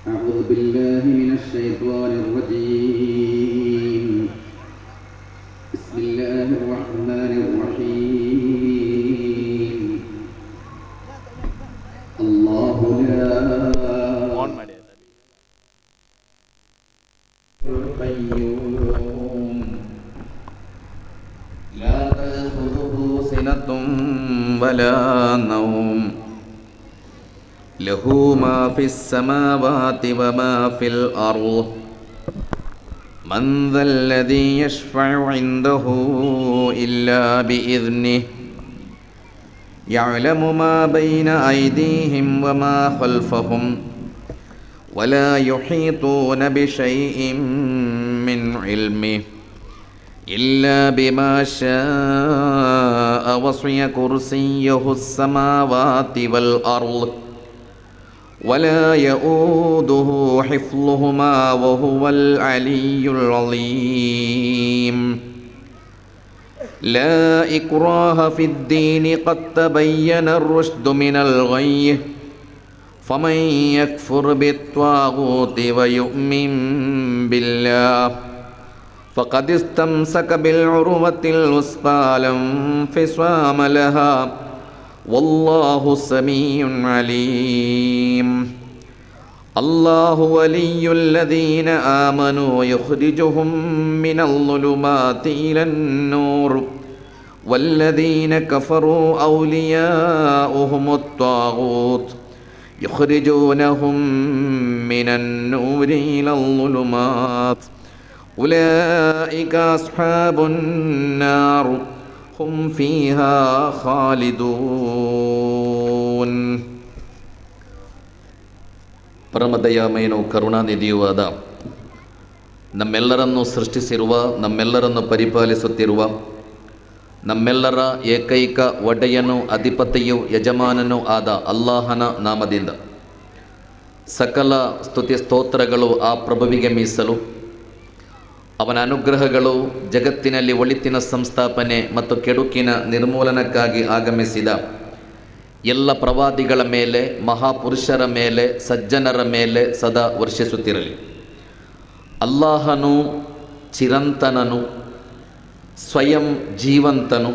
أعوذ بالله من الشيطان الرجيم بسم الله الرحمن الرحيم الله لا on ಮಾಡಿ ಅದನ್ನ. القيوم لا تأخذه سنة ولا نوم له ما في السماوات وما في الأرض من ذا الذي يشفع عنده إلا بإذنه يعلم ما بين أيديهم وما خلفهم ولا يحيطون بشيء من علمه إلا بما شاء وصي كرسيه السماوات والأرض ولا يؤوده حفظهما وهو العلي العظيم لا إكراه في الدين قد تبين الرشد من الغي فمن يكفر بالطاغوت ويؤمن بالله فقد استمسك بالعروة الوثقى لا انفصام لها والله سميع عليم الله ولي الذين آمنوا يخرجهم من الظلمات إلى النور والذين كفروا أولياؤهم الطاغوت يخرجونهم من النور إلى الظلمات أولئك أصحاب النار هم فيها خالدون ಪರಮದಯಾಮಯನು ಕರುಣಾನಿಧಿಯೂ ಆದ ನಮ್ಮೆಲ್ಲರನ್ನು ಸೃಷ್ಟಿಸಿರುವ ನಮ್ಮೆಲ್ಲರನ್ನು ಪರಿಪಾಲಿಸುತ್ತಿರುವ ನಮ್ಮೆಲ್ಲರ ಏಕೈಕ ಒಡೆಯನು ಅಧಿಪತಿಯು ಯಜಮಾನನೂ ಆದ ಅಲ್ಲಾಹನ ನಾಮದಿಂದ ಸಕಲ ಸ್ತುತಿ ಸ್ತೋತ್ರಗಳು ಆ ಪ್ರಭುವಿಗೆ ಮೀಸಲು ಅವನ ಅನುಗ್ರಹಗಳು ಜಗತ್ತಿನಲ್ಲಿ ಒಳಿತಿನ ಸಂಸ್ಥಾಪನೆ ಮತ್ತು ಕೆಡುಕಿನ ನಿರ್ಮೂಲನಕ್ಕಾಗಿ ಆಗಮಿಸಿದ ಎಲ್ಲ ಪ್ರವಾದಿಗಳ ಮೇಲೆ ಮಹಾಪುರುಷರ ಮೇಲೆ ಸಜ್ಜನರ ಮೇಲೆ ಸದಾ ವರ್ಷಿಸುತ್ತಿರಲಿ ಅಲ್ಲಾಹನು ಚಿರಂತನನು ಸ್ವಯಂ ಜೀವಂತನು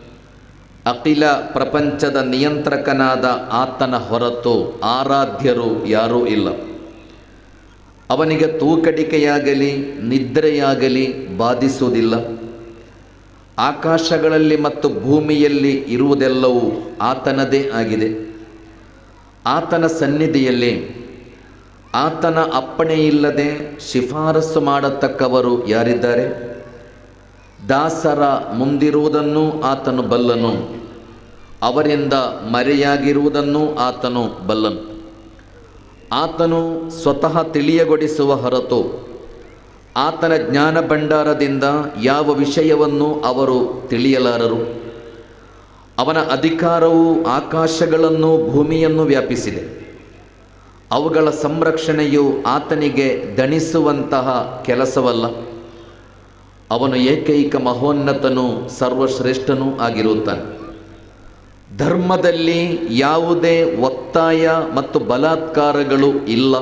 ಅಖಿಲ ಪ್ರಪಂಚದ ನಿಯಂತ್ರಕನಾದ ಆತನ ಹೊರತು ಆರಾಧ್ಯರು ಯಾರೂ ಇಲ್ಲ ಅವನಿಗೆ ತೂಕಡಿಕೆಯಾಗಲಿ ನಿದ್ರೆಯಾಗಲಿ ಬಾಧಿಸುವುದಿಲ್ಲ ಆಕಾಶಗಳಲ್ಲಿ ಮತ್ತು ಭೂಮಿಯಲ್ಲಿ ಇರುವುದೆಲ್ಲವೂ ಆತನದೇ ಆಗಿದೆ ಆತನ ಸನ್ನಿಧಿಯಲ್ಲಿ ಆತನ ಅಪ್ಪಣೆಯಿಲ್ಲದೆ ಶಿಫಾರಸು ಮಾಡತಕ್ಕವರು ಯಾರಿದ್ದಾರೆ ದಾಸರ ಮುಂದಿರುವುದನ್ನು ಆತನು ಬಲ್ಲನು ಅವರಿಂದ ಮರೆಯಾಗಿರುವುದನ್ನು ಆತನು ಬಲ್ಲನು ಆತನು ಸ್ವತಃ ತಿಳಿಯಗೊಳಿಸುವ ಹೊರತು ಆತನ ಜ್ಞಾನ ಭಂಡಾರದಿಂದ ಯಾವ ವಿಷಯವನ್ನು ಅವರು ತಿಳಿಯಲಾರರು ಅವನ ಅಧಿಕಾರವು ಆಕಾಶಗಳನ್ನು ಭೂಮಿಯನ್ನು ವ್ಯಾಪಿಸಿದೆ ಅವುಗಳ ಸಂರಕ್ಷಣೆಯು ಆತನಿಗೆ ದಣಿಸುವಂತಹ ಕೆಲಸವಲ್ಲ ಅವನು ಏಕೈಕ ಮಹೋನ್ನತನೂ ಸರ್ವಶ್ರೇಷ್ಠನೂ ಆಗಿರುತ್ತಾನೆ ಧರ್ಮದಲ್ಲಿ ಯಾವುದೇ ಒತ್ತಾಯ ಮತ್ತು ಬಲಾತ್ಕಾರಗಳು ಇಲ್ಲ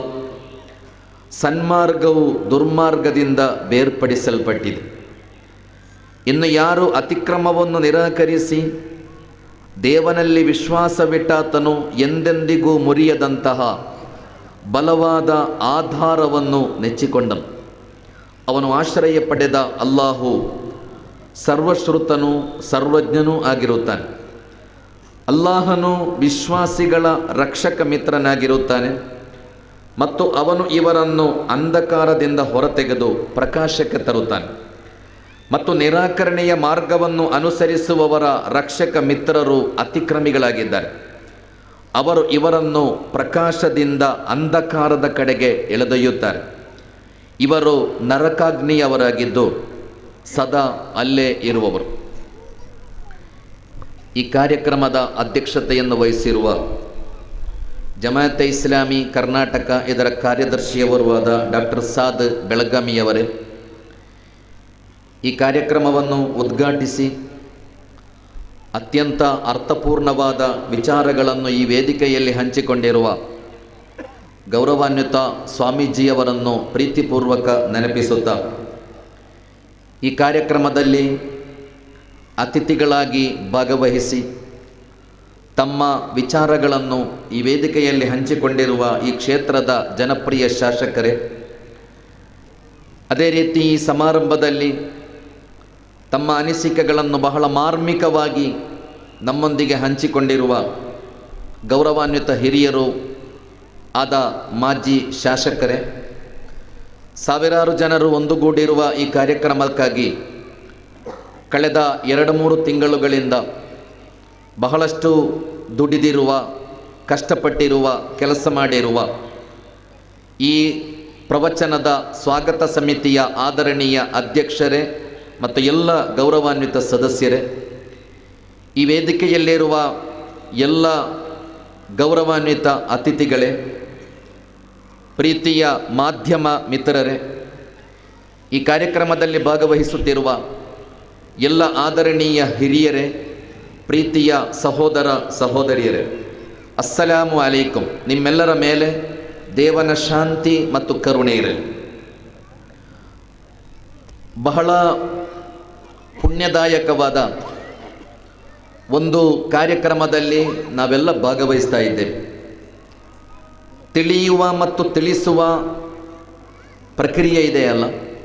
ಸನ್ಮಾರ್ಗವು ದುರ್ಮಾರ್ಗದಿಂದ ಬೇರ್ಪಡಿಸಲ್ಪಟ್ಟಿದೆ ಇನ್ನು ಯಾರು ಅತಿಕ್ರಮವನ್ನು ನಿರಾಕರಿಸಿ ದೇವನಲ್ಲಿ ವಿಶ್ವಾಸವಿಟ್ಟಾತನು ಎಂದೆಂದಿಗೂ ಮುರಿಯದಂತಹ ಬಲವಾದ ಆಧಾರವನ್ನು ನೆಚ್ಚಿಕೊಂಡನು ಅವನು ಆಶ್ರಯ ಪಡೆದ ಅಲ್ಲಾಹು ಸರ್ವಶ್ರುತನೂ ಸರ್ವಜ್ಞನೂ ಆಗಿರುತ್ತಾನೆ ಅಲ್ಲಾಹನು ವಿಶ್ವಾಸಿಗಳ ರಕ್ಷಕ ಮಿತ್ರನಾಗಿರುತ್ತಾನೆ ಮತ್ತು ಅವನು ಇವರನ್ನು ಅಂಧಕಾರದಿಂದ ಹೊರತೆಗೆದು ಪ್ರಕಾಶಕ್ಕೆ ತರುತ್ತಾನೆ ಮತ್ತು ನಿರಾಕರಣೆಯ ಮಾರ್ಗವನ್ನು ಅನುಸರಿಸುವವರ ರಕ್ಷಕ ಮಿತ್ರರು ಅತಿಕ್ರಮಿಗಳಾಗಿದ್ದಾರೆ ಅವರು ಇವರನ್ನು ಪ್ರಕಾಶದಿಂದ ಅಂಧಕಾರದ ಕಡೆಗೆ ಎಳೆದೊಯ್ಯುತ್ತಾರೆ ಇವರು ನರಕಾಗ್ನಿಯವರಾಗಿದ್ದು ಸದಾ ಅಲ್ಲೇ ಇರುವವರು ಈ ಕಾರ್ಯಕ್ರಮದ ಅಧ್ಯಕ್ಷತೆಯನ್ನು ವಹಿಸಿರುವ ಜಮಾಯತೆ ಇಸ್ಲಾಮಿ ಕರ್ನಾಟಕ ಇದರ ಕಾರ್ಯದರ್ಶಿಯವರೂ ಆದ ಡಾಕ್ಟರ್ ಸಾದ್ ಬೆಳಗಾಮಿಯವರೇ ಈ ಕಾರ್ಯಕ್ರಮವನ್ನು ಉದ್ಘಾಟಿಸಿ ಅತ್ಯಂತ ಅರ್ಥಪೂರ್ಣವಾದ ವಿಚಾರಗಳನ್ನು ಈ ವೇದಿಕೆಯಲ್ಲಿ ಹಂಚಿಕೊಂಡಿರುವ ಗೌರವಾನ್ವಿತ ಸ್ವಾಮೀಜಿಯವರನ್ನು ಪ್ರೀತಿಪೂರ್ವಕ ನೆನಪಿಸುತ್ತಾ ಈ ಕಾರ್ಯಕ್ರಮದಲ್ಲಿ ಅತಿಥಿಗಳಾಗಿ ಭಾಗವಹಿಸಿ ತಮ್ಮ ವಿಚಾರಗಳನ್ನು ಈ ವೇದಿಕೆಯಲ್ಲಿ ಹಂಚಿಕೊಂಡಿರುವ ಈ ಕ್ಷೇತ್ರದ ಜನಪ್ರಿಯ ಶಾಸಕರೇ ಅದೇ ರೀತಿ ಈ ಸಮಾರಂಭದಲ್ಲಿ ತಮ್ಮ ಅನಿಸಿಕೆಗಳನ್ನು ಬಹಳ ಮಾರ್ಮಿಕವಾಗಿ ನಮ್ಮೊಂದಿಗೆ ಹಂಚಿಕೊಂಡಿರುವ ಗೌರವಾನ್ವಿತ ಹಿರಿಯರು ಆದ ಮಾಜಿ ಶಾಸಕರೇ ಸಾವಿರಾರು ಜನರು ಒಂದುಗೂಡಿರುವ ಈ ಕಾರ್ಯಕ್ರಮಕ್ಕಾಗಿ ಕಳೆದ ಎರಡು ಮೂರು ತಿಂಗಳುಗಳಿಂದ ಬಹಳಷ್ಟು ದುಡಿದಿರುವ ಕಷ್ಟಪಟ್ಟಿರುವ ಕೆಲಸ ಮಾಡಿರುವ ಈ ಪ್ರವಚನದ ಸ್ವಾಗತ ಸಮಿತಿಯ ಆದರಣೀಯ ಅಧ್ಯಕ್ಷರೇ ಮತ್ತು ಎಲ್ಲ ಗೌರವಾನ್ವಿತ ಸದಸ್ಯರೇ ಈ ವೇದಿಕೆಯಲ್ಲಿರುವ ಎಲ್ಲ ಗೌರವಾನ್ವಿತ ಅತಿಥಿಗಳೇ ಪ್ರೀತಿಯ ಮಾಧ್ಯಮ ಮಿತ್ರರೇ ಈ ಕಾರ್ಯಕ್ರಮದಲ್ಲಿ ಭಾಗವಹಿಸುತ್ತಿರುವ ಎಲ್ಲ ಆದರಣೀಯ ಹಿರಿಯರೇ ಪ್ರೀತಿಯ ಸಹೋದರ ಸಹೋದರಿಯರೇ ಅಸ್ಸಲಾಮು ಅಲೈಕುಂ ನಿಮ್ಮೆಲ್ಲರ ಮೇಲೆ ದೇವನ ಶಾಂತಿ ಮತ್ತು ಕರುಣೆ ಇರಲಿ ಬಹಳ ಪುಣ್ಯದಾಯಕವಾದ ಒಂದು ಕಾರ್ಯಕ್ರಮದಲ್ಲಿ ನಾವೆಲ್ಲ ಭಾಗವಹಿಸ್ತಾ ಇದ್ದೇವೆ ತಿಳಿಯುವ ಮತ್ತು ತಿಳಿಸುವ ಪ್ರಕ್ರಿಯೆ ಇದೆಯಲ್ಲ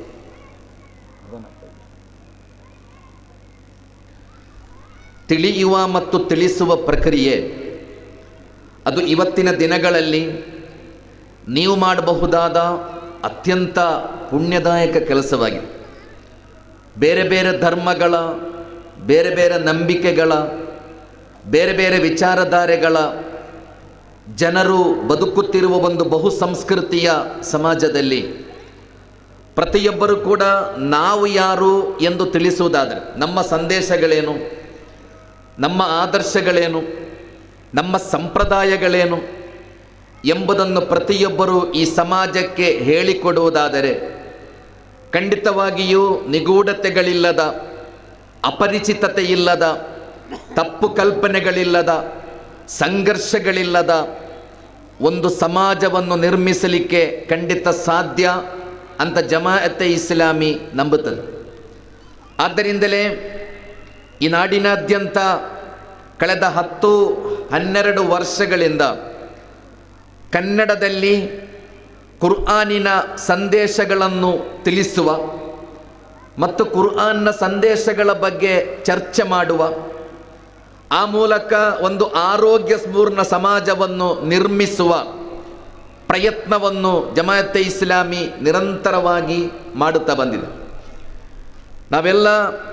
ತಿಳಿಯುವ ಮತ್ತು ತಿಳಿಸುವ ಪ್ರಕ್ರಿಯೆ ಅದು ಇವತ್ತಿನ ದಿನಗಳಲ್ಲಿ ನೀವು ಮಾಡಬಹುದಾದ ಅತ್ಯಂತ ಪುಣ್ಯದಾಯಕ ಕೆಲಸವಾಗಿದೆ ಬೇರೆ ಬೇರೆ ಧರ್ಮಗಳ ಬೇರೆ ಬೇರೆ ನಂಬಿಕೆಗಳ ಬೇರೆ ಬೇರೆ ವಿಚಾರಧಾರೆಗಳ ಜನರು ಬದುಕುತ್ತಿರುವ ಒಂದು ಬಹು ಸಂಸ್ಕೃತಿಯ ಸಮಾಜದಲ್ಲಿ ಪ್ರತಿಯೊಬ್ಬರು ಕೂಡ ನಾವು ಯಾರು ಎಂದು ತಿಳಿಸುವುದಾದರೆ ನಮ್ಮ ಸಂದೇಶಗಳೇನು ನಮ್ಮ ಆದರ್ಶಗಳೇನು ನಮ್ಮ ಸಂಪ್ರದಾಯಗಳೇನು ಎಂಬುದನ್ನು ಪ್ರತಿಯೊಬ್ಬರು ಈ ಸಮಾಜಕ್ಕೆ ಹೇಳಿಕೊಡುವುದಾದರೆ ಖಂಡಿತವಾಗಿಯೂ ನಿಗೂಢತೆಗಳಿಲ್ಲದ ಅಪರಿಚಿತತೆ ಇಲ್ಲದ ತಪ್ಪು ಕಲ್ಪನೆಗಳಿಲ್ಲದ ಸಂಘರ್ಷಗಳಿಲ್ಲದ ಒಂದು ಸಮಾಜವನ್ನು ನಿರ್ಮಿಸಲಿಕ್ಕೆ ಖಂಡಿತ ಸಾಧ್ಯ ಅಂತ ಜಮಾಅತೆ ಇಸ್ಲಾಮಿ ನಂಬುತ್ತದೆ ಆದ್ದರಿಂದಲೇ ಈ ನಾಡಿನಾದ್ಯಂತ ಕಳೆದ ಹತ್ತು ಹನ್ನೆರಡು ವರ್ಷಗಳಿಂದ ಕನ್ನಡದಲ್ಲಿ ಕುರ್ಆನಿನ ಸಂದೇಶಗಳನ್ನು ತಿಳಿಸುವ ಮತ್ತು ಕುರ್ಆನ್ನ ಸಂದೇಶಗಳ ಬಗ್ಗೆ ಚರ್ಚೆ ಮಾಡುವ ಆ ಮೂಲಕ ಒಂದು ಆರೋಗ್ಯ ಸ್ಫೂರ್ಣ ಸಮಾಜವನ್ನು ನಿರ್ಮಿಸುವ ಪ್ರಯತ್ನವನ್ನು ಜಮಾಯತೆ ಇಸ್ಲಾಮಿ ನಿರಂತರವಾಗಿ ಮಾಡುತ್ತಾ ಬಂದಿದೆ ನಾವೆಲ್ಲ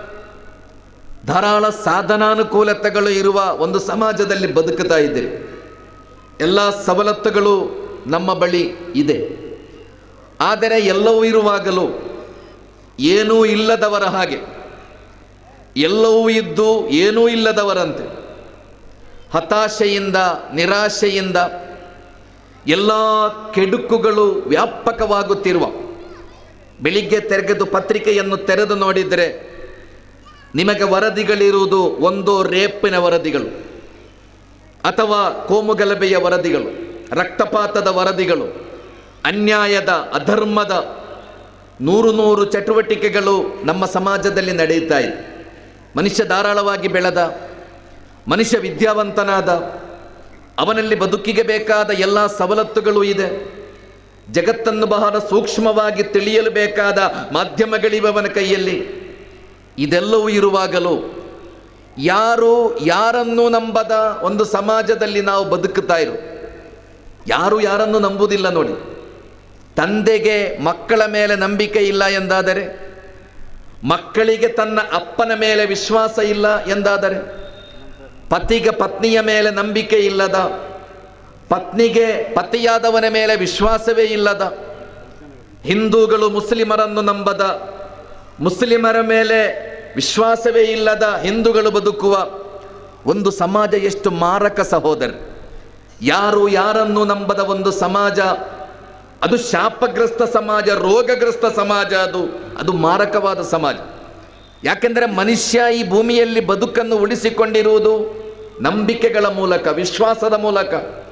ಧಾರಾಳ ಸಾಧನಾನುಕೂಲತೆಗಳು ಇರುವ ಒಂದು ಸಮಾಜದಲ್ಲಿ ಬದುಕುತ್ತಾ ಇದ್ದೇವೆ ಎಲ್ಲ ಸವಲತ್ತುಗಳು ನಮ್ಮ ಬಳಿ ಇದೆ ಆದರೆ ಎಲ್ಲವೂ ಇರುವಾಗಲೂ ಏನೂ ಇಲ್ಲದವರ ಹಾಗೆ ಎಲ್ಲವೂ ಇದ್ದು ಏನೂ ಇಲ್ಲದವರಂತೆ ಹತಾಶೆಯಿಂದ ನಿರಾಶೆಯಿಂದ ಎಲ್ಲ ಕೆಡುಕುಗಳು ವ್ಯಾಪಕವಾಗುತ್ತಿರುವ ಬೆಳಿಗ್ಗೆ ತೆರೆದು ಪತ್ರಿಕೆಯನ್ನು ತೆರೆದು ನೋಡಿದರೆ ನಿಮಗೆ ವರದಿಗಳಿರುವುದು ಒಂದು ರೇಪಿನ ವರದಿಗಳು ಅಥವಾ ಕೋಮುಗಲಭೆಯ ವರದಿಗಳು ರಕ್ತಪಾತದ ವರದಿಗಳು ಅನ್ಯಾಯದ ಅಧರ್ಮದ ನೂರು ನೂರು ಚಟುವಟಿಕೆಗಳು ನಮ್ಮ ಸಮಾಜದಲ್ಲಿ ನಡೆಯುತ್ತಾ ಇದೆ ಮನುಷ್ಯ ಧಾರಾಳವಾಗಿ ಬೆಳೆದ ಮನುಷ್ಯ ವಿದ್ಯಾವಂತನಾದ ಅವನಲ್ಲಿ ಬದುಕಿಗೆ ಬೇಕಾದ ಎಲ್ಲ ಸವಲತ್ತುಗಳು ಇದೆ ಜಗತ್ತನ್ನು ಬಹಳ ಸೂಕ್ಷ್ಮವಾಗಿ ತಿಳಿಯಲು ಬೇಕಾದ ಮಾಧ್ಯಮಗಳಿವೆ ಅವನ ಕೈಯಲ್ಲಿ ಇದೆಲ್ಲವೂ ಇರುವಾಗಲೂ ಯಾರು ಯಾರನ್ನು ನಂಬದ ಒಂದು ಸಮಾಜದಲ್ಲಿ ನಾವು ಬದುಕುತ್ತಾ ಇರು ಯಾರು ಯಾರನ್ನು ನಂಬುವುದಿಲ್ಲ ನೋಡಿ ತಂದೆಗೆ ಮಕ್ಕಳ ಮೇಲೆ ನಂಬಿಕೆ ಇಲ್ಲ ಎಂದಾದರೆ ಮಕ್ಕಳಿಗೆ ತನ್ನ ಅಪ್ಪನ ಮೇಲೆ ವಿಶ್ವಾಸ ಇಲ್ಲ ಎಂದಾದರೆ ಪತಿಗೆ ಪತ್ನಿಯ ಮೇಲೆ ನಂಬಿಕೆ ಇಲ್ಲದ ಪತ್ನಿಗೆ ಪತಿಯಾದವನ ಮೇಲೆ ವಿಶ್ವಾಸವೇ ಇಲ್ಲದ ಹಿಂದೂಗಳು ಮುಸ್ಲಿಮರನ್ನು ನಂಬದ ಮುಸ್ಲಿಮರ ಮೇಲೆ ವಿಶ್ವಾಸವೇ ಇಲ್ಲದ ಹಿಂದೂಗಳು ಬದುಕುವ ಒಂದು ಸಮಾಜ ಎಷ್ಟು ಮಾರಕ ಸಹೋದರ ಯಾರು ಯಾರನ್ನು ನಂಬದ ಒಂದು ಸಮಾಜ ಅದು ಶಾಪಗ್ರಸ್ತ ಸಮಾಜ ರೋಗಗ್ರಸ್ತ ಸಮಾಜ ಅದು ಅದು ಮಾರಕವಾದ ಸಮಾಜ ಯಾಕೆಂದರೆ ಮನುಷ್ಯ ಈ ಭೂಮಿಯಲ್ಲಿ ಬದುಕನ್ನು ಉಳಿಸಿಕೊಂಡಿರುವುದು ನಂಬಿಕೆಗಳ ಮೂಲಕ ವಿಶ್ವಾಸದ ಮೂಲಕ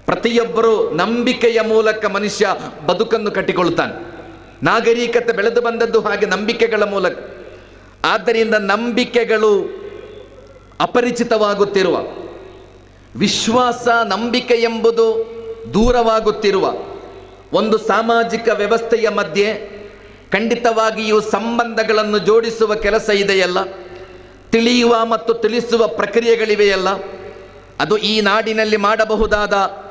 ಪ್ರತಿಯೊಬ್ಬರು ನಂಬಿಕೆಯ ಮೂಲಕ ಮನುಷ್ಯ ಬದುಕನ್ನು ಕಟ್ಟಿಕೊಳ್ತಾನೆ ನಾಗರಿಕತೆ ಬೆಳೆದು ಬಂದದ್ದು ಹಾಗೆ ನಂಬಿಕೆಗಳ ಮೂಲಕ ಆದ್ದರಿಂದ ನಂಬಿಕೆಗಳು ಅಪರಿಚಿತವಾಗುತ್ತಿರುವ ವಿಶ್ವಾಸ ನಂಬಿಕೆ ಎಂಬುದು ದೂರವಾಗುತ್ತಿರುವ ಒಂದು ಸಾಮಾಜಿಕ ವ್ಯವಸ್ಥೆಯ ಮಧ್ಯೆ ಖಂಡಿತವಾಗಿಯೂ ಸಂಬಂಧಗಳನ್ನು ಜೋಡಿಸುವ ಕೆಲಸ ಇದೆಯಲ್ಲ ತಿಳಿಯುವ ಮತ್ತು ತಿಳಿಸುವ ಪ್ರಕ್ರಿಯೆಗಳಿವೆಯಲ್ಲ ಅದು ಈ ನಾಡಿನಲ್ಲಿ ಮಾಡಬಹುದಾದ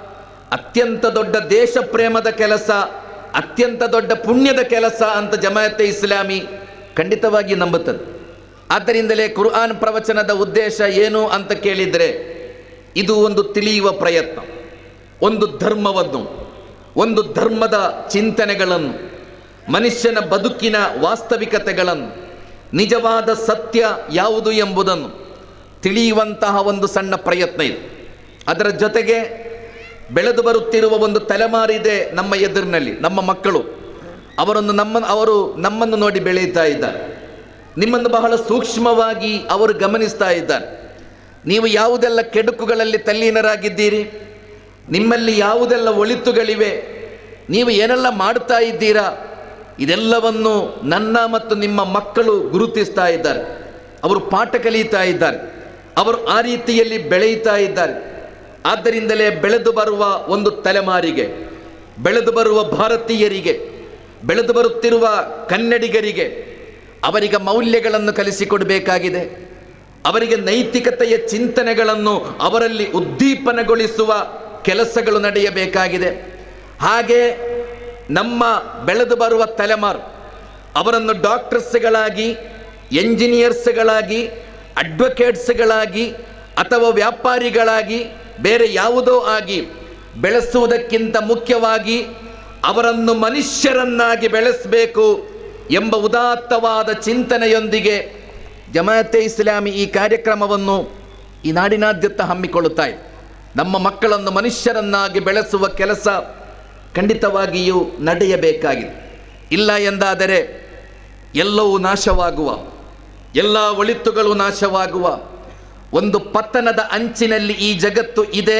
ಅತ್ಯಂತ ದೊಡ್ಡ ದೇಶ ಪ್ರೇಮದ ಕೆಲಸ ಅತ್ಯಂತ ದೊಡ್ಡ ಪುಣ್ಯದ ಕೆಲಸ ಅಂತ ಜಮಾಯತೆ ಇಸ್ಲಾಮಿ ಖಂಡಿತವಾಗಿ ನಂಬುತ್ತದೆ ಆದ್ದರಿಂದಲೇ ಕುರ್ಆನ್ ಪ್ರವಚನದ ಉದ್ದೇಶ ಏನು ಅಂತ ಕೇಳಿದರೆ ಇದು ಒಂದು ತಿಳಿಯುವ ಪ್ರಯತ್ನ ಒಂದು ಧರ್ಮವನ್ನು ಒಂದು ಧರ್ಮದ ಚಿಂತನೆಗಳನ್ನು ಮನುಷ್ಯನ ಬದುಕಿನ ವಾಸ್ತವಿಕತೆಗಳನ್ನು ನಿಜವಾದ ಸತ್ಯ ಯಾವುದು ಎಂಬುದನ್ನು ತಿಳಿಯುವಂತಹ ಒಂದು ಸಣ್ಣ ಪ್ರಯತ್ನ ಇದೆ ಅದರ ಜೊತೆಗೆ ಬೆಳೆದು ಬರುತ್ತಿರುವ ಒಂದು ತಲೆಮಾರಿದೆ ನಮ್ಮ ಎದುರಿನಲ್ಲಿ ನಮ್ಮ ಮಕ್ಕಳು ಅವರನ್ನು ನಮ್ಮ ಅವರು ನಮ್ಮನ್ನು ನೋಡಿ ಬೆಳೆಯುತ್ತಾ ಇದ್ದಾರೆ ನಿಮ್ಮನ್ನು ಬಹಳ ಸೂಕ್ಷ್ಮವಾಗಿ ಅವರು ಗಮನಿಸ್ತಾ ಇದ್ದಾರೆ ನೀವು ಯಾವುದೆಲ್ಲ ಕೆಡುಕುಗಳಲ್ಲಿ ತಲ್ಲೀನರಾಗಿದ್ದೀರಿ ನಿಮ್ಮಲ್ಲಿ ಯಾವುದೆಲ್ಲ ಒಳಿತುಗಳಿವೆ ನೀವು ಏನೆಲ್ಲ ಮಾಡ್ತಾ ಇದ್ದೀರಾ ಇದೆಲ್ಲವನ್ನು ನನ್ನ ಮತ್ತು ನಿಮ್ಮ ಮಕ್ಕಳು ಗುರುತಿಸ್ತಾ ಇದ್ದಾರೆ ಅವರು ಪಾಠ ಕಲಿಯುತ್ತಾ ಇದ್ದಾರೆ ಅವರು ಆ ರೀತಿಯಲ್ಲಿ ಬೆಳೆಯುತ್ತಾ ಇದ್ದಾರೆ ಆದ್ದರಿಂದಲೇ ಬೆಳೆದು ಬರುವ ಒಂದು ತಲೆಮಾರಿಗೆ ಬೆಳೆದು ಬರುವ ಭಾರತೀಯರಿಗೆ ಬೆಳೆದು ಬರುತ್ತಿರುವ ಕನ್ನಡಿಗರಿಗೆ ಅವರಿಗೆ ಮೌಲ್ಯಗಳನ್ನು ಕಲಿಸಿಕೊಡಬೇಕಾಗಿದೆ ಅವರಿಗೆ ನೈತಿಕತೆಯ ಚಿಂತನೆಗಳನ್ನು ಅವರಲ್ಲಿ ಉದ್ದೀಪನಗೊಳಿಸುವ ಕೆಲಸಗಳು ನಡೆಯಬೇಕಾಗಿದೆ ಹಾಗೆ ನಮ್ಮ ಬೆಳೆದು ಬರುವ ತಲೆಮಾರು ಅವರನ್ನು ಡಾಕ್ಟರ್ಸ್ಗಳಾಗಿ ಎಂಜಿನಿಯರ್ಸ್ಗಳಾಗಿ ಅಡ್ವೊಕೇಟ್ಸ್ಗಳಾಗಿ ಅಥವಾ ವ್ಯಾಪಾರಿಗಳಾಗಿ ಬೇರೆ ಯಾವುದೋ ಆಗಿ ಬೆಳೆಸುವುದಕ್ಕಿಂತ ಮುಖ್ಯವಾಗಿ ಅವರನ್ನು ಮನುಷ್ಯರನ್ನಾಗಿ ಬೆಳೆಸಬೇಕು ಎಂಬ ಉದಾತ್ತವಾದ ಚಿಂತನೆಯೊಂದಿಗೆ ಜಮಾಯತೆ ಇಸ್ಲಾಮಿ ಈ ಕಾರ್ಯಕ್ರಮವನ್ನು ಈ ನಾಡಿನಾದ್ಯಂತ ಹಮ್ಮಿಕೊಳ್ಳುತ್ತಾ ಇದೆ ನಮ್ಮ ಮಕ್ಕಳನ್ನು ಮನುಷ್ಯರನ್ನಾಗಿ ಬೆಳೆಸುವ ಕೆಲಸ ಖಂಡಿತವಾಗಿಯೂ ನಡೆಯಬೇಕಾಗಿದೆ ಇಲ್ಲ ಎಂದಾದರೆ ಎಲ್ಲವೂ ನಾಶವಾಗುವ ಎಲ್ಲ ಒಳಿತುಗಳು ನಾಶವಾಗುವ ಒಂದು ಪತನದ ಅಂಚಿನಲ್ಲಿ ಈ ಜಗತ್ತು ಇದೆ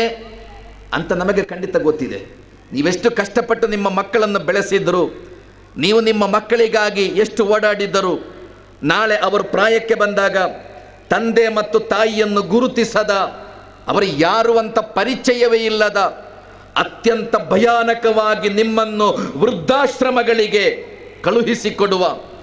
ಅಂತ ನಮಗೆ ಖಂಡಿತ ಗೊತ್ತಿದೆ ನೀವೆಷ್ಟು ಕಷ್ಟಪಟ್ಟು ನಿಮ್ಮ ಮಕ್ಕಳನ್ನು ಬೆಳೆಸಿದ್ರು ನೀವು ನಿಮ್ಮ ಮಕ್ಕಳಿಗಾಗಿ ಎಷ್ಟು ಓಡಾಡಿದ್ದರು ನಾಳೆ ಅವರು ಪ್ರಾಯಕ್ಕೆ ಬಂದಾಗ ತಂದೆ ಮತ್ತು ತಾಯಿಯನ್ನು ಗುರುತಿಸದ ಅವರು ಯಾರು ಅಂತ ಪರಿಚಯವೇ ಇಲ್ಲದ ಅತ್ಯಂತ ಭಯಾನಕವಾಗಿ ನಿಮ್ಮನ್ನು ವೃದ್ಧಾಶ್ರಮಗಳಿಗೆ ಕಳುಹಿಸಿಕೊಡುವ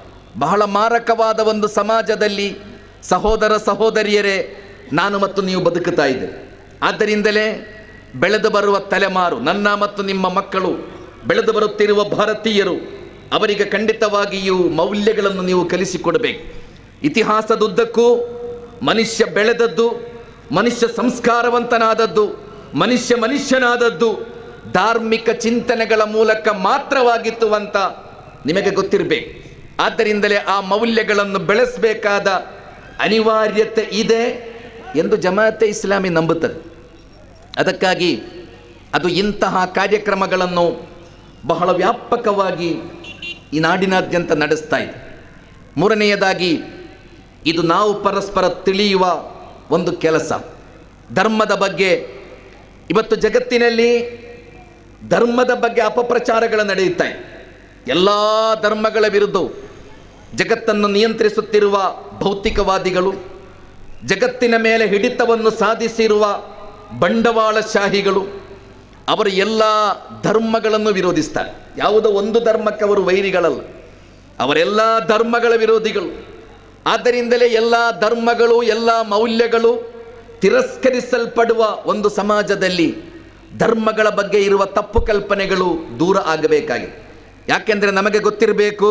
ಬಹಳ ಮಾರಕವಾದ ಒಂದು ಸಮಾಜದಲ್ಲಿ ಸಹೋದರ ಸಹೋದರಿಯರೇ ನಾನು ಮತ್ತು ನೀವು ಬದುಕುತ್ತಾ ಇದ್ದೇವೆ ಆದ್ದರಿಂದಲೇ ಬೆಳೆದು ಬರುವ ತಲೆಮಾರು ನನ್ನ ಮತ್ತು ನಿಮ್ಮ ಮಕ್ಕಳು ಬೆಳೆದು ಬರುತ್ತಿರುವ ಭಾರತೀಯರು ಅವರಿಗೆ ಖಂಡಿತವಾಗಿಯೂ ಮೌಲ್ಯಗಳನ್ನು ನೀವು ಕಲಿಸಿಕೊಡಬೇಕು ಇತಿಹಾಸದುದ್ದಕ್ಕೂ ಮನುಷ್ಯ ಬೆಳೆದದ್ದು ಮನುಷ್ಯ ಸಂಸ್ಕಾರವಂತನಾದದ್ದು ಮನುಷ್ಯ ಮನುಷ್ಯನಾದದ್ದು ಧಾರ್ಮಿಕ ಚಿಂತನೆಗಳ ಮೂಲಕ ಮಾತ್ರವಾಗಿತ್ತು ಅಂತ ನಿಮಗೆ ಗೊತ್ತಿರಬೇಕು ಆದ್ದರಿಂದಲೇ ಆ ಮೌಲ್ಯಗಳನ್ನು ಬೆಳೆಸಬೇಕಾದ ಅನಿವಾರ್ಯತೆ ಇದೆ ಎಂದು ಜಮಾಯತೆ ಇಸ್ಲಾಮಿ ನಂಬುತ್ತದೆ ಅದಕ್ಕಾಗಿ ಅದು ಇಂತಹ ಕಾರ್ಯಕ್ರಮಗಳನ್ನು ಬಹಳ ವ್ಯಾಪಕವಾಗಿ ಈ ನಾಡಿನಾದ್ಯಂತ ನಡೆಸ್ತಾ ಇದೆ ಮೂರನೆಯದಾಗಿ ಇದು ನಾವು ಪರಸ್ಪರ ತಿಳಿಯುವ ಒಂದು ಕೆಲಸ ಧರ್ಮದ ಬಗ್ಗೆ ಇವತ್ತು ಜಗತ್ತಿನಲ್ಲಿ ಧರ್ಮದ ಬಗ್ಗೆ ಅಪಪ್ರಚಾರಗಳು ನಡೆಯುತ್ತಾ ಇದೆ ಎಲ್ಲ ಧರ್ಮಗಳ ವಿರುದ್ಧವು ಜಗತ್ತನ್ನು ನಿಯಂತ್ರಿಸುತ್ತಿರುವ ಭೌತಿಕವಾದಿಗಳು ಜಗತ್ತಿನ ಮೇಲೆ ಹಿಡಿತವನ್ನು ಸಾಧಿಸಿರುವ ಬಂಡವಾಳಶಾಹಿಗಳು ಅವರು ಎಲ್ಲ ಧರ್ಮಗಳನ್ನು ವಿರೋಧಿಸ್ತಾರೆ ಯಾವುದೋ ಒಂದು ಧರ್ಮಕ್ಕೆ ಅವರು ವೈರಿಗಳಲ್ಲ ಅವರೆಲ್ಲ ಧರ್ಮಗಳ ವಿರೋಧಿಗಳು ಆದ್ದರಿಂದಲೇ ಎಲ್ಲ ಧರ್ಮಗಳು ಎಲ್ಲ ಮೌಲ್ಯಗಳು ತಿರಸ್ಕರಿಸಲ್ಪಡುವ ಒಂದು ಸಮಾಜದಲ್ಲಿ ಧರ್ಮಗಳ ಬಗ್ಗೆ ಇರುವ ತಪ್ಪು ಕಲ್ಪನೆಗಳು ದೂರ ಆಗಬೇಕಾಗಿದೆ ಯಾಕೆಂದರೆ ನಮಗೆ ಗೊತ್ತಿರಬೇಕು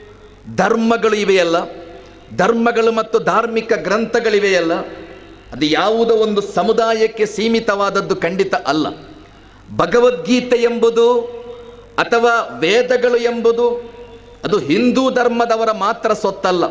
ಧರ್ಮಗಳು ಇವೆಯಲ್ಲ ಧರ್ಮಗಳು ಮತ್ತು ಧಾರ್ಮಿಕ ಗ್ರಂಥಗಳಿವೆಯಲ್ಲ ಅದು ಯಾವುದೋ ಒಂದು ಸಮುದಾಯಕ್ಕೆ ಸೀಮಿತವಾದದ್ದು ಖಂಡಿತ ಅಲ್ಲ ಭಗವದ್ಗೀತೆ ಎಂಬುದು ಅಥವಾ ವೇದಗಳು ಎಂಬುದು ಅದು ಹಿಂದೂ ಧರ್ಮದವರ ಮಾತ್ರ ಸೊತ್ತಲ್ಲ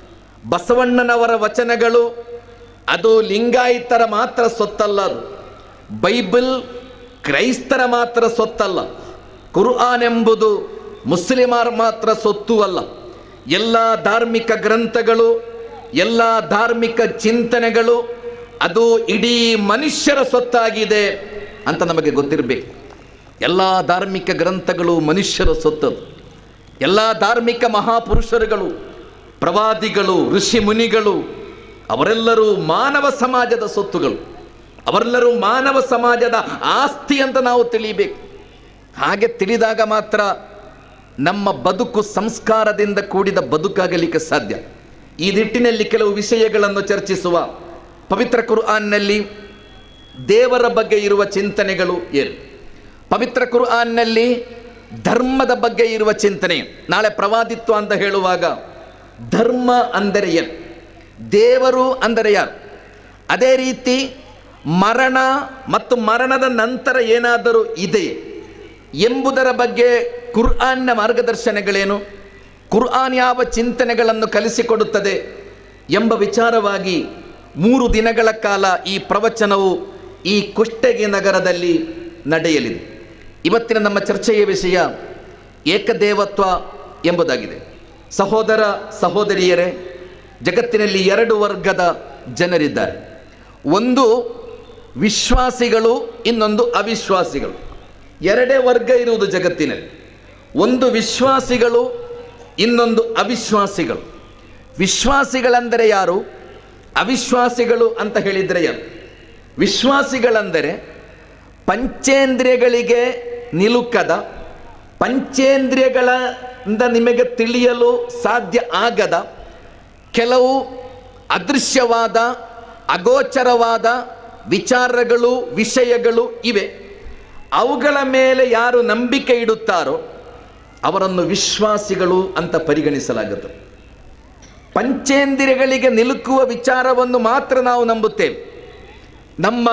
ಬಸವಣ್ಣನವರ ವಚನಗಳು ಅದು ಲಿಂಗಾಯತರ ಮಾತ್ರ ಸೊತ್ತಲ್ಲ ಅದು ಬೈಬಲ್ ಕ್ರೈಸ್ತರ ಮಾತ್ರ ಸೊತ್ತಲ್ಲ ಕುರ್ಆನ್ ಎಂಬುದು ಮುಸ್ಲಿಮರ ಮಾತ್ರ ಸೊತ್ತು ಅಲ್ಲ ಎಲ್ಲ ಧಾರ್ಮಿಕ ಗ್ರಂಥಗಳು ಎಲ್ಲ ಧಾರ್ಮಿಕ ಚಿಂತನೆಗಳು ಅದು ಇಡೀ ಮನುಷ್ಯರ ಸೊತ್ತಾಗಿದೆ ಅಂತ ನಮಗೆ ಗೊತ್ತಿರಬೇಕು ಎಲ್ಲ ಧಾರ್ಮಿಕ ಗ್ರಂಥಗಳು ಮನುಷ್ಯರ ಸೊತ್ತದು ಎಲ್ಲ ಧಾರ್ಮಿಕ ಮಹಾಪುರುಷರುಗಳು ಪ್ರವಾದಿಗಳು ಋಷಿ ಮುನಿಗಳು ಅವರೆಲ್ಲರೂ ಮಾನವ ಸಮಾಜದ ಸೊತ್ತುಗಳು ಅವರೆಲ್ಲರೂ ಮಾನವ ಸಮಾಜದ ಆಸ್ತಿ ಅಂತ ನಾವು ತಿಳಿಯಬೇಕು ಹಾಗೆ ತಿಳಿದಾಗ ಮಾತ್ರ ನಮ್ಮ ಬದುಕು ಸಂಸ್ಕಾರದಿಂದ ಕೂಡಿದ ಬದುಕಾಗಲಿಕ್ಕೆ ಸಾಧ್ಯ ಈ ನಿಟ್ಟಿನಲ್ಲಿ ಕೆಲವು ವಿಷಯಗಳನ್ನು ಚರ್ಚಿಸುವ ಪವಿತ್ರ ಕುರ್ಆನ್ನಲ್ಲಿ ದೇವರ ಬಗ್ಗೆ ಇರುವ ಚಿಂತನೆಗಳು ಏನು ಪವಿತ್ರ ಕುರ್ಆನ್ನಲ್ಲಿ ಧರ್ಮದ ಬಗ್ಗೆ ಇರುವ ಚಿಂತನೆ ನಾಳೆ ಪ್ರವಾದಿತ್ವ ಅಂತ ಹೇಳುವಾಗ ಧರ್ಮ ಅಂದರೆ ಏನು ದೇವರು ಅಂದರೆ ಯಾರು ಅದೇ ರೀತಿ ಮರಣ ಮತ್ತು ಮರಣದ ನಂತರ ಏನಾದರೂ ಇದೆಯೇ ಎಂಬುದರ ಬಗ್ಗೆ ಕುರ್ಆನ್ನ ಮಾರ್ಗದರ್ಶನಗಳೇನು ಕುರ್ಆನ್ ಯಾವ ಚಿಂತನೆಗಳನ್ನು ಕಲಿಸಿಕೊಡುತ್ತದೆ ಎಂಬ ವಿಚಾರವಾಗಿ ಮೂರು ದಿನಗಳ ಕಾಲ ಈ ಪ್ರವಚನವು ಈ ಕುಷ್ಟಗಿ ನಗರದಲ್ಲಿ ನಡೆಯಲಿದೆ ಇವತ್ತಿನ ನಮ್ಮ ಚರ್ಚೆಯ ವಿಷಯ ಏಕದೇವತ್ವ ಎಂಬುದಾಗಿದೆ ಸಹೋದರ ಸಹೋದರಿಯರೇ ಜಗತ್ತಿನಲ್ಲಿ ಎರಡು ವರ್ಗದ ಜನರಿದ್ದಾರೆ ಒಂದು ವಿಶ್ವಾಸಿಗಳು ಇನ್ನೊಂದು ಅವಿಶ್ವಾಸಿಗಳು ಎರಡೇ ವರ್ಗ ಇರುವುದು ಜಗತ್ತಿನಲ್ಲಿ ಒಂದು ವಿಶ್ವಾಸಿಗಳು ಇನ್ನೊಂದು ಅವಿಶ್ವಾಸಿಗಳು ವಿಶ್ವಾಸಿಗಳೆಂದರೆ ಯಾರು ಅವಿಶ್ವಾಸಿಗಳು ಅಂತ ಹೇಳಿದರೆ ಯಾರು ವಿಶ್ವಾಸಿಗಳೆಂದರೆ ಪಂಚೇಂದ್ರಿಯಗಳಿಗೆ ನಿಲುಕದ ಪಂಚೇಂದ್ರಿಯಗಳಿಂದ ನಿಮಗೆ ತಿಳಿಯಲು ಸಾಧ್ಯ ಆಗದ ಕೆಲವು ಅದೃಶ್ಯವಾದ ಅಗೋಚರವಾದ ವಿಚಾರಗಳು ವಿಷಯಗಳು ಇವೆ ಅವುಗಳ ಮೇಲೆ ಯಾರು ನಂಬಿಕೆ ಇಡುತ್ತಾರೋ ಅವರನ್ನು ವಿಶ್ವಾಸಿಗಳು ಅಂತ ಪರಿಗಣಿಸಲಾಗುತ್ತದೆ ಪಂಚೇಂದ್ರಿಯಗಳಿಗೆ ನಿಲುಕುವ ವಿಚಾರವನ್ನು ಮಾತ್ರ ನಾವು ನಂಬುತ್ತೇವೆ ನಮ್ಮ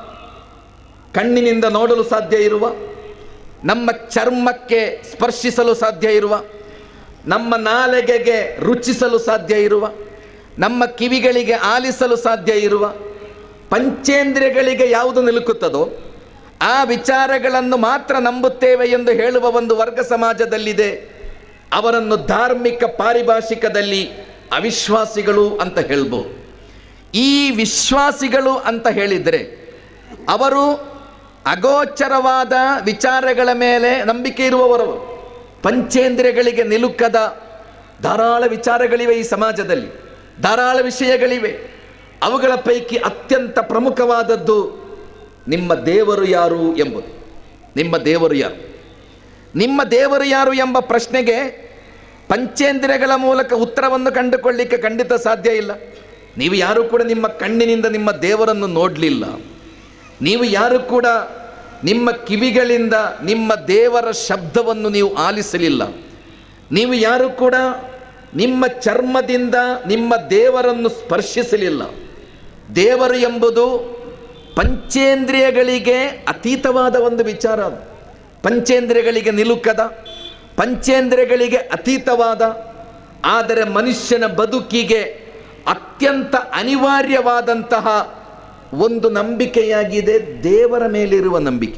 ಕಣ್ಣಿನಿಂದ ನೋಡಲು ಸಾಧ್ಯ ಇರುವ ನಮ್ಮ ಚರ್ಮಕ್ಕೆ ಸ್ಪರ್ಶಿಸಲು ಸಾಧ್ಯ ಇರುವ ನಮ್ಮ ನಾಲಿಗೆಗೆ ರುಚಿಸಲು ಸಾಧ್ಯ ಇರುವ ನಮ್ಮ ಕಿವಿಗಳಿಗೆ ಆಲಿಸಲು ಸಾಧ್ಯ ಇರುವ ಪಂಚೇಂದ್ರಿಯಗಳಿಗೆ ಯಾವುದು ನಿಲುಕುತ್ತದೋ ಆ ವಿಚಾರಗಳನ್ನು ಮಾತ್ರ ನಂಬುತ್ತೇವೆ ಎಂದು ಹೇಳುವ ಒಂದು ವರ್ಗ ಸಮಾಜದಲ್ಲಿದೆ ಅವರನ್ನು ಧಾರ್ಮಿಕ ಪಾರಿಭಾಷಿಕದಲ್ಲಿ ಅವಿಶ್ವಾಸಿಗಳು ಅಂತ ಹೇಳ್ಬೋದು ಈ ವಿಶ್ವಾಸಿಗಳು ಅಂತ ಹೇಳಿದರೆ ಅವರು ಅಗೋಚರವಾದ ವಿಚಾರಗಳ ಮೇಲೆ ನಂಬಿಕೆ ಇರುವವರು ಪಂಚೇಂದ್ರಿಯಗಳಿಗೆ ನಿಲುಕದ ಧಾರಾಳ ವಿಚಾರಗಳಿವೆ ಈ ಸಮಾಜದಲ್ಲಿ ಧಾರಾಳ ವಿಷಯಗಳಿವೆ ಅವುಗಳ ಪೈಕಿ ಅತ್ಯಂತ ಪ್ರಮುಖವಾದದ್ದು ನಿಮ್ಮ ದೇವರು ಯಾರು ಎಂಬುದು ನಿಮ್ಮ ದೇವರು ಯಾರು ನಿಮ್ಮ ದೇವರು ಯಾರು ಎಂಬ ಪ್ರಶ್ನೆಗೆ ಪಂಚೇಂದ್ರಿಯಗಳ ಮೂಲಕ ಉತ್ತರವನ್ನು ಕಂಡುಕೊಳ್ಳಿಕ್ಕೆ ಖಂಡಿತ ಸಾಧ್ಯ ಇಲ್ಲ ನೀವು ಯಾರು ಕೂಡ ನಿಮ್ಮ ಕಣ್ಣಿನಿಂದ ನಿಮ್ಮ ದೇವರನ್ನು ನೋಡಲಿಲ್ಲ ನೀವು ಯಾರು ಕೂಡ ನಿಮ್ಮ ಕಿವಿಗಳಿಂದ ನಿಮ್ಮ ದೇವರ ಶಬ್ದವನ್ನು ನೀವು ಆಲಿಸಲಿಲ್ಲ ನೀವು ಯಾರು ಕೂಡ ನಿಮ್ಮ ಚರ್ಮದಿಂದ ನಿಮ್ಮ ದೇವರನ್ನು ಸ್ಪರ್ಶಿಸಲಿಲ್ಲ ದೇವರು ಎಂಬುದು ಪಂಚೇಂದ್ರಿಯಗಳಿಗೆ ಅತೀತವಾದ ಒಂದು ವಿಚಾರ ಅದು ಪಂಚೇಂದ್ರಿಯಗಳಿಗೆ ನಿಲುಕದ ಪಂಚೇಂದ್ರಿಯಗಳಿಗೆ ಅತೀತವಾದ ಆದರೆ ಮನುಷ್ಯನ ಬದುಕಿಗೆ ಅತ್ಯಂತ ಅನಿವಾರ್ಯವಾದಂತಹ ಒಂದು ನಂಬಿಕೆಯಾಗಿದೆ ದೇವರ ಮೇಲಿರುವ ನಂಬಿಕೆ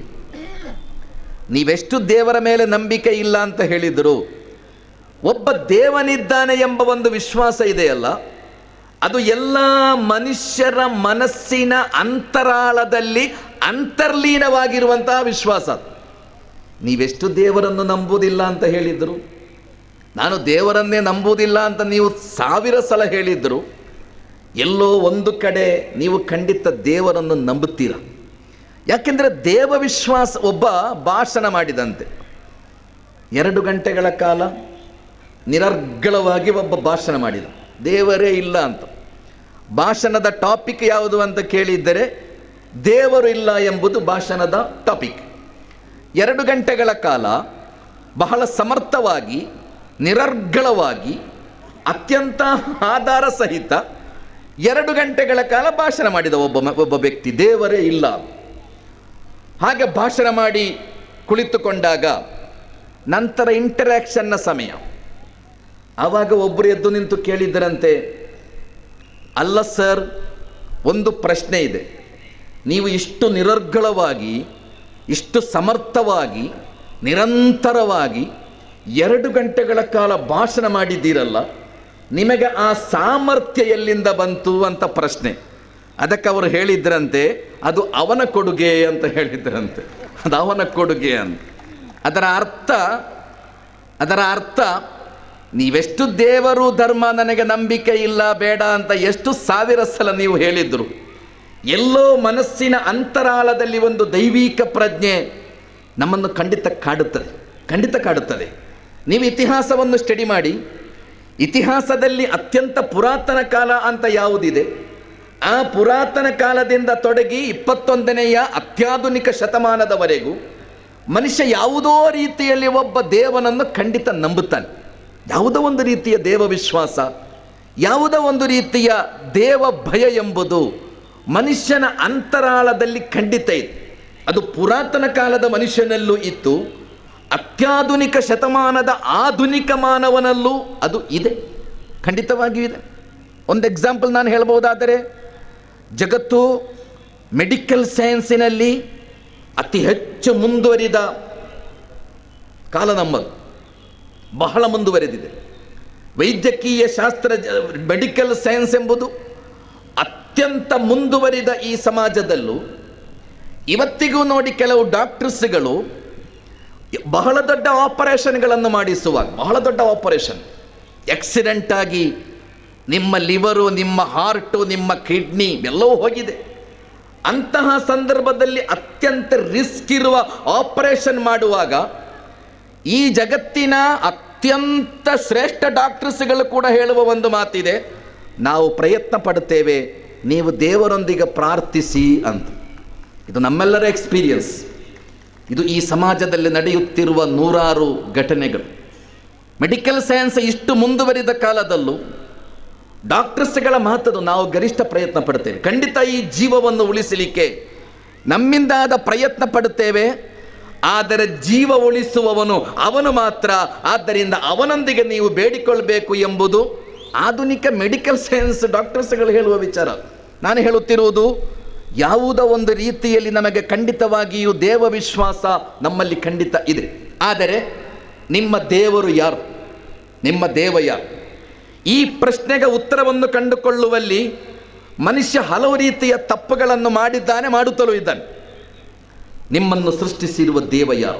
ನೀವೆಷ್ಟು ದೇವರ ಮೇಲೆ ನಂಬಿಕೆ ಇಲ್ಲ ಅಂತ ಹೇಳಿದರು ಒಬ್ಬ ದೇವನಿದ್ದಾನೆ ಎಂಬ ಒಂದು ವಿಶ್ವಾಸ ಇದೆಯಲ್ಲ ಅದು ಎಲ್ಲ ಮನುಷ್ಯರ ಮನಸ್ಸಿನ ಅಂತರಾಳದಲ್ಲಿ ಅಂತರ್ಲೀನವಾಗಿರುವಂತಹ ವಿಶ್ವಾಸ ಅದು. ನೀವೆಷ್ಟು ದೇವರನ್ನು ನಂಬುವುದಿಲ್ಲ ಅಂತ ಹೇಳಿದರು ನಾನು ದೇವರನ್ನೇ ನಂಬುವುದಿಲ್ಲ ಅಂತ ನೀವು ಸಾವಿರ ಸಲ ಹೇಳಿದ್ರು ಎಲ್ಲೋ ಒಂದು ಕಡೆ ನೀವು ಖಂಡಿತ ದೇವರನ್ನು ನಂಬುತ್ತೀರ ಯಾಕೆಂದರೆ ದೇವ ವಿಶ್ವಾಸ ಒಬ್ಬ ಭಾಷಣ ಮಾಡಿದಂತೆ ಎರಡು ಗಂಟೆಗಳ ಕಾಲ ನಿರರ್ಗಳವಾಗಿ ಒಬ್ಬ ಭಾಷಣ ಮಾಡಿದ ದೇವರೇ ಇಲ್ಲ ಅಂತ ಭಾಷಣದ ಟಾಪಿಕ್ ಯಾವುದು ಅಂತ ಕೇಳಿದ್ದರೆ ದೇವರು ಇಲ್ಲ ಎಂಬುದು ಭಾಷಣದ ಟಾಪಿಕ್ ಎರಡು ಗಂಟೆಗಳ ಕಾಲ ಬಹಳ ಸಮರ್ಥವಾಗಿ ನಿರರ್ಗಳವಾಗಿ ಅತ್ಯಂತ ಆಧಾರ ಸಹಿತ ಎರಡು ಗಂಟೆಗಳ ಕಾಲ ಭಾಷಣ ಮಾಡಿದ ಒಬ್ಬ ಮ- ಒಬ್ಬ ವ್ಯಕ್ತಿ ದೇವರೇ ಇಲ್ಲ ಹಾಗೆ ಭಾಷಣ ಮಾಡಿ ಕುಳಿತುಕೊಂಡಾಗ ನಂತರ ಇಂಟರಾಕ್ಷನ್ನ ಸಮಯ ಆವಾಗ ಒಬ್ಬರು ಎದ್ದು ನಿಂತು ಕೇಳಿದ್ದರಂತೆ ಅಲ್ಲ ಸರ್ ಒಂದು ಪ್ರಶ್ನೆ ಇದೆ ನೀವು ಇಷ್ಟು ನಿರರ್ಗಳವಾಗಿ ಇಷ್ಟು ಸಮರ್ಥವಾಗಿ ನಿರಂತರವಾಗಿ ಎರಡು ಗಂಟೆಗಳ ಕಾಲ ಭಾಷಣ ಮಾಡಿದ್ದೀರಲ್ಲ ನಿಮಗೆ ಆ ಸಾಮರ್ಥ್ಯ ಎಲ್ಲಿಂದ ಬಂತು ಅಂತ ಪ್ರಶ್ನೆ ಅದಕ್ಕೆ ಅವರು ಹೇಳಿದ್ರಂತೆ ಅದು ಅವನ ಕೊಡುಗೆ ಅಂತ ಹೇಳಿದ್ರಂತೆ ಅದು ಅವನ ಕೊಡುಗೆ ಅಂತ ಅದರ ಅರ್ಥ ಅದರ ಅರ್ಥ ನೀವೆಷ್ಟು ದೇವರು ಧರ್ಮ ನನಗೆ ನಂಬಿಕೆ ಇಲ್ಲ ಬೇಡ ಅಂತ ಎಷ್ಟು ಸಾವಿರ ಸಲ ನೀವು ಹೇಳಿದ್ರು ಎಲ್ಲೋ ಮನಸ್ಸಿನ ಅಂತರಾಳದಲ್ಲಿ ಒಂದು ದೈವಿಕ ಪ್ರಜ್ಞೆ ನಮ್ಮನ್ನು ಖಂಡಿತ ಕಾಡುತ್ತದೆ ಖಂಡಿತ ಕಾಡುತ್ತದೆ ನೀವು ಇತಿಹಾಸವನ್ನು ಸ್ಟಡಿ ಮಾಡಿ ಇತಿಹಾಸದಲ್ಲಿ ಅತ್ಯಂತ ಪುರಾತನ ಕಾಲ ಅಂತ ಯಾವುದಿದೆ ಆ ಪುರಾತನ ಕಾಲದಿಂದ ತೊಡಗಿ ಇಪ್ಪತ್ತೊಂದನೆಯ ಅತ್ಯಾಧುನಿಕ ಶತಮಾನದವರೆಗೂ ಮನುಷ್ಯ ಯಾವುದೋ ರೀತಿಯಲ್ಲಿ ಒಬ್ಬ ದೇವನನ್ನು ಖಂಡಿತ ನಂಬುತ್ತಾನೆ ಯಾವುದೋ ಒಂದು ರೀತಿಯ ದೇವ ವಿಶ್ವಾಸ ಯಾವುದೋ ಒಂದು ರೀತಿಯ ದೇವ ಭಯ ಎಂಬುದು ಮನುಷ್ಯನ ಅಂತರಾಳದಲ್ಲಿ ಖಂಡಿತ ಇದೆ ಅದು ಪುರಾತನ ಕಾಲದ ಮನುಷ್ಯನಲ್ಲೂ ಇತ್ತು ಅತ್ಯಾಧುನಿಕ ಶತಮಾನದ ಆಧುನಿಕ ಮಾನವನಲ್ಲೂ ಅದು ಇದೆ ಖಂಡಿತವಾಗಿಯೂ ಇದೆ ಒಂದು ಎಕ್ಸಾಂಪಲ್ ನಾನು ಹೇಳ್ಬೋದಾದರೆ ಜಗತ್ತು ಮೆಡಿಕಲ್ ಸೈನ್ಸಿನಲ್ಲಿ ಅತಿ ಹೆಚ್ಚು ಮುಂದುವರಿದ ಕಾಲ ನಮ್ಮದು ಬಹಳ ಮುಂದುವರೆದಿದೆ ವೈದ್ಯಕೀಯ ಶಾಸ್ತ್ರ ಮೆಡಿಕಲ್ ಸೈನ್ಸ್ ಎಂಬುದು ಅತ್ಯಂತ ಮುಂದುವರಿದ ಈ ಸಮಾಜದಲ್ಲೂ ಇವತ್ತಿಗೂ ನೋಡಿ ಕೆಲವು ಡಾಕ್ಟರ್ಸ್ಗಳು ಬಹಳ ದೊಡ್ಡ ಆಪರೇಷನ್ಗಳನ್ನು ಮಾಡಿಸುವಾಗ ಬಹಳ ದೊಡ್ಡ ಆಪರೇಷನ್ ಆಕ್ಸಿಡೆಂಟ್ ಆಗಿ ನಿಮ್ಮ ಲಿವರು ನಿಮ್ಮ ಹಾರ್ಟು ನಿಮ್ಮ ಕಿಡ್ನಿ ಎಲ್ಲವೂ ಹೋಗಿದೆ ಅಂತಹ ಸಂದರ್ಭದಲ್ಲಿ ಅತ್ಯಂತ ರಿಸ್ಕ್ ಇರುವ ಆಪರೇಷನ್ ಮಾಡುವಾಗ ಈ ಜಗತ್ತಿನ ಅತ್ಯಂತ ಶ್ರೇಷ್ಠ ಡಾಕ್ಟರ್ಸ್ಗಳು ಕೂಡ ಹೇಳುವ ಒಂದು ಮಾತಿದೆ ನಾವು ಪ್ರಯತ್ನ ಪಡುತ್ತೇವೆ ನೀವು ದೇವರೊಂದಿಗೆ ಪ್ರಾರ್ಥಿಸಿ ಅಂತ ಇದು ನಮ್ಮೆಲ್ಲರ ಎಕ್ಸ್ಪೀರಿಯನ್ಸ್ ಇದು ಈ ಸಮಾಜದಲ್ಲಿ ನಡೆಯುತ್ತಿರುವ ನೂರಾರು ಘಟನೆಗಳು ಮೆಡಿಕಲ್ ಸೈನ್ಸ್ ಇಷ್ಟು ಮುಂದುವರಿದ ಕಾಲದಲ್ಲೂ ಡಾಕ್ಟರ್ಸ್ಗಳ ಮಾತದು ನಾವು ಗರಿಷ್ಠ ಪ್ರಯತ್ನ ಪಡ್ತೇವೆ ಖಂಡಿತ ಈ ಜೀವವನ್ನು ಉಳಿಸಲಿಕ್ಕೆ ನಮ್ಮಿಂದಾದ ಪ್ರಯತ್ನ ಪಡುತ್ತೇವೆ ಆದರೆ ಜೀವ ಉಳಿಸುವವನು ಅವನು ಮಾತ್ರ ಆದ್ದರಿಂದ ಅವನೊಂದಿಗೆ ನೀವು ಬೇಡಿಕೊಳ್ಬೇಕು ಎಂಬುದು ಆಧುನಿಕ ಮೆಡಿಕಲ್ ಸೈನ್ಸ್ ಡಾಕ್ಟರ್ಸ್ಗಳು ಹೇಳುವ ವಿಚಾರ ನಾನು ಹೇಳುತ್ತಿರುವುದು ಯಾವುದೋ ಒಂದು ರೀತಿಯಲ್ಲಿ ನಮಗೆ ಖಂಡಿತವಾಗಿಯೂ ದೇವ ವಿಶ್ವಾಸ ನಮ್ಮಲ್ಲಿ ಖಂಡಿತ ಇದೆ ಆದರೆ ನಿಮ್ಮ ದೇವರು ಯಾರು ನಿಮ್ಮ ದೇವ ಯಾರು ಈ ಪ್ರಶ್ನೆಗೆ ಉತ್ತರವನ್ನು ಕಂಡುಕೊಳ್ಳುವಲ್ಲಿ ಮನುಷ್ಯ ಹಲವು ರೀತಿಯ ತಪ್ಪುಗಳನ್ನು ಮಾಡಿದ್ದಾನೆ ಮಾಡುತ್ತಲೂ ಇದ್ದಾನೆ ನಿಮ್ಮನ್ನು ಸೃಷ್ಟಿಸಿರುವ ದೇವ ಯಾರು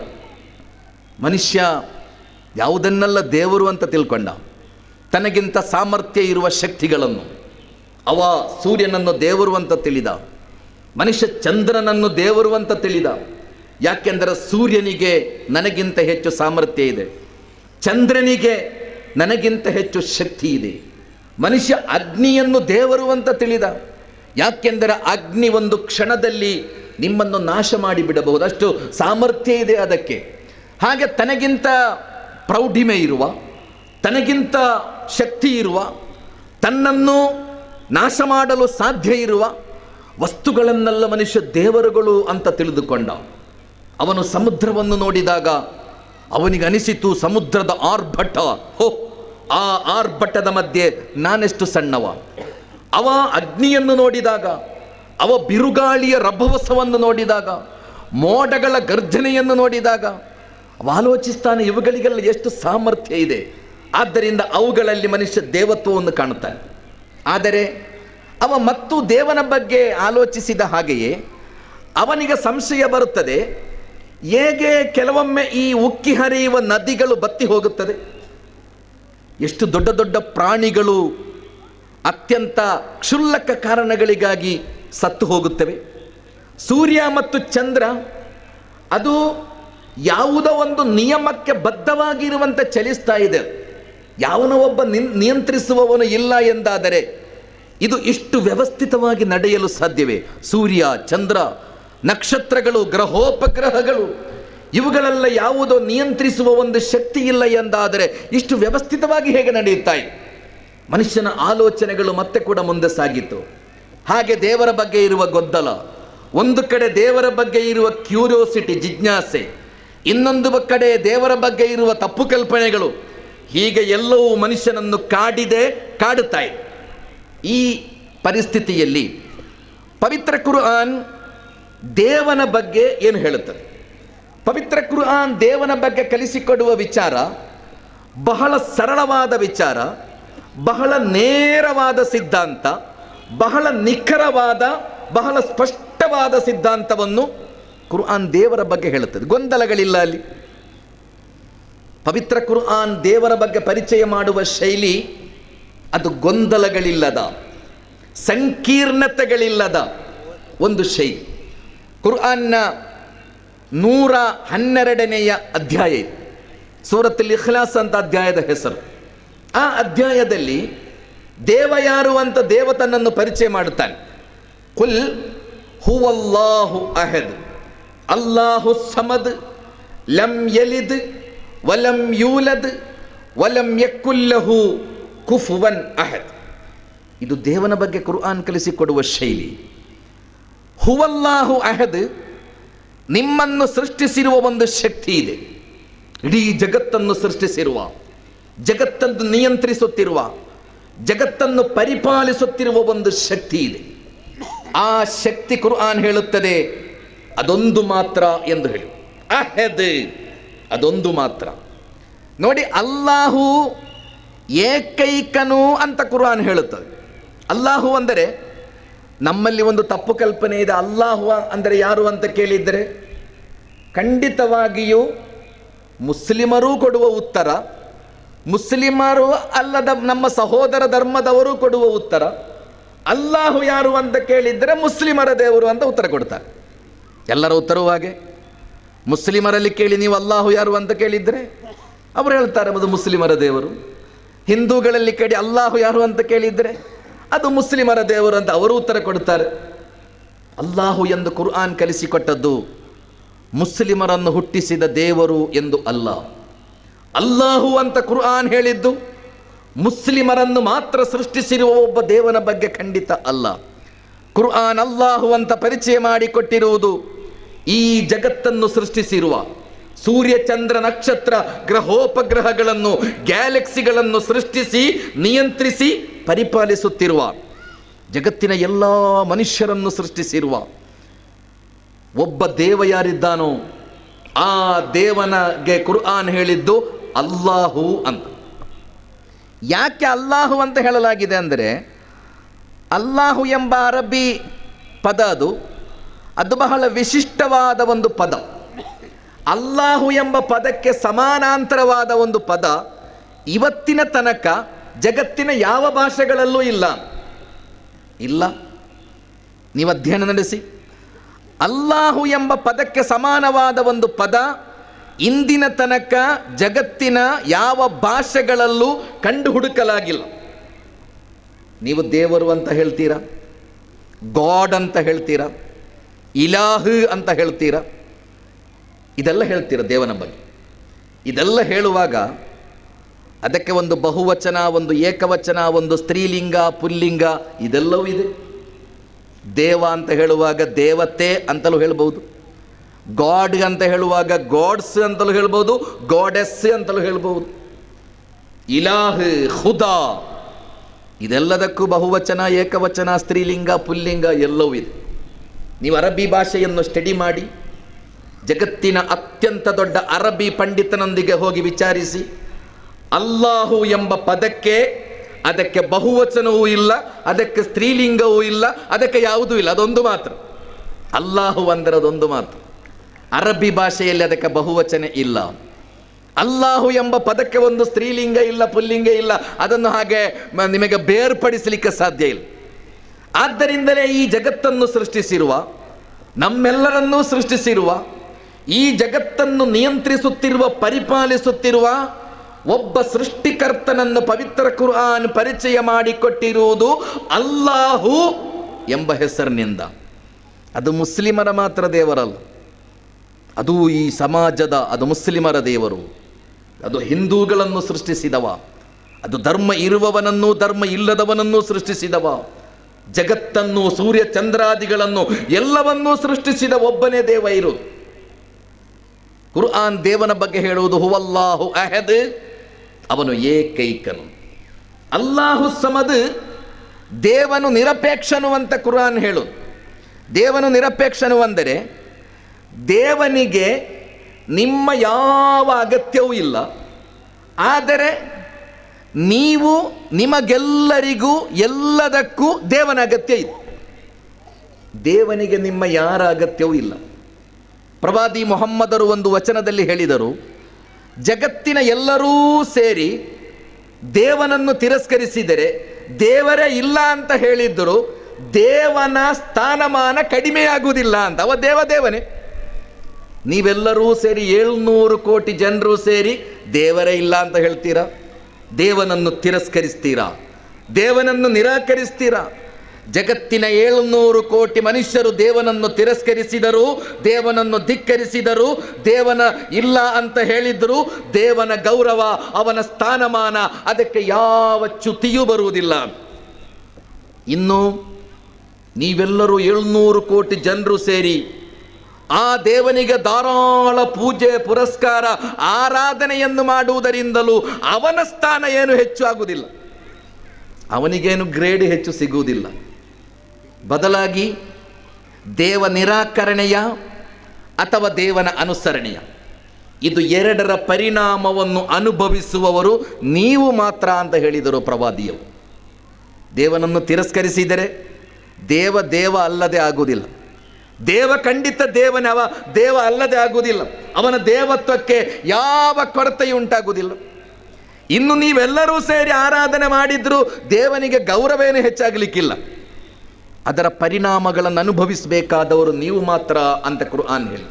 ಮನುಷ್ಯ ಯಾವುದನ್ನೆಲ್ಲ ದೇವರು ಅಂತ ತಿಳ್ಕೊಂಡ ತನಗಿಂತ ಸಾಮರ್ಥ್ಯ ಇರುವ ಶಕ್ತಿಗಳನ್ನು ಅವ ಸೂರ್ಯನನ್ನು ದೇವರು ಅಂತ ತಿಳಿದ ಮನುಷ್ಯ ಚಂದ್ರನನ್ನು ದೇವರು ಅಂತ ತಿಳಿದ ಯಾಕೆಂದರೆ ಸೂರ್ಯನಿಗೆ ನನಗಿಂತ ಹೆಚ್ಚು ಸಾಮರ್ಥ್ಯ ಇದೆ ಚಂದ್ರನಿಗೆ ನನಗಿಂತ ಹೆಚ್ಚು ಶಕ್ತಿ ಇದೆ ಮನುಷ್ಯ ಅಗ್ನಿಯನ್ನು ದೇವರು ಅಂತ ತಿಳಿದ ಯಾಕೆಂದರೆ ಅಗ್ನಿ ಒಂದು ಕ್ಷಣದಲ್ಲಿ ನಿಮ್ಮನ್ನು ನಾಶ ಮಾಡಿಬಿಡಬಹುದು ಅಷ್ಟು ಸಾಮರ್ಥ್ಯ ಇದೆ ಅದಕ್ಕೆ ಹಾಗೆ ತನಗಿಂತ ಪ್ರೌಢಿಮೆ ಇರುವ ತನಗಿಂತ ಶಕ್ತಿ ಇರುವ ತನ್ನನ್ನು ನಾಶ ಮಾಡಲು ಸಾಧ್ಯ ಇರುವ ವಸ್ತುಗಳನ್ನೆಲ್ಲ ಮನುಷ್ಯ ದೇವರುಗಳು ಅಂತ ತಿಳಿದುಕೊಂಡ ಅವನು ಸಮುದ್ರವನ್ನು ನೋಡಿದಾಗ ಅವನಿಗೆ ಅನಿಸಿತು ಸಮುದ್ರದ ಆರ್ಭಟ ಹೋ ಆ ಆರ್ಭಟದ ಮಧ್ಯೆ ನಾನೆಷ್ಟು ಸಣ್ಣವ ಅವ ಅಗ್ನಿಯನ್ನು ನೋಡಿದಾಗ ಅವ ಬಿರುಗಾಳಿಯ ರಭವಸವನ್ನು ನೋಡಿದಾಗ ಮೋಡಗಳ ಗರ್ಜನೆಯನ್ನು ನೋಡಿದಾಗ ಅವ ಆಲೋಚಿಸ್ತಾನೆ ಇವುಗಳಿಗೆಲ್ಲ ಎಷ್ಟು ಸಾಮರ್ಥ್ಯ ಇದೆ ಆದ್ದರಿಂದ ಅವುಗಳಲ್ಲಿ ಮನುಷ್ಯ ದೇವತ್ವವನ್ನು ಕಾಣುತ್ತಾನೆ ಆದರೆ ಅವ ಮತ್ತು ದೇವನ ಬಗ್ಗೆ ಆಲೋಚಿಸಿದ ಹಾಗೆಯೇ ಅವನಿಗೆ ಸಂಶಯ ಬರುತ್ತದೆ ಹೇಗೆ ಕೆಲವೊಮ್ಮೆ ಈ ಉಕ್ಕಿ ಹರಿಯುವ ನದಿಗಳು ಬತ್ತಿ ಹೋಗುತ್ತದೆ ಎಷ್ಟು ದೊಡ್ಡ ದೊಡ್ಡ ಪ್ರಾಣಿಗಳು ಅತ್ಯಂತ ಕ್ಷುಲ್ಲಕ ಕಾರಣಗಳಿಗಾಗಿ ಸತ್ತು ಹೋಗುತ್ತವೆ ಸೂರ್ಯ ಮತ್ತು ಚಂದ್ರ ಅದು ಯಾವುದೋ ಒಂದು ನಿಯಮಕ್ಕೆ ಬದ್ಧವಾಗಿರುವಂತೆ ಚಲಿಸ್ತಾ ಇದೆ ಯಾವನೋ ಒಬ್ಬ ನಿನ್ ನಿಯಂತ್ರಿಸುವವನು ಇಲ್ಲ ಎಂದಾದರೆ ಇದು ಇಷ್ಟು ವ್ಯವಸ್ಥಿತವಾಗಿ ನಡೆಯಲು ಸಾಧ್ಯವೇ ಸೂರ್ಯ ಚಂದ್ರ ನಕ್ಷತ್ರಗಳು ಗ್ರಹೋಪಗ್ರಹಗಳು ಇವುಗಳೆಲ್ಲ ಯಾವುದೋ ನಿಯಂತ್ರಿಸುವ ಒಂದು ಶಕ್ತಿ ಇಲ್ಲ ಎಂದಾದರೆ ಇಷ್ಟು ವ್ಯವಸ್ಥಿತವಾಗಿ ಹೇಗೆ ನಡೆಯುತ್ತಾ ಇದೆ ಮನುಷ್ಯನ ಆಲೋಚನೆಗಳು ಮತ್ತೆ ಕೂಡ ಮುಂದೆ ಸಾಗಿತ್ತು ಹಾಗೆ ದೇವರ ಬಗ್ಗೆ ಇರುವ ಗೊಂದಲ ಒಂದು ಕಡೆ ದೇವರ ಬಗ್ಗೆ ಇರುವ ಕ್ಯೂರಿಯೋಸಿಟಿ ಜಿಜ್ಞಾಸೆ ಇನ್ನೊಂದು ಕಡೆ ದೇವರ ಬಗ್ಗೆ ಇರುವ ತಪ್ಪು ಕಲ್ಪನೆಗಳು ಹೀಗೆ ಎಲ್ಲವೂ ಮನುಷ್ಯನನ್ನು ಕಾಡಿದೆ ಕಾಡುತ್ತಾ ಇದೆ ಈ ಪರಿಸ್ಥಿತಿಯಲ್ಲಿ ಪವಿತ್ರ ಕುರ್ಆನ್ ದೇವನ ಬಗ್ಗೆ ಏನು ಹೇಳುತ್ತದೆ ಪವಿತ್ರ ಕುರ್ಆನ್ ದೇವನ ಬಗ್ಗೆ ಕಲಿಸಿಕೊಡುವ ವಿಚಾರ ಬಹಳ ಸರಳವಾದ ವಿಚಾರ ಬಹಳ ನೇರವಾದ ಸಿದ್ಧಾಂತ ಬಹಳ ನಿಖರವಾದ ಬಹಳ ಸ್ಪಷ್ಟವಾದ ಸಿದ್ಧಾಂತವನ್ನು ಕುರ್ಆನ್ ದೇವರ ಬಗ್ಗೆ ಹೇಳುತ್ತದೆ ಗೊಂದಲಗಳಿಲ್ಲ ಅಲ್ಲಿ ಪವಿತ್ರ ಕುರ್ಆನ್ ದೇವರ ಬಗ್ಗೆ ಪರಿಚಯ ಮಾಡುವ ಶೈಲಿ ಅದು ಗೊಂದಲಗಳಿಲ್ಲದ ಸಂಕೀರ್ಣತೆಗಳಿಲ್ಲದ ಒಂದು ಶೈಲಿ ಕುರ್ಆನ್ನ ನೂರ ಹನ್ನೆರಡನೆಯ ಅಧ್ಯಾಯ ಇದೆ ಸೂರತ್ತಲ್ಲಿ ಇಖ್ಲಾಸ್ ಅಂತ ಅಧ್ಯಾಯದ ಹೆಸರು ಆ ಅಧ್ಯಾಯದಲ್ಲಿ ದೇವ ಯಾರು ಅಂತ ದೇವ ತನ್ನನ್ನು ಪರಿಚಯ ಮಾಡುತ್ತಾನೆ ಕುಲ್ ಹುವಲ್ಲಾಹು ಅಹದ್ ಅಲ್ಲಾಹು ಸಮದ್ ಲಂ ಯಲಿದ್ ವಲಂ ಯೂಲದ್ ವಲಂ ಯಕ್ಕುಲ್ಲಹು ಕುಫುವನ್ ಅಹದ್ ಇದು ದೇವನ ಬಗ್ಗೆ ಕುರ್ಆನ್ ಕಲಿಸಿಕೊಡುವ ಶೈಲಿ ಹುವಲ್ಲಾಹು ಅಹದ್ ನಿಮ್ಮನ್ನು ಸೃಷ್ಟಿಸಿರುವ ಒಂದು ಶಕ್ತಿ ಇದೆ ಇಡೀ ಜಗತ್ತನ್ನು ಸೃಷ್ಟಿಸಿರುವ ಜಗತ್ತನ್ನು ನಿಯಂತ್ರಿಸುತ್ತಿರುವ ಜಗತ್ತನ್ನು ಪರಿಪಾಲಿಸುತ್ತಿರುವ ಒಂದು ಶಕ್ತಿ ಇದೆ ಆ ಶಕ್ತಿ ಕುರ್ಆನ್ ಹೇಳುತ್ತದೆ ಅದೊಂದು ಮಾತ್ರ ಎಂದು ಹೇಳಿ ಅಹದ್ ಅದೊಂದು ಮಾತ್ರ ನೋಡಿ ಅಲ್ಲಾಹು ಏಕೈಕನು ಅಂತ ಕುರ್ಆನ್ ಹೇಳುತ್ತದೆ ಅಲ್ಲಾಹು ಅಂದರೆ ನಮ್ಮಲ್ಲಿ ಒಂದು ತಪ್ಪು ಕಲ್ಪನೆ ಇದೆ ಅಲ್ಲಾಹು ಅಂದರೆ ಯಾರು ಅಂತ ಕೇಳಿದರೆ ಖಂಡಿತವಾಗಿಯೂ ಮುಸ್ಲಿಮರೂ ಕೊಡುವ ಉತ್ತರ ಮುಸ್ಲಿಮರು ಅಲ್ಲದ ನಮ್ಮ ಸಹೋದರ ಧರ್ಮದವರು ಕೊಡುವ ಉತ್ತರ ಅಲ್ಲಾಹು ಯಾರು ಅಂತ ಕೇಳಿದರೆ ಮುಸ್ಲಿಮರ ದೇವರು ಅಂತ ಉತ್ತರ ಕೊಡ್ತಾರೆ ಎಲ್ಲರ ಉತ್ತರವೂ ಹಾಗೆ ಮುಸ್ಲಿಮರಲ್ಲಿ ಕೇಳಿ ನೀವು ಅಲ್ಲಾಹು ಯಾರು ಅಂತ ಕೇಳಿದರೆ ಅವರು ಹೇಳ್ತಾರೆ ಅದು ಮುಸ್ಲಿಮರ ದೇವರು ಹಿಂದೂಗಳಲ್ಲಿ ಕೇಳಿ ಅಲ್ಲಾಹು ಯಾರು ಅಂತ ಕೇಳಿದರೆ ಅದು ಮುಸ್ಲಿಮರ ದೇವರು ಅಂತ ಅವರು ಉತ್ತರ ಕೊಡ್ತಾರೆ ಅಲ್ಲಾಹು ಎಂದು ಕುರ್ಆನ್ ಕಲಿಸಿಕೊಟ್ಟದ್ದು ಮುಸ್ಲಿಮರನ್ನು ಹುಟ್ಟಿಸಿದ ದೇವರು ಎಂದು ಅಲ್ಲ ಅಲ್ಲಾಹು ಅಂತ ಕುರ್ಆನ್ ಹೇಳಿದ್ದು ಮುಸ್ಲಿಮರನ್ನು ಮಾತ್ರ ಸೃಷ್ಟಿಸಿರುವ ಒಬ್ಬ ದೇವನ ಬಗ್ಗೆ ಖಂಡಿತ ಅಲ್ಲ ಕುರ್ಆನ್ ಅಲ್ಲಾಹು ಅಂತ ಪರಿಚಯ ಮಾಡಿಕೊಟ್ಟಿರುವುದು ಈ ಜಗತ್ತನ್ನು ಸೃಷ್ಟಿಸಿರುವ ಸೂರ್ಯ ಚಂದ್ರ ನಕ್ಷತ್ರ ಗ್ರಹೋಪಗ್ರಹಗಳನ್ನು ಗ್ಯಾಲಕ್ಸಿಗಳನ್ನು ಸೃಷ್ಟಿಸಿ ನಿಯಂತ್ರಿಸಿ ಪರಿಪಾಲಿಸುತ್ತಿರುವ ಜಗತ್ತಿನ ಎಲ್ಲ ಮನುಷ್ಯರನ್ನು ಸೃಷ್ಟಿಸಿರುವ ಒಬ್ಬ ದೇವ ಯಾರಿದ್ದಾನೋ ಆ ದೇವನಗೆ ಕುರ್ಆನ್ ಹೇಳಿದ್ದು ಅಲ್ಲಾಹು ಅಂತ ಯಾಕೆ ಅಲ್ಲಾಹು ಅಂತ ಹೇಳಲಾಗಿದೆ ಅಂದರೆ ಅಲ್ಲಾಹು ಎಂಬ ಅರಬ್ಬಿ ಪದ ಅದು ಅದು ಬಹಳ ವಿಶಿಷ್ಟವಾದ ಒಂದು ಪದ ಅಲ್ಲಾಹು ಎಂಬ ಪದಕ್ಕೆ ಸಮಾನಾಂತರವಾದ ಒಂದು ಪದ ಇವತ್ತಿನ ತನಕ ಜಗತ್ತಿನ ಯಾವ ಭಾಷೆಗಳಲ್ಲೂ ಇಲ್ಲ ಇಲ್ಲ ನೀವು ಅಧ್ಯಯನ ನಡೆಸಿ ಅಲ್ಲಾಹು ಎಂಬ ಪದಕ್ಕೆ ಸಮಾನವಾದ ಒಂದು ಪದ ಇಂದಿನ ತನಕ ಜಗತ್ತಿನ ಯಾವ ಭಾಷೆಗಳಲ್ಲೂ ಕಂಡು ಹುಡುಕಲಾಗಿಲ್ಲ ನೀವು ದೇವರು ಅಂತ ಹೇಳ್ತೀರಾ ಗಾಡ್ ಅಂತ ಹೇಳ್ತೀರಾ ಇಲಾಹ್ ಅಂತ ಹೇಳ್ತೀರಾ ಇದೆಲ್ಲ ಹೇಳ್ತೀರಾ ದೇವನ ಬಗ್ಗೆ ಇದೆಲ್ಲ ಹೇಳುವಾಗ ಅದಕ್ಕೆ ಒಂದು ಬಹುವಚನ ಒಂದು ಏಕವಚನ ಒಂದು ಸ್ತ್ರೀಲಿಂಗ ಪುಲ್ಲಿಂಗ ಇದೆಲ್ಲವೂ ಇದೆ ದೇವ ಅಂತ ಹೇಳುವಾಗ ದೇವತೆ ಅಂತಲೂ ಹೇಳ್ಬೋದು ಗಾಡ್ ಅಂತ ಹೇಳುವಾಗ ಗಾಡ್ಸ್ ಅಂತಲೂ ಹೇಳ್ಬೋದು ಗಾಡೆಸ್ ಅಂತಲೂ ಹೇಳ್ಬೋದು ಇಲಾಹ್ ಖುದಾ ಇದೆಲ್ಲದಕ್ಕೂ ಬಹುವಚನ ಏಕವಚನ ಸ್ತ್ರೀಲಿಂಗ ಪುಲ್ಲಿಂಗ ಎಲ್ಲವೂ ಇದೆ ನೀವು ಅರಬ್ಬಿ ಭಾಷೆಯನ್ನು ಸ್ಟಡಿ ಮಾಡಿ ಜಗತ್ತಿನ ಅತ್ಯಂತ ದೊಡ್ಡ ಅರಬ್ಬಿ ಪಂಡಿತನೊಂದಿಗೆ ಹೋಗಿ ವಿಚಾರಿಸಿ ಅಲ್ಲಾಹು ಎಂಬ ಪದಕ್ಕೆ ಅದಕ್ಕೆ ಬಹುವಚನವೂ ಇಲ್ಲ ಅದಕ್ಕೆ ಸ್ತ್ರೀಲಿಂಗವೂ ಇಲ್ಲ ಅದಕ್ಕೆ ಯಾವುದೂ ಇಲ್ಲ ಅದೊಂದು ಮಾತ್ರ ಅಲ್ಲಾಹು ಅಂದರೆ ಅದೊಂದು ಮಾತ್ರ ಅರಬ್ಬಿ ಭಾಷೆಯಲ್ಲಿ ಅದಕ್ಕೆ ಬಹುವಚನ ಇಲ್ಲ ಅಲ್ಲಾಹು ಎಂಬ ಪದಕ್ಕೆ ಒಂದು ಸ್ತ್ರೀಲಿಂಗ ಇಲ್ಲ ಪುಲ್ಲಿಂಗ ಇಲ್ಲ ಅದನ್ನು ಹಾಗೆ ಮ- ನಿಮಗೆ ಬೇರ್ಪಡಿಸಲಿಕ್ಕೆ ಸಾಧ್ಯ ಇಲ್ಲ ಆದ್ದರಿಂದಲೇ ಈ ಜಗತ್ತನ್ನು ಸೃಷ್ಟಿಸಿರುವ ನಮ್ಮೆಲ್ಲರನ್ನೂ ಸೃಷ್ಟಿಸಿರುವ ಈ ಜಗತ್ತನ್ನು ನಿಯಂತ್ರಿಸುತ್ತಿರುವ ಪರಿಪಾಲಿಸುತ್ತಿರುವ ಒಬ್ಬ ಸೃಷ್ಟಿಕರ್ತನನ್ನು ಪವಿತ್ರ ಕುರ್ಆನ್ ಪರಿಚಯ ಮಾಡಿಕೊಟ್ಟಿರುವುದು ಅಲ್ಲಾಹು ಎಂಬ ಹೆಸರಿನಿಂದ ಅದು ಮುಸ್ಲಿಮರ ಮಾತ್ರ ದೇವರಲ್ಲ ಅದು ಈ ಸಮಾಜದ ಅದು ಮುಸ್ಲಿಮರ ದೇವರು ಅದು ಹಿಂದೂಗಳನ್ನು ಸೃಷ್ಟಿಸಿದವ ಅದು ಧರ್ಮ ಇರುವವನನ್ನು ಧರ್ಮ ಇಲ್ಲದವನನ್ನು ಸೃಷ್ಟಿಸಿದವ ಜಗತ್ತನ್ನು ಸೂರ್ಯ ಚಂದ್ರಾದಿಗಳನ್ನು ಎಲ್ಲವನ್ನೂ ಸೃಷ್ಟಿಸಿದ ಒಬ್ಬನೇ ದೇವ ಇರು ಕುರ್ಆನ್ ದೇವನ ಬಗ್ಗೆ ಹೇಳುವುದು ಹುವಲ್ಲಾಹು ಅಹದ್ ಅವನು ಏಕೈಕನು ಅಲ್ಲಾಹು ಸಮದ್ ದೇವನು ನಿರಪೇಕ್ಷನು ಅಂತ ಕುರ್ಆನ್ ಹೇಳುದು ದೇವನು ನಿರಪೇಕ್ಷನು ಅಂದರೆ ದೇವನಿಗೆ ನಿಮ್ಮ ಯಾವ ಅಗತ್ಯವೂ ಇಲ್ಲ ಆದರೆ ನೀವು ನಿಮಗೆಲ್ಲರಿಗೂ ಎಲ್ಲದಕ್ಕೂ ದೇವನ ಅಗತ್ಯ ಇದೆ ದೇವನಿಗೆ ನಿಮ್ಮ ಯಾರ ಅಗತ್ಯವೂ ಇಲ್ಲ ಪ್ರವಾದಿ ಮೊಹಮ್ಮದರು ಒಂದು ವಚನದಲ್ಲಿ ಹೇಳಿದರು ಜಗತ್ತಿನ ಎಲ್ಲರೂ ಸೇರಿ ದೇವನನ್ನು ತಿರಸ್ಕರಿಸಿದರೆ ದೇವರೇ ಇಲ್ಲ ಅಂತ ಹೇಳಿದ್ದರು ದೇವನ ಸ್ಥಾನಮಾನ ಕಡಿಮೆಯಾಗುವುದಿಲ್ಲ ಅಂತ ಅವ ದೇವ ದೇವನೇ ನೀವೆಲ್ಲರೂ ಸೇರಿ ಏಳ್ನೂರು ಕೋಟಿ ಜನರು ಸೇರಿ ದೇವರೇ ಇಲ್ಲ ಅಂತ ಹೇಳ್ತೀರಾ ದೇವನನ್ನು ತಿರಸ್ಕರಿಸ್ತೀರಾ ದೇವನನ್ನು ನಿರಾಕರಿಸ್ತೀರಾ ಜಗತ್ತಿನ ಏಳುನೂರು ಕೋಟಿ ಮನುಷ್ಯರು ದೇವನನ್ನು ತಿರಸ್ಕರಿಸಿದರು ದೇವನನ್ನು ಧಿಕ್ಕರಿಸಿದರು ದೇವನ ಇಲ್ಲ ಅಂತ ಹೇಳಿದ್ರು ದೇವನ ಗೌರವ ಅವನ ಸ್ಥಾನಮಾನ ಅದಕ್ಕೆ ಯಾವ ಚ್ಯುತಿಯೂ ಬರುವುದಿಲ್ಲ ಇನ್ನು ನೀವೆಲ್ಲರೂ ಏಳ್ನೂರು ಕೋಟಿ ಜನರು ಸೇರಿ ಆ ದೇವನಿಗೆ ಧಾರಾಳ ಪೂಜೆ ಪುರಸ್ಕಾರ ಆರಾಧನೆಯನ್ನು ಮಾಡುವುದರಿಂದಲೂ ಅವನ ಸ್ಥಾನ ಏನು ಹೆಚ್ಚು ಆಗುವುದಿಲ್ಲ ಅವನಿಗೇನು ಗ್ರೇಡ್ ಹೆಚ್ಚು ಸಿಗುವುದಿಲ್ಲ ಬದಲಾಗಿ ದೇವ ನಿರಾಕರಣೆಯ ಅಥವಾ ದೇವನ ಅನುಸರಣೆಯ ಇದು ಎರಡರ ಪರಿಣಾಮವನ್ನು ಅನುಭವಿಸುವವರು ನೀವು ಮಾತ್ರ ಅಂತ ಹೇಳಿದರು ಪ್ರವಾದಿಯವರು ದೇವನನ್ನು ತಿರಸ್ಕರಿಸಿದರೆ ದೇವ ದೇವ ಅಲ್ಲದೆ ಆಗುವುದಿಲ್ಲ ದೇವ ಖಂಡಿತ ದೇವನವ ದೇವ ಅಲ್ಲದೆ ಆಗುವುದಿಲ್ಲ ಅವನ ದೇವತ್ವಕ್ಕೆ ಯಾವ ಕೊರತೆಯೂ ಉಂಟಾಗುವುದಿಲ್ಲ ಇನ್ನು ನೀವೆಲ್ಲರೂ ಸೇರಿ ಆರಾಧನೆ ಮಾಡಿದ್ರು ದೇವನಿಗೆ ಗೌರವೇನು ಹೆಚ್ಚಾಗಲಿಕ್ಕಿಲ್ಲ ಅದರ ಪರಿಣಾಮಗಳನ್ನು ಅನುಭವಿಸಬೇಕಾದವರು ನೀವು ಮಾತ್ರ ಅಂತ ಕುರ್ಆನ್ ಹೇಳಿ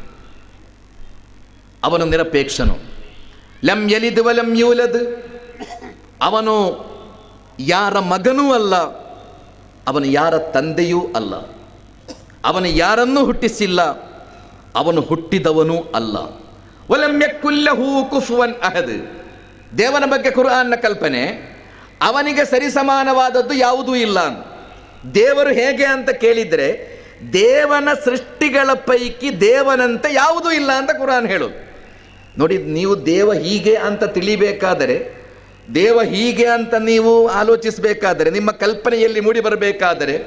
ಅವನು ನಿರಪೇಕ್ಷನು ಲಂ ಯಲಿದ್ ವಲಂ ಯೂಲದ್ ಅವನು ಯಾರ ಮಗನೂ ಅಲ್ಲ ಅವನು ಯಾರ ತಂದೆಯೂ ಅಲ್ಲ ಅವನು ಯಾರನ್ನೂ ಹುಟ್ಟಿಸಿಲ್ಲ ಅವನು ಹುಟ್ಟಿದವನೂ ಅಲ್ಲ ಒಲಮ್ಯಕ್ಕುಲ್ಲಹೂ ಕುಫುವನ್ ಅಹದ್ ದೇವನ ಬಗ್ಗೆ ಕುರ್ಆನ್ನ ಕಲ್ಪನೆ ಅವನಿಗೆ ಸರಿಸಮಾನವಾದದ್ದು ಯಾವುದೂ ಇಲ್ಲ ಅಂತ. ದೇವರು ಹೇಗೆ ಅಂತ ಕೇಳಿದರೆ ದೇವನ ಸೃಷ್ಟಿಗಳ ಪೈಕಿ ದೇವನಂತೆ ಯಾವುದೂ ಇಲ್ಲ ಅಂತ ಕುರಾನ್ ಹೇಳೋದು ನೋಡಿ ನೀವು ದೇವ ಹೀಗೆ ಅಂತ ತಿಳಿಬೇಕಾದರೆ ದೇವ ಹೀಗೆ ಅಂತ ನೀವು ಆಲೋಚಿಸಬೇಕಾದರೆ ನಿಮ್ಮ ಕಲ್ಪನೆಯಲ್ಲಿ ಮೂಡಿ ಬರಬೇಕಾದರೆ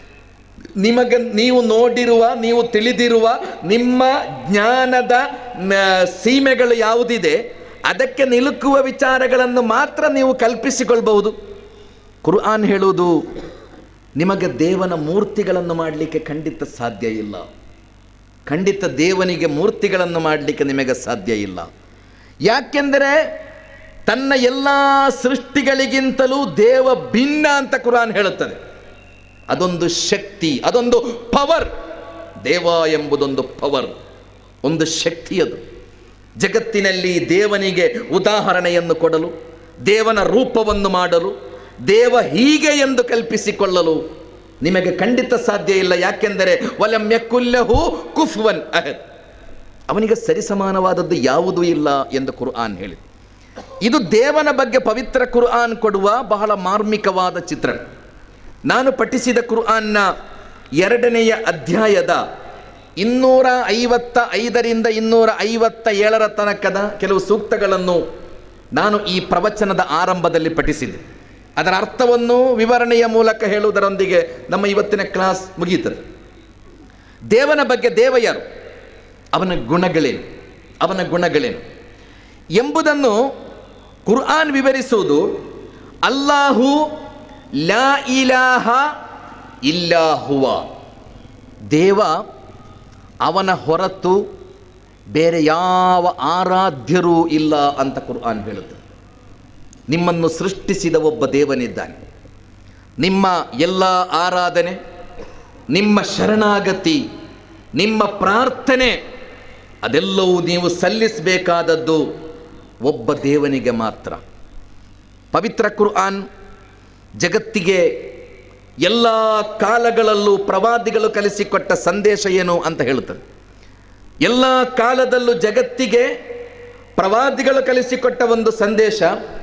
ನಿಮಗೆ ನೀವು ನೋಡಿರುವ ನೀವು ತಿಳಿದಿರುವ ನಿಮ್ಮ ಜ್ಞಾನದ ನ, ಸೀಮೆಗಳು ಯಾವುದಿದೆ ಅದಕ್ಕೆ ನಿಲುಕುವ ವಿಚಾರಗಳನ್ನು ಮಾತ್ರ ನೀವು ಕಲ್ಪಿಸಿಕೊಳ್ಬಹುದು ಕುರ್ಆನ್ ಹೇಳುವುದು ನಿಮಗೆ ದೇವನ ಮೂರ್ತಿಗಳನ್ನು ಮಾಡಲಿಕ್ಕೆ ಖಂಡಿತ ಸಾಧ್ಯ ಇಲ್ಲ ಖಂಡಿತ ದೇವನಿಗೆ ಮೂರ್ತಿಗಳನ್ನು ಮಾಡಲಿಕ್ಕೆ ನಿಮಗೆ ಸಾಧ್ಯ ಇಲ್ಲ ಯಾಕೆಂದರೆ ತನ್ನ ಎಲ್ಲ ಸೃಷ್ಟಿಗಳಿಗಿಂತಲೂ ದೇವ ಭಿನ್ನ ಅಂತ ಕುರಾನ್ ಹೇಳುತ್ತದೆ ಅದೊಂದು ಶಕ್ತಿ ಅದೊಂದು ಪವರ್ ದೇವ ಎಂಬುದೊಂದು ಪವರ್ ಒಂದು ಶಕ್ತಿ ಅದು ಜಗತ್ತಿನಲ್ಲಿ ದೇವನಿಗೆ ಉದಾಹರಣೆಯನ್ನು ಕೊಡಲು ದೇವನ ರೂಪವನ್ನು ಮಾಡಲು ದೇವ ಹೀಗೆ ಎಂದು ಕಲ್ಪಿಸಿಕೊಳ್ಳಲು ನಿಮಗೆ ಖಂಡಿತ ಸಾಧ್ಯ ಇಲ್ಲ ಯಾಕೆಂದರೆ ವಲಮ್ಯಕುಲ್ಲಹು ಕುಫ್ವನ್ ಅಹದ್ ಅವನಿಗೆ ಸರಿಸಮಾನವಾದದ್ದು ಯಾವುದೂ ಇಲ್ಲ ಎಂದು ಕುರ್ಆನ್ ಹೇಳಿ ಇದು ದೇವನ ಬಗ್ಗೆ ಪವಿತ್ರ ಕುರ್ಆನ್ ಕೊಡುವ ಬಹಳ ಮಾರ್ಮಿಕವಾದ ಚಿತ್ರಣ ನಾನು ಪಠಿಸಿದ ಕುರ್ಆನ್ನ ಎರಡನೆಯ ಅಧ್ಯಾಯದ ಇನ್ನೂರ ಐವತ್ತ ಐದರಿಂದ ಇನ್ನೂರ ಐವತ್ತ ಏಳರ ತನಕದ ಕೆಲವು ಸೂಕ್ತಗಳನ್ನು ನಾನು ಈ ಪ್ರವಚನದ ಆರಂಭದಲ್ಲಿ ಪಠಿಸಿದೆ ಅದರ ಅರ್ಥವನ್ನು ವಿವರಣೆಯ ಮೂಲಕ ಹೇಳುವುದರೊಂದಿಗೆ ನಮ್ಮ ಇವತ್ತಿನ ಕ್ಲಾಸ್ ಮುಗಿಯುತ್ತದೆ ದೇವನ ಬಗ್ಗೆ ದೇವ ಯಾರು ಅವನ ಗುಣಗಳೇನು ಅವನ ಗುಣಗಳೇನು ಎಂಬುದನ್ನು ಕುರ್ಆನ್ ವಿವರಿಸುವುದು ಅಲ್ಲಾಹು ಲಾ ಇಲಾಹ ಇಲ್ಲಾಹುವ ದೇವ ಅವನ ಹೊರತು ಬೇರೆ ಯಾವ ಆರಾಧ್ಯರೂ ಇಲ್ಲ ಅಂತ ಕುರ್ಆನ್ ಹೇಳುತ್ತೆ ನಿಮ್ಮನ್ನು ಸೃಷ್ಟಿಸಿದ ಒಬ್ಬ ದೇವನಿದ್ದಾನೆ ನಿಮ್ಮ ಎಲ್ಲ ಆರಾಧನೆ ನಿಮ್ಮ ಶರಣಾಗತಿ ನಿಮ್ಮ ಪ್ರಾರ್ಥನೆ ಅದೆಲ್ಲವೂ ನೀವು ಸಲ್ಲಿಸಬೇಕಾದದ್ದು ಒಬ್ಬ ದೇವನಿಗೆ ಮಾತ್ರ ಪವಿತ್ರ ಕುರ್ಆನ್ ಜಗತ್ತಿಗೆ ಎಲ್ಲ ಕಾಲಗಳಲ್ಲೂ ಪ್ರವಾದಿಗಳು ಕಲಿಸಿಕೊಟ್ಟ ಸಂದೇಶ ಏನು ಅಂತ ಹೇಳುತ್ತದೆ ಎಲ್ಲ ಕಾಲದಲ್ಲೂ ಜಗತ್ತಿಗೆ ಪ್ರವಾದಿಗಳು ಕಲಿಸಿಕೊಟ್ಟ ಒಂದು ಸಂದೇಶ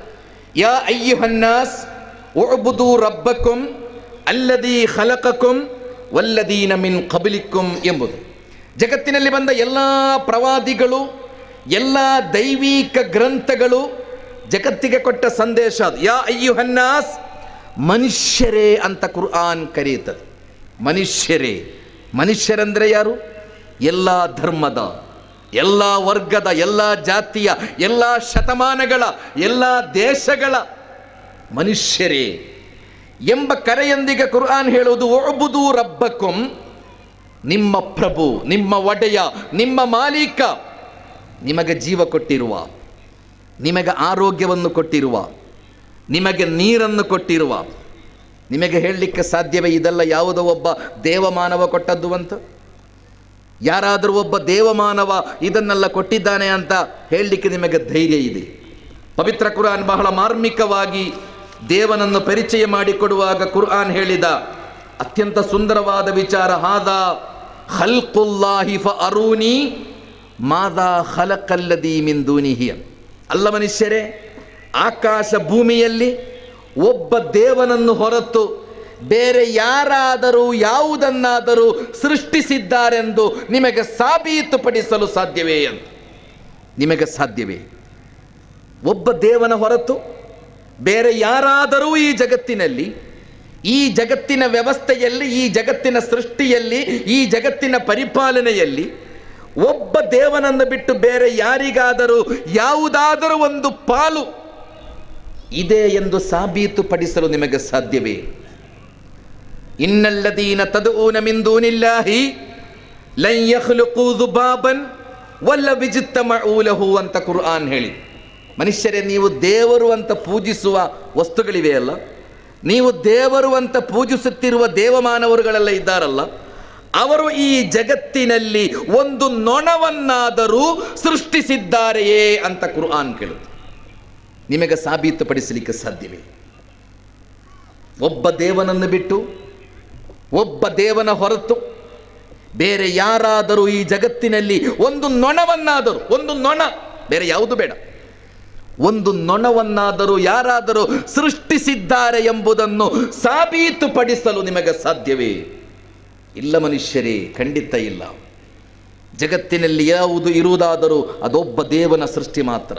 ಯಾ ಅಯ್ಯುಹನ್ನಾಸ್ ಉಅಬುದು ರಬ್ಬಕುಂ ಅಲ್ಲದಿ ಖಲಕಕುಂ ವಲ್ಲದೀನ ಮಿನ್ ಕಬಲಿಕ್ಕುಂ ಎಂಬುದು ಜಗತ್ತಿನಲ್ಲಿ ಬಂದ ಎಲ್ಲ ಪ್ರವಾದಿಗಳು ಎಲ್ಲ ದೈವಿಕ ಗ್ರಂಥಗಳು ಜಗತ್ತಿಗೆ ಕೊಟ್ಟ ಸಂದೇಶ ಅದು ಯಾ ಅಯ್ಯುಹನ್ನಾಸ್ ಮನುಷ್ಯರೇ ಅಂತ ಕುರ್ಆನ್ ಕರೆಯುತ್ತದೆ ಮನುಷ್ಯರೇ ಮನುಷ್ಯರಂದರೆ ಯಾರು ಎಲ್ಲ ಧರ್ಮದ ಎಲ್ಲ ವರ್ಗದ ಎಲ್ಲ ಜಾತಿಯ ಎಲ್ಲ ಶತಮಾನಗಳ ಎಲ್ಲ ದೇಶಗಳ ಮನುಷ್ಯರೇ ಎಂಬ ಕರೆಯೊಂದಿಗೆ ಕುರ್ಆನ್ ಹೇಳುವುದು ಒಬುದು ರಬ್ಬಕುಂ ನಿಮ್ಮ ಪ್ರಭು ನಿಮ್ಮ ಒಡೆಯ ನಿಮ್ಮ ಮಾಲೀಕ ನಿಮಗೆ ಜೀವ ಕೊಟ್ಟಿರುವ ನಿಮಗೆ ಆರೋಗ್ಯವನ್ನು ಕೊಟ್ಟಿರುವ ನಿಮಗೆ ನೀರನ್ನು ಕೊಟ್ಟಿರುವ ನಿಮಗೆ ಹೇಳಲಿಕ್ಕೆ ಸಾಧ್ಯವೇ ಇದೆಲ್ಲ ಯಾವುದೋ ಒಬ್ಬ ದೇವಮಾನವ ಕೊಟ್ಟದ್ದು ಅಂತ ಯಾರಾದರೂ ಒಬ್ಬ ದೇವಮಾನವ ಇದನ್ನೆಲ್ಲ ಕೊಟ್ಟಿದ್ದಾನೆ ಅಂತ ಹೇಳಲಿಕ್ಕೆ ನಿಮಗೆ ಧೈರ್ಯ ಇದೆ ಪವಿತ್ರ ಕುರ್ಆನ್ ಬಹಳ ಮಾರ್ಮಿಕವಾಗಿ ದೇವನನ್ನು ಪರಿಚಯ ಮಾಡಿಕೊಡುವಾಗ ಕುರ್ಆನ್ ಹೇಳಿದ ಅತ್ಯಂತ ಸುಂದರವಾದ ವಿಚಾರ ಹಾದ ಹಲ್ಕುಲ್ಲಾಹಿ ಫ ಅರೂನಿ ಮಾದಾ ಹಲಕಲ್ಲದಿ ಮಿನ್ ದೂನಿಹಿ ಅಲ್ಲ ಮನುಷ್ಯರೇ ಆಕಾಶ ಭೂಮಿಯಲ್ಲಿ ಒಬ್ಬ ದೇವನನ್ನು ಹೊರತು ಬೇರೆ ಯಾರಾದರೂ ಯಾವುದನ್ನಾದರೂ ಸೃಷ್ಟಿಸಿದ್ದಾರೆಂದು ನಿಮಗೆ ಸಾಬೀತುಪಡಿಸಲು ಸಾಧ್ಯವೇ ಅಂತ ನಿಮಗೆ ಸಾಧ್ಯವೇ ಒಬ್ಬ ದೇವನ ಹೊರತು ಬೇರೆ ಯಾರಾದರೂ ಈ ಜಗತ್ತಿನಲ್ಲಿ ಈ ಜಗತ್ತಿನ ವ್ಯವಸ್ಥೆಯಲ್ಲಿ ಈ ಜಗತ್ತಿನ ಸೃಷ್ಟಿಯಲ್ಲಿ ಈ ಜಗತ್ತಿನ ಪರಿಪಾಲನೆಯಲ್ಲಿ ಒಬ್ಬ ದೇವನನ್ನು ಬಿಟ್ಟು ಬೇರೆ ಯಾರಿಗಾದರೂ ಯಾವುದಾದರೂ ಒಂದು ಪಾಲು ಇದೆ ಎಂದು ಸಾಬೀತುಪಡಿಸಲು ನಿಮಗೆ ಸಾಧ್ಯವೇ ಇನ್ನಲ್ಲದೀನ ತದೂನ ಮಿಂದೂನಿಲ್ಲಾಹಿ ಲನ್ ಯಖ್ಲುಕು ದುಬಾಬನ್ ವಲ್ಲ ವಿಜಿತ್ತಮಊಲಹು ಅಂತ ಕುರ್ಆನ್ ಹೇಳಿ ಮನುಷ್ಯರೇ ನೀವು ದೇವರು ಅಂತ ಪೂಜಿಸುವ ವಸ್ತುಗಳಿವೆಯಲ್ಲ ನೀವು ದೇವರು ಅಂತ ಪೂಜಿಸುತ್ತಿರುವ ದೇವಮಾನವರುಗಳೆಲ್ಲ ಇದ್ದಾರಲ್ಲ ಅವರು ಈ ಜಗತ್ತಿನಲ್ಲಿ ಒಂದು ನೊಣವನ್ನಾದರೂ ಸೃಷ್ಟಿಸಿದ್ದಾರೆಯೇ ಅಂತ ಕುರ್ಆನ್ ಕೇಳುತ್ತೆ ನಿಮಗೆ ಸಾಬೀತುಪಡಿಸಲಿಕ್ಕೆ ಸಾಧ್ಯವೇ ಒಬ್ಬ ದೇವನನ್ನು ಬಿಟ್ಟು ಒಬ್ಬ ದೇವನ ಹೊರತು ಬೇರೆ ಯಾರಾದರೂ ಈ ಜಗತ್ತಿನಲ್ಲಿ ಒಂದು ನೊಣವನ್ನಾದರೂ ಒಂದು ನೊಣ ಬೇರೆ ಯಾವುದು ಬೇಡ ಒಂದು ನೊಣವನ್ನಾದರೂ ಯಾರಾದರೂ ಸೃಷ್ಟಿಸಿದ್ದಾರೆ ಎಂಬುದನ್ನು ಸಾಬೀತುಪಡಿಸಲು ನಿಮಗೆ ಸಾಧ್ಯವೇ ಇಲ್ಲ ಮನುಷ್ಯರೇ ಖಂಡಿತ ಇಲ್ಲ ಜಗತ್ತಿನಲ್ಲಿ ಯಾವುದು ಇರುವುದಾದರೂ ಅದೊಬ್ಬ ದೇವನ ಸೃಷ್ಟಿ ಮಾತ್ರ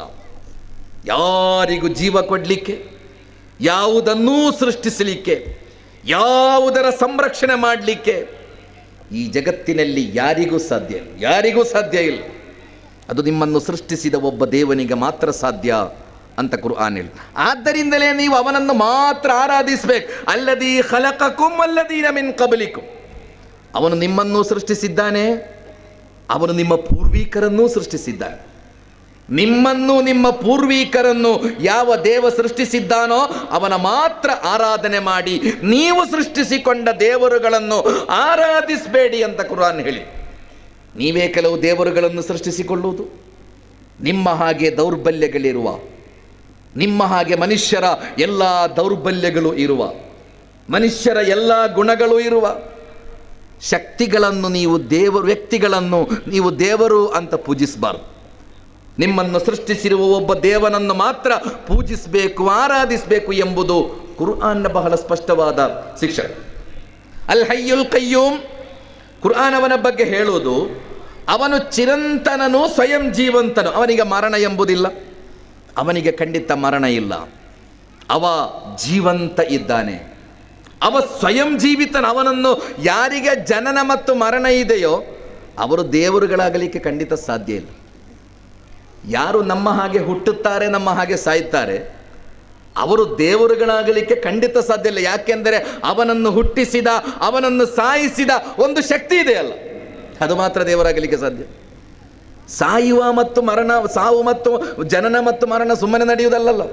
ಯಾರಿಗೂ ಜೀವ ಕೊಡಲಿಕ್ಕೆ ಯಾವುದನ್ನೂ ಸೃಷ್ಟಿಸಲಿಕ್ಕೆ ಯಾವುದರ ಸಂರಕ್ಷಣೆ ಮಾಡಲಿಕ್ಕೆ ಈ ಜಗತ್ತಿನಲ್ಲಿ ಯಾರಿಗೂ ಸಾಧ್ಯ ಇಲ್ಲ ಯಾರಿಗೂ ಸಾಧ್ಯ ಇಲ್ಲ ಅದು ನಿಮ್ಮನ್ನು ಸೃಷ್ಟಿಸಿದ ಒಬ್ಬ ದೇವನಿಗೆ ಮಾತ್ರ ಸಾಧ್ಯ ಅಂತ ಕುರ್ಆನ್ ಹೇಳಿ ಆದ್ದರಿಂದಲೇ ನೀವು ಅವನನ್ನು ಮಾತ್ರ ಆರಾಧಿಸಬೇಕು ಅಲ್ಲದಿ ಖಲಕಕುಂ ಅಲ್ಲದೀನ ಮಿನ್ ಕಬಲಿಕುಂ ಅವನು ನಿಮ್ಮನ್ನು ಸೃಷ್ಟಿಸಿದ್ದಾನೆ ಅವನು ನಿಮ್ಮ ಪೂರ್ವಿಕರನ್ನೂ ಸೃಷ್ಟಿಸಿದ್ದಾನೆ ನಿಮ್ಮನ್ನು ನಿಮ್ಮ ಪೂರ್ವಿಕರನ್ನು ಯಾವ ದೇವ ಸೃಷ್ಟಿಸಿದ್ದಾನೋ ಅವನ ಮಾತ್ರ ಆರಾಧನೆ ಮಾಡಿ ನೀವು ಸೃಷ್ಟಿಸಿಕೊಂಡ ದೇವರುಗಳನ್ನು ಆರಾಧಿಸಬೇಡಿ ಅಂತ ಕುರಾನ್ ಹೇಳಿ ನೀವೇ ಕೆಲವು ದೇವರುಗಳನ್ನು ಸೃಷ್ಟಿಸಿಕೊಳ್ಳುವುದು ನಿಮ್ಮ ಹಾಗೆ ದೌರ್ಬಲ್ಯಗಳಿರುವ ನಿಮ್ಮ ಹಾಗೆ ಮನುಷ್ಯರ ಎಲ್ಲ ದೌರ್ಬಲ್ಯಗಳು ಇರುವ ಮನುಷ್ಯರ ಎಲ್ಲ ಗುಣಗಳು ಇರುವ ಶಕ್ತಿಗಳನ್ನು ನೀವು ದೇವರು ವ್ಯಕ್ತಿಗಳನ್ನು ನೀವು ದೇವರು ಅಂತ ಪೂಜಿಸಬಾರ್ದು ನಿಮ್ಮನ್ನು ಸೃಷ್ಟಿಸಿರುವ ಒಬ್ಬ ದೇವನನ್ನು ಮಾತ್ರ ಪೂಜಿಸಬೇಕು ಆರಾಧಿಸಬೇಕು ಎಂಬುದು ಕುರ್ಆನ್ನ ಬಹಳ ಸ್ಪಷ್ಟವಾದ ಶಿಕ್ಷಣ ಅಲ್ ಹಯ್ಯುಲ್ ಕಯ್ಯೂಮ್ ಕುರ್ಆನ್ ಅವನ ಬಗ್ಗೆ ಹೇಳುವುದು ಅವನು ಚಿರಂತನನು ಸ್ವಯಂ ಜೀವಂತನು ಅವನಿಗೆ ಮರಣ ಎಂಬುದಿಲ್ಲ ಅವನಿಗೆ ಖಂಡಿತ ಮರಣ ಇಲ್ಲ ಅವ ಜೀವಂತ ಇದ್ದಾನೆ ಅವ ಸ್ವಯಂ ಜೀವಿತನ ಅವನನ್ನು ಯಾರಿಗೆ ಜನನ ಮತ್ತು ಮರಣ ಇದೆಯೋ ಅವರು ದೇವರುಗಳಾಗಲಿಕ್ಕೆ ಖಂಡಿತ ಸಾಧ್ಯ ಇಲ್ಲ ಯಾರು ನಮ್ಮ ಹಾಗೆ ಹುಟ್ಟುತ್ತಾರೆ ನಮ್ಮ ಹಾಗೆ ಸಾಯ್ತಾರೆ ಅವರು ದೇವರುಗಳಾಗಲಿಕ್ಕೆ ಖಂಡಿತ ಸಾಧ್ಯ ಇಲ್ಲ ಯಾಕೆಂದರೆ ಅವನನ್ನು ಹುಟ್ಟಿಸಿದ ಅವನನ್ನು ಸಾಯಿಸಿದ ಒಂದು ಶಕ್ತಿ ಇದೆಯಲ್ಲ ಅದು ಮಾತ್ರ ದೇವರಾಗಲಿಕ್ಕೆ ಸಾಧ್ಯ ಸಾಯುವ ಮತ್ತು ಮರಣ ಸಾವು ಮತ್ತು ಜನನ ಮತ್ತು ಮರಣ ಸುಮ್ಮನೆ ನಡೆಯುವುದಲ್ಲಲ್ಲ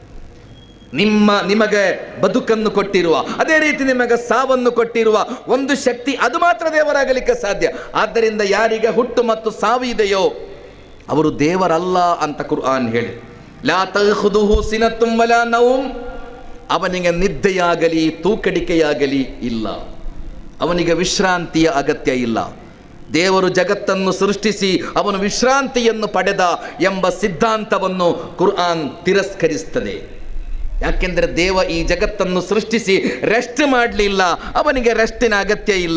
ನಿಮ್ಮ ನಿಮಗೆ ಬದುಕನ್ನು ಕೊಟ್ಟಿರುವ ಅದೇ ರೀತಿ ನಿಮಗೆ ಸಾವನ್ನು ಕೊಟ್ಟಿರುವ ಒಂದು ಶಕ್ತಿ ಅದು ಮಾತ್ರ ದೇವರಾಗಲಿಕ್ಕೆ ಸಾಧ್ಯ ಆದ್ದರಿಂದ ಯಾರಿಗೆ ಹುಟ್ಟು ಮತ್ತು ಸಾವು ಇದೆಯೋ ಅವರು ದೇವರಲ್ಲ ಅಂತ ಕುರ್ಆನ್ ಹೇಳಿ ಲಾ ತಹುದುಹು ಸಿನತುಂ ವಲಾ ನೌಮ್ ಅವನಿಗೆ ನಿದ್ದೆಯಾಗಲಿ ತೂಕಡಿಕೆಯಾಗಲಿ ಇಲ್ಲ ಅವನಿಗೆ ವಿಶ್ರಾಂತಿಯ ಅಗತ್ಯ ಇಲ್ಲ ದೇವರು ಜಗತ್ತನ್ನು ಸೃಷ್ಟಿಸಿ ಅವನು ವಿಶ್ರಾಂತಿಯನ್ನು ಪಡೆದ ಎಂಬ ಸಿದ್ಧಾಂತವನ್ನು ಕುರ್ಆನ್ ತಿರಸ್ಕರಿಸ್ತದೆ ಯಾಕೆಂದರೆ ದೇವ ಈ ಜಗತ್ತನ್ನು ಸೃಷ್ಟಿಸಿ ರೆಸ್ಟ್ ಮಾಡಲಿಲ್ಲ ಅವನಿಗೆ ರೆಸ್ಟಿನ ಅಗತ್ಯ ಇಲ್ಲ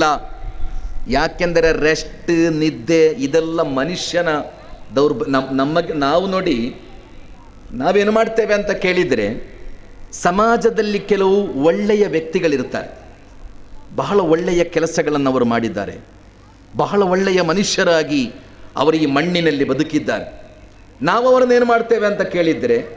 ಯಾಕೆಂದರೆ ರೆಸ್ಟ್ ನಿದ್ದೆ ಇದೆಲ್ಲ ಮನುಷ್ಯನ ದೌರ್ಬ ನಮ್ಮ ನಮಗೆ ನಾವು ನೋಡಿ ನಾವೇನು ಮಾಡ್ತೇವೆ ಅಂತ ಕೇಳಿದರೆ ಸಮಾಜದಲ್ಲಿ ಕೆಲವು ಒಳ್ಳೆಯ ವ್ಯಕ್ತಿಗಳಿರ್ತಾರೆ ಬಹಳ ಒಳ್ಳೆಯ ಕೆಲಸಗಳನ್ನು ಅವರು ಮಾಡಿದ್ದಾರೆ ಬಹಳ ಒಳ್ಳೆಯ ಮನುಷ್ಯರಾಗಿ ಅವರು ಈ ಮಣ್ಣಿನಲ್ಲಿ ಬದುಕಿದ್ದಾರೆ ನಾವು ಅವರನ್ನು ಏನು ಮಾಡ್ತೇವೆ ಅಂತ ಕೇಳಿದರೆ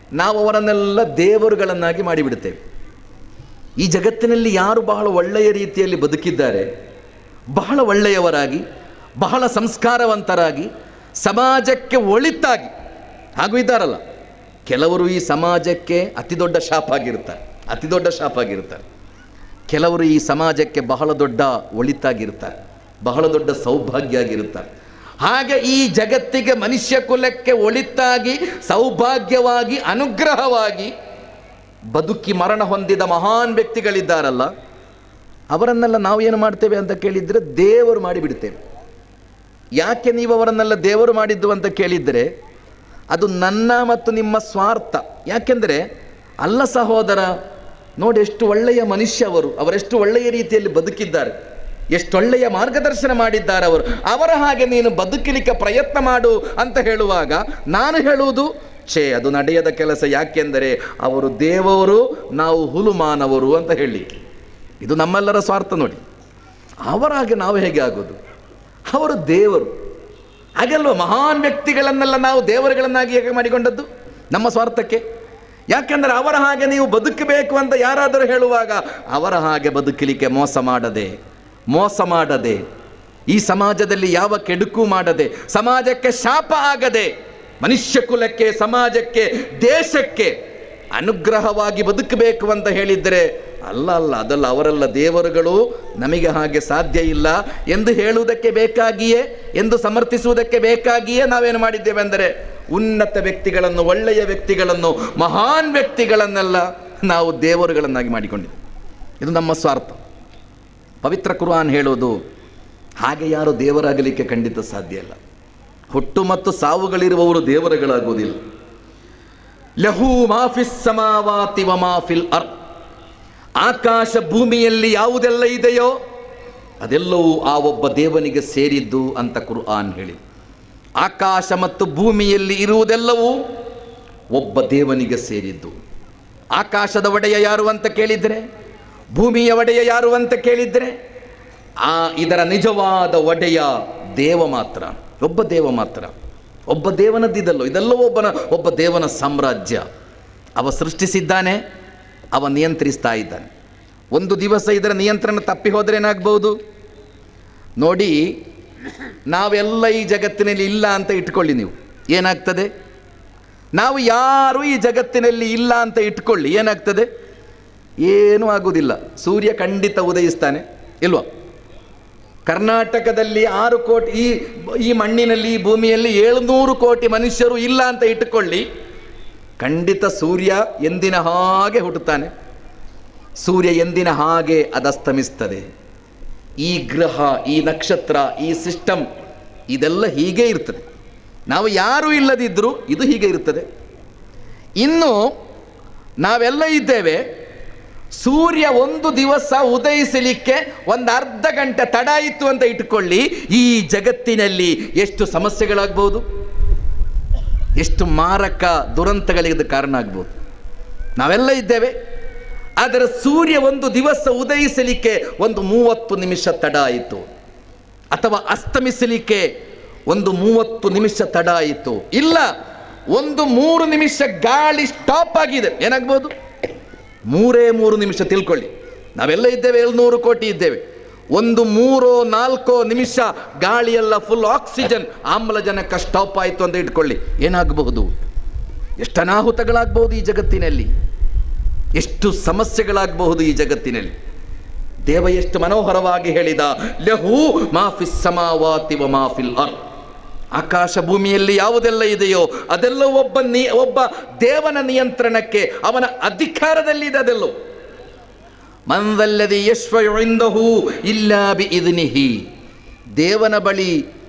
ನಾವು ಅವರನ್ನೆಲ್ಲ ದೇವರುಗಳನ್ನಾಗಿ ಮಾಡಿಬಿಡ್ತೇವೆ ಈ ಜಗತ್ತಿನಲ್ಲಿ ಯಾರು ಬಹಳ ಒಳ್ಳೆಯ ರೀತಿಯಲ್ಲಿ ಬದುಕಿದ್ದಾರೆ ಬಹಳ ಒಳ್ಳೆಯವರಾಗಿ ಬಹಳ ಸಂಸ್ಕಾರವಂತರಾಗಿ ಸಮಾಜಕ್ಕೆ ಒಳಿತಾಗಿ ಹಾಗೂ ಇದ್ದಾರಲ್ಲ ಕೆಲವರು ಈ ಸಮಾಜಕ್ಕೆ ಅತಿ ದೊಡ್ಡ ಶಾಪ ಆಗಿರ್ತಾರೆ ಅತಿ ದೊಡ್ಡ ಶಾಪ ಆಗಿರ್ತಾರೆ ಕೆಲವರು ಈ ಸಮಾಜಕ್ಕೆ ಬಹಳ ದೊಡ್ಡ ಒಳಿತಾಗಿರ್ತಾರೆ ಬಹಳ ದೊಡ್ಡ ಸೌಭಾಗ್ಯ ಆಗಿರುತ್ತಾರೆ ಹಾಗೆ ಈ ಜಗತ್ತಿಗೆ ಮನುಷ್ಯ ಕುಲಕ್ಕೆ ಒಳಿತಾಗಿ ಸೌಭಾಗ್ಯವಾಗಿ ಅನುಗ್ರಹವಾಗಿ ಬದುಕಿ ಮರಣ ಹೊಂದಿದ ಮಹಾನ್ ವ್ಯಕ್ತಿಗಳಿದ್ದಾರಲ್ಲ ಅವರನ್ನೆಲ್ಲ ನಾವು ಏನು ಮಾಡ್ತೇವೆ ಅಂತ ಕೇಳಿದರೆ ದೇವರು ಮಾಡಿಬಿಡ್ತೇವೆ ಯಾಕೆ ನೀವು ಅವರನ್ನೆಲ್ಲ ದೇವರು ಮಾಡಿದ್ದು ಅಂತ ಕೇಳಿದರೆ ಅದು ನನ್ನ ಮತ್ತು ನಿಮ್ಮ ಸ್ವಾರ್ಥ ಯಾಕೆಂದರೆ ಅಲ್ಲ ಸಹೋದರ ನೋಡಿ ಎಷ್ಟು ಒಳ್ಳೆಯ ಮನುಷ್ಯ ಅವರು ಅವರೆಷ್ಟು ಒಳ್ಳೆಯ ರೀತಿಯಲ್ಲಿ ಬದುಕಿದ್ದಾರೆ ಎಷ್ಟೊಳ್ಳೆಯ ಮಾರ್ಗದರ್ಶನ ಮಾಡಿದ್ದಾರೆ ಅವರು ಅವರ ಹಾಗೆ ನೀನು ಬದುಕಲಿಕ್ಕೆ ಪ್ರಯತ್ನ ಮಾಡು ಅಂತ ಹೇಳುವಾಗ ನಾನು ಹೇಳುವುದು ಛೇ ಅದು ನಡೆಯದ ಕೆಲಸ ಯಾಕೆಂದರೆ ಅವರು ದೇವರು ನಾವು ಹುಲು ಮಾನವರು ಅಂತ ಹೇಳಿ ಇದು ನಮ್ಮೆಲ್ಲರ ಸ್ವಾರ್ಥ ನೋಡಿ ಅವರ ಹಾಗೆ ನಾವು ಹೇಗೆ ಆಗೋದು ಅವರು ದೇವರು ಹಾಗೆಲ್ವ ಮಹಾನ್ ವ್ಯಕ್ತಿಗಳನ್ನೆಲ್ಲ ನಾವು ದೇವರುಗಳನ್ನಾಗಿ ಹೇಗೆ ಮಾಡಿಕೊಂಡದ್ದು ನಮ್ಮ ಸ್ವಾರ್ಥಕ್ಕೆ ಯಾಕೆಂದರೆ ಅವರ ಹಾಗೆ ನೀವು ಬದುಕಬೇಕು ಅಂತ ಯಾರಾದರೂ ಹೇಳುವಾಗ ಅವರ ಹಾಗೆ ಬದುಕಲಿಕ್ಕೆ ಮೋಸ ಮಾಡದೆ ಮೋಸ ಮಾಡದೆ ಈ ಸಮಾಜದಲ್ಲಿ ಯಾವ ಕೆಡುಕು ಮಾಡದೆ ಸಮಾಜಕ್ಕೆ ಶಾಪ ಆಗದೆ ಮನುಷ್ಯ ಕುಲಕ್ಕೆ ಸಮಾಜಕ್ಕೆ ದೇಶಕ್ಕೆ ಅನುಗ್ರಹವಾಗಿ ಬದುಕಬೇಕು ಅಂತ ಹೇಳಿದರೆ ಅಲ್ಲ ಅಲ್ಲ ಅದಲ್ಲ ಅವರೆಲ್ಲ ದೇವರುಗಳು ನಮಗೆ ಹಾಗೆ ಸಾಧ್ಯ ಇಲ್ಲ ಎಂದು ಹೇಳುವುದಕ್ಕೆ ಬೇಕಾಗಿಯೇ ಎಂದು ಸಮರ್ಥಿಸುವುದಕ್ಕೆ ಬೇಕಾಗಿಯೇ ನಾವೇನು ಮಾಡಿದ್ದೇವೆ ಅಂದರೆ ಉನ್ನತ ವ್ಯಕ್ತಿಗಳನ್ನು ಒಳ್ಳೆಯ ವ್ಯಕ್ತಿಗಳನ್ನು ಮಹಾನ್ ವ್ಯಕ್ತಿಗಳನ್ನೆಲ್ಲ ನಾವು ದೇವರುಗಳನ್ನಾಗಿ ಮಾಡಿಕೊಂಡಿದ್ದೇವೆ ಇದು ನಮ್ಮ ಸ್ವಾರ್ಥ ಪವಿತ್ರ ಕುರ್ಆನ್ ಹೇಳೋದು ಹಾಗೆ ಯಾರು ದೇವರಾಗಲಿಕ್ಕೆ ಖಂಡಿತ ಸಾಧ್ಯ ಇಲ್ಲ ಹುಟ್ಟು ಮತ್ತು ಸಾವುಗಳಿರುವವರು ದೇವರುಗಳಾಗುವುದಿಲ್ಲ ಲಹು ಮಾಫಿಸ್ ಸಮಾವಾತಿ ವ ಮಾಫಿಲ್ ಅರ್ ಆಕಾಶ ಭೂಮಿಯಲ್ಲಿ ಯಾವುದೆಲ್ಲ ಇದೆಯೋ ಅದೆಲ್ಲವೂ ಆ ಒಬ್ಬ ದೇವನಿಗೆ ಸೇರಿದ್ದು ಅಂತ ಕುರ್ಆನ್ ಹೇಳಿ ಆಕಾಶ ಮತ್ತು ಭೂಮಿಯಲ್ಲಿ ಇರುವುದೆಲ್ಲವೂ ಒಬ್ಬ ದೇವನಿಗೆ ಸೇರಿದ್ದು ಆಕಾಶದ ಒಡೆಯ ಯಾರು ಅಂತ ಕೇಳಿದರೆ ಭೂಮಿಯ ಒಡೆಯ ಯಾರು ಅಂತ ಕೇಳಿದರೆ ಆ ಇದರ ನಿಜವಾದ ಒಡೆಯ ದೇವ ಮಾತ್ರ ಒಬ್ಬ ದೇವ ಮಾತ್ರ ಒಬ್ಬ ದೇವನದ್ದಿದಲ್ಲೋ ಇದೆಲ್ಲವೂ ಒಬ್ಬನ ಒಬ್ಬ ದೇವನ ಸಾಮ್ರಾಜ್ಯ ಅವ ಸೃಷ್ಟಿಸಿದ್ದಾನೆ ಅವ ನಿಯಂತ್ರಿಸ್ತಾ ಇದ್ದಾನೆ ಒಂದು ದಿವಸ ಇದರ ನಿಯಂತ್ರಣ ತಪ್ಪಿ ಹೋದರೆ ಏನಾಗ್ಬೋದು ನೋಡಿ ನಾವೆಲ್ಲ ಈ ಜಗತ್ತಿನಲ್ಲಿ ಇಲ್ಲ ಅಂತ ಇಟ್ಕೊಳ್ಳಿ ನೀವು ಏನಾಗ್ತದೆ ನಾವು ಯಾರು ಈ ಜಗತ್ತಿನಲ್ಲಿ ಇಲ್ಲ ಅಂತ ಇಟ್ಕೊಳ್ಳಿ ಏನಾಗ್ತದೆ ಏನೂ ಆಗುವುದಿಲ್ಲ ಸೂರ್ಯ ಖಂಡಿತ ಉದಯಿಸ್ತಾನೆ ಇಲ್ವಾ ಕರ್ನಾಟಕದಲ್ಲಿ ಆರು ಕೋಟಿ ಈ ಈ ಮಣ್ಣಿನಲ್ಲಿ ಈ ಭೂಮಿಯಲ್ಲಿ ಏಳುನೂರು ಕೋಟಿ ಮನುಷ್ಯರು ಇಲ್ಲ ಅಂತ ಇಟ್ಟುಕೊಳ್ಳಿ ಖಂಡಿತ ಸೂರ್ಯ ಎಂದಿನ ಹಾಗೆ ಹುಟ್ಟುತ್ತಾನೆ ಸೂರ್ಯ ಎಂದಿನ ಹಾಗೆ ಅದಸ್ತಮಿಸ್ತದೆ ಈ ಗ್ರಹ ಈ ನಕ್ಷತ್ರ ಈ ಸಿಸ್ಟಮ್ ಇದೆಲ್ಲ ಹೀಗೆ ಇರ್ತದೆ ನಾವು ಯಾರೂ ಇಲ್ಲದಿದ್ದರೂ ಇದು ಹೀಗೆ ಇರ್ತದೆ ಇನ್ನು ನಾವೆಲ್ಲ ಇದ್ದೇವೆ ಸೂರ್ಯ ಒಂದು ದಿವಸ ಉದಯಿಸಲಿಕ್ಕೆ ಒಂದು ಅರ್ಧ ಗಂಟೆ ತಡ ಇತ್ತು ಅಂತ ಇಟ್ಟುಕೊಳ್ಳಿ ಈ ಜಗತ್ತಿನಲ್ಲಿ ಎಷ್ಟು ಸಮಸ್ಯೆಗಳಾಗ್ಬೋದು ಎಷ್ಟು ಮಾರಕ ದುರಂತಗಳಿಗೆ ಇದು ಕಾರಣ ಆಗ್ಬೋದು ನಾವೆಲ್ಲ ಇದ್ದೇವೆ ಆದರೆ ಸೂರ್ಯ ಒಂದು ದಿವಸ ಉದಯಿಸಲಿಕ್ಕೆ ಒಂದು ಮೂವತ್ತು ನಿಮಿಷ ತಡ ಆಯಿತು ಅಥವಾ ಅಸ್ತಮಿಸಲಿಕ್ಕೆ ಒಂದು ಮೂವತ್ತು ನಿಮಿಷ ತಡ ಆಯಿತು ಇಲ್ಲ ಒಂದು ಮೂರು ನಿಮಿಷ ಗಾಳಿ ಸ್ಟಾಪ್ ಆಗಿದೆ ಏನಾಗ್ಬೋದು ಮೂರೇ ಮೂರು ನಿಮಿಷ ತಿಳ್ಕೊಳ್ಳಿ ನಾವೆಲ್ಲ ಇದ್ದೇವೆ ಏಳ್ನೂರು ಕೋಟಿ ಇದ್ದೇವೆ ಒಂದು ಮೂರೋ ನಾಲ್ಕೋ ನಿಮಿಷ ಗಾಳಿಯೆಲ್ಲ ಫುಲ್ ಆಕ್ಸಿಜನ್ ಆಮ್ಲಜನಕ ಸ್ಟಾಪ್ ಆಯಿತು ಅಂತ ಇಟ್ಕೊಳ್ಳಿ ಏನಾಗಬಹುದು ಎಷ್ಟು ಅನಾಹುತಗಳಾಗಬಹುದು ಈ ಜಗತ್ತಿನಲ್ಲಿ ಎಷ್ಟು ಸಮಸ್ಯೆಗಳಾಗಬಹುದು ಈ ಜಗತ್ತಿನಲ್ಲಿ ದೇವ ಎಷ್ಟು ಮನೋಹರವಾಗಿ ಹೇಳಿದ ಲಹು ಮಾಫಿಸ್ ಸಮಾವಾತಿ ವ ಮಾಫಿಲ್ ಅರ್ ಆಕಾಶ ಭೂಮಿಯಲ್ಲಿ ಯಾವುದೆಲ್ಲ ಇದೆಯೋ ಅದೆಲ್ಲ ಒಬ್ಬ ನಿ ಒಬ್ಬ ದೇವನ ನಿಯಂತ್ರಣಕ್ಕೆ ಅವನ ಅಧಿಕಾರದಲ್ಲಿದೆ ಅದೆಲ್ಲೋ ಮಂದಲ್ಲದಿ ಯಶ್ವಯಿಂದಹೂ ಇಲ್ಲ ಬಿ ಇದನಿಹಿ ದೇವನ ಬಳಿ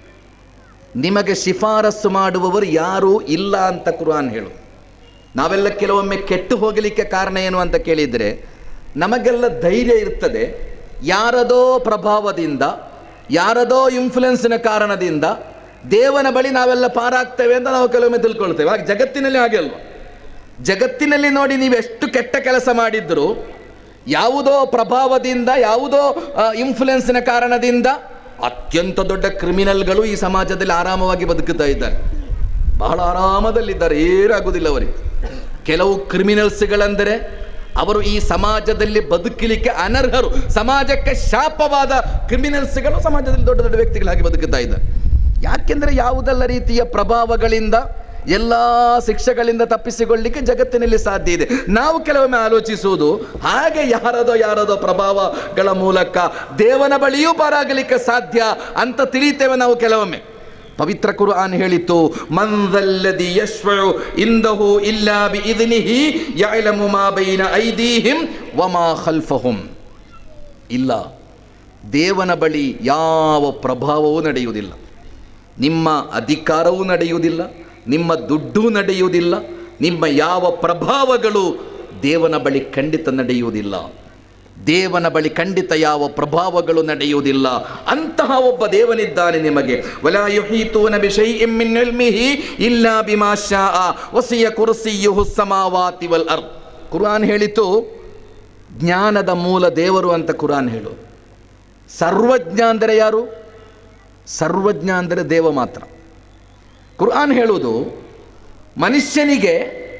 ನಿಮಗೆ ಶಿಫಾರಸ್ಸು ಮಾಡುವವರು ಯಾರೂ ಇಲ್ಲ ಅಂತ ಕುರಾನ್ ಹೇಳು ನಾವೆಲ್ಲ ಕೆಲವೊಮ್ಮೆ ಕೆಟ್ಟು ಹೋಗಲಿಕ್ಕೆ ಕಾರಣ ಏನು ಅಂತ ಕೇಳಿದರೆ ನಮಗೆಲ್ಲ ಧೈರ್ಯ ಇರ್ತದೆ ಯಾರದೋ ಪ್ರಭಾವದಿಂದ ಯಾರದೋ ಇನ್ಫ್ಲುಯೆನ್ಸಿನ ಕಾರಣದಿಂದ ದೇವನ ಬಳಿ ನಾವೆಲ್ಲ ಪಾರಾಗ್ತೇವೆ ಅಂತ ನಾವು ಕೆಲವೊಮ್ಮೆ ತಿಳ್ಕೊಳ್ತೇವೆ ಹಾಗೆ ಜಗತ್ತಿನಲ್ಲಿ ಹಾಗೆ ಅಲ್ವಾ ಜಗತ್ತಿನಲ್ಲಿ ನೋಡಿ ನೀವು ಎಷ್ಟು ಕೆಟ್ಟ ಕೆಲಸ ಮಾಡಿದ್ರು ಯಾವುದೋ ಪ್ರಭಾವದಿಂದ ಯಾವುದೋ ಇನ್ಫ್ಲುಯೆನ್ಸಿನ ಕಾರಣದಿಂದ ಅತ್ಯಂತ ದೊಡ್ಡ ಕ್ರಿಮಿನಲ್ಗಳು ಈ ಸಮಾಜದಲ್ಲಿ ಆರಾಮವಾಗಿ ಬದುಕುತ್ತಾ ಇದ್ದಾರೆ ಬಹಳ ಆರಾಮದಲ್ಲಿದ್ದಾರೆ ಏನಾಗುವುದಿಲ್ಲ ಅವರಿಗೆ ಕೆಲವು ಕ್ರಿಮಿನಲ್ಸ್ಗಳೆಂದರೆ ಅವರು ಈ ಸಮಾಜದಲ್ಲಿ ಬದುಕಲಿಕ್ಕೆ ಅನರ್ಹರು ಸಮಾಜಕ್ಕೆ ಶಾಪವಾದ ಕ್ರಿಮಿನಲ್ಸ್ಗಳು ಸಮಾಜದಲ್ಲಿ ದೊಡ್ಡ ದೊಡ್ಡ ವ್ಯಕ್ತಿಗಳಾಗಿ ಬದುಕುತ್ತಾ ಇದ್ದಾರೆ ಯಾಕೆಂದರೆ ಯಾವುದೆಲ್ಲ ರೀತಿಯ ಪ್ರಭಾವಗಳಿಂದ ಎಲ್ಲ ಶಿಕ್ಷೆಗಳಿಂದ ತಪ್ಪಿಸಿಕೊಳ್ಳಿಕ್ಕೆ ಜಗತ್ತಿನಲ್ಲಿ ಸಾಧ್ಯ ಇದೆ ನಾವು ಕೆಲವೊಮ್ಮೆ ಆಲೋಚಿಸುವುದು ಹಾಗೆ ಯಾರದೋ ಯಾರದೋ ಪ್ರಭಾವಗಳ ಮೂಲಕ ದೇವನ ಬಳಿಯೂ ಪಾರಾಗಲಿಕ್ಕೆ ಸಾಧ್ಯ ಅಂತ ತಿಳಿತೇವೆ ನಾವು ಕೆಲವೊಮ್ಮೆ ಪವಿತ್ರ ಕುರ್ಆನ್ ಹೇಳಿತು ಮಂದಲ್ಲದಿ ಯಶ್ವಳು ಇಂದಹು ಇಲ್ಲಾ ಬಿ ಇದನಿಹಿ ಯಅಲಮು ಮಾ ಬೈನ ಐದೀಹಿಂ ವಮಾ ಖಲ್ಫಹುಂ ಇಲ್ಲ ದೇವನ ಬಳಿ ಯಾವ ಪ್ರಭಾವವೂ ನಡೆಯುವುದಿಲ್ಲ ನಿಮ್ಮ ಅಧಿಕಾರವೂ ನಡೆಯುವುದಿಲ್ಲ ನಿಮ್ಮ ದುಡ್ಡು ನಡೆಯುವುದಿಲ್ಲ ನಿಮ್ಮ ಯಾವ ಪ್ರಭಾವಗಳು ದೇವನ ಬಳಿ ಖಂಡಿತ ನಡೆಯುವುದಿಲ್ಲ ದೇವನ ಬಳಿ ಖಂಡಿತ ಯಾವ ಪ್ರಭಾವಗಳು ನಡೆಯುವುದಿಲ್ಲ ಅಂತಹ ಒಬ್ಬ ದೇವನಿದ್ದಾನೆ ನಿಮಗೆ ವಲಾ ಯುಹೀತೂನ ಬಿಶೈಇಂ ಮಿನ್ ಇಲ್ಮಿಹಿ ಇಲ್ಲಾ ಬಿಮಾ ಶಾಅ ವಸಿಯ ಕುರ್ಸಿಯುಹು ಸಮಾವಾತಿ ವಲ್ ಅರ್ದ್ ಕುರ್ಆನ್ ಹೇಳಿತು ಜ್ಞಾನದ ಮೂಲ ದೇವರು ಅಂತ ಕುರ್ಆನ್ ಹೇಳು ಸರ್ವಜ್ಞ ಅಂದರೆ ಯಾರು ಸರ್ವಜ್ಞ ಅಂದರೆ ದೇವ ಮಾತ್ರ ಕುರ್ಆನ್ ಹೇಳುವುದು ಮನುಷ್ಯನಿಗೆ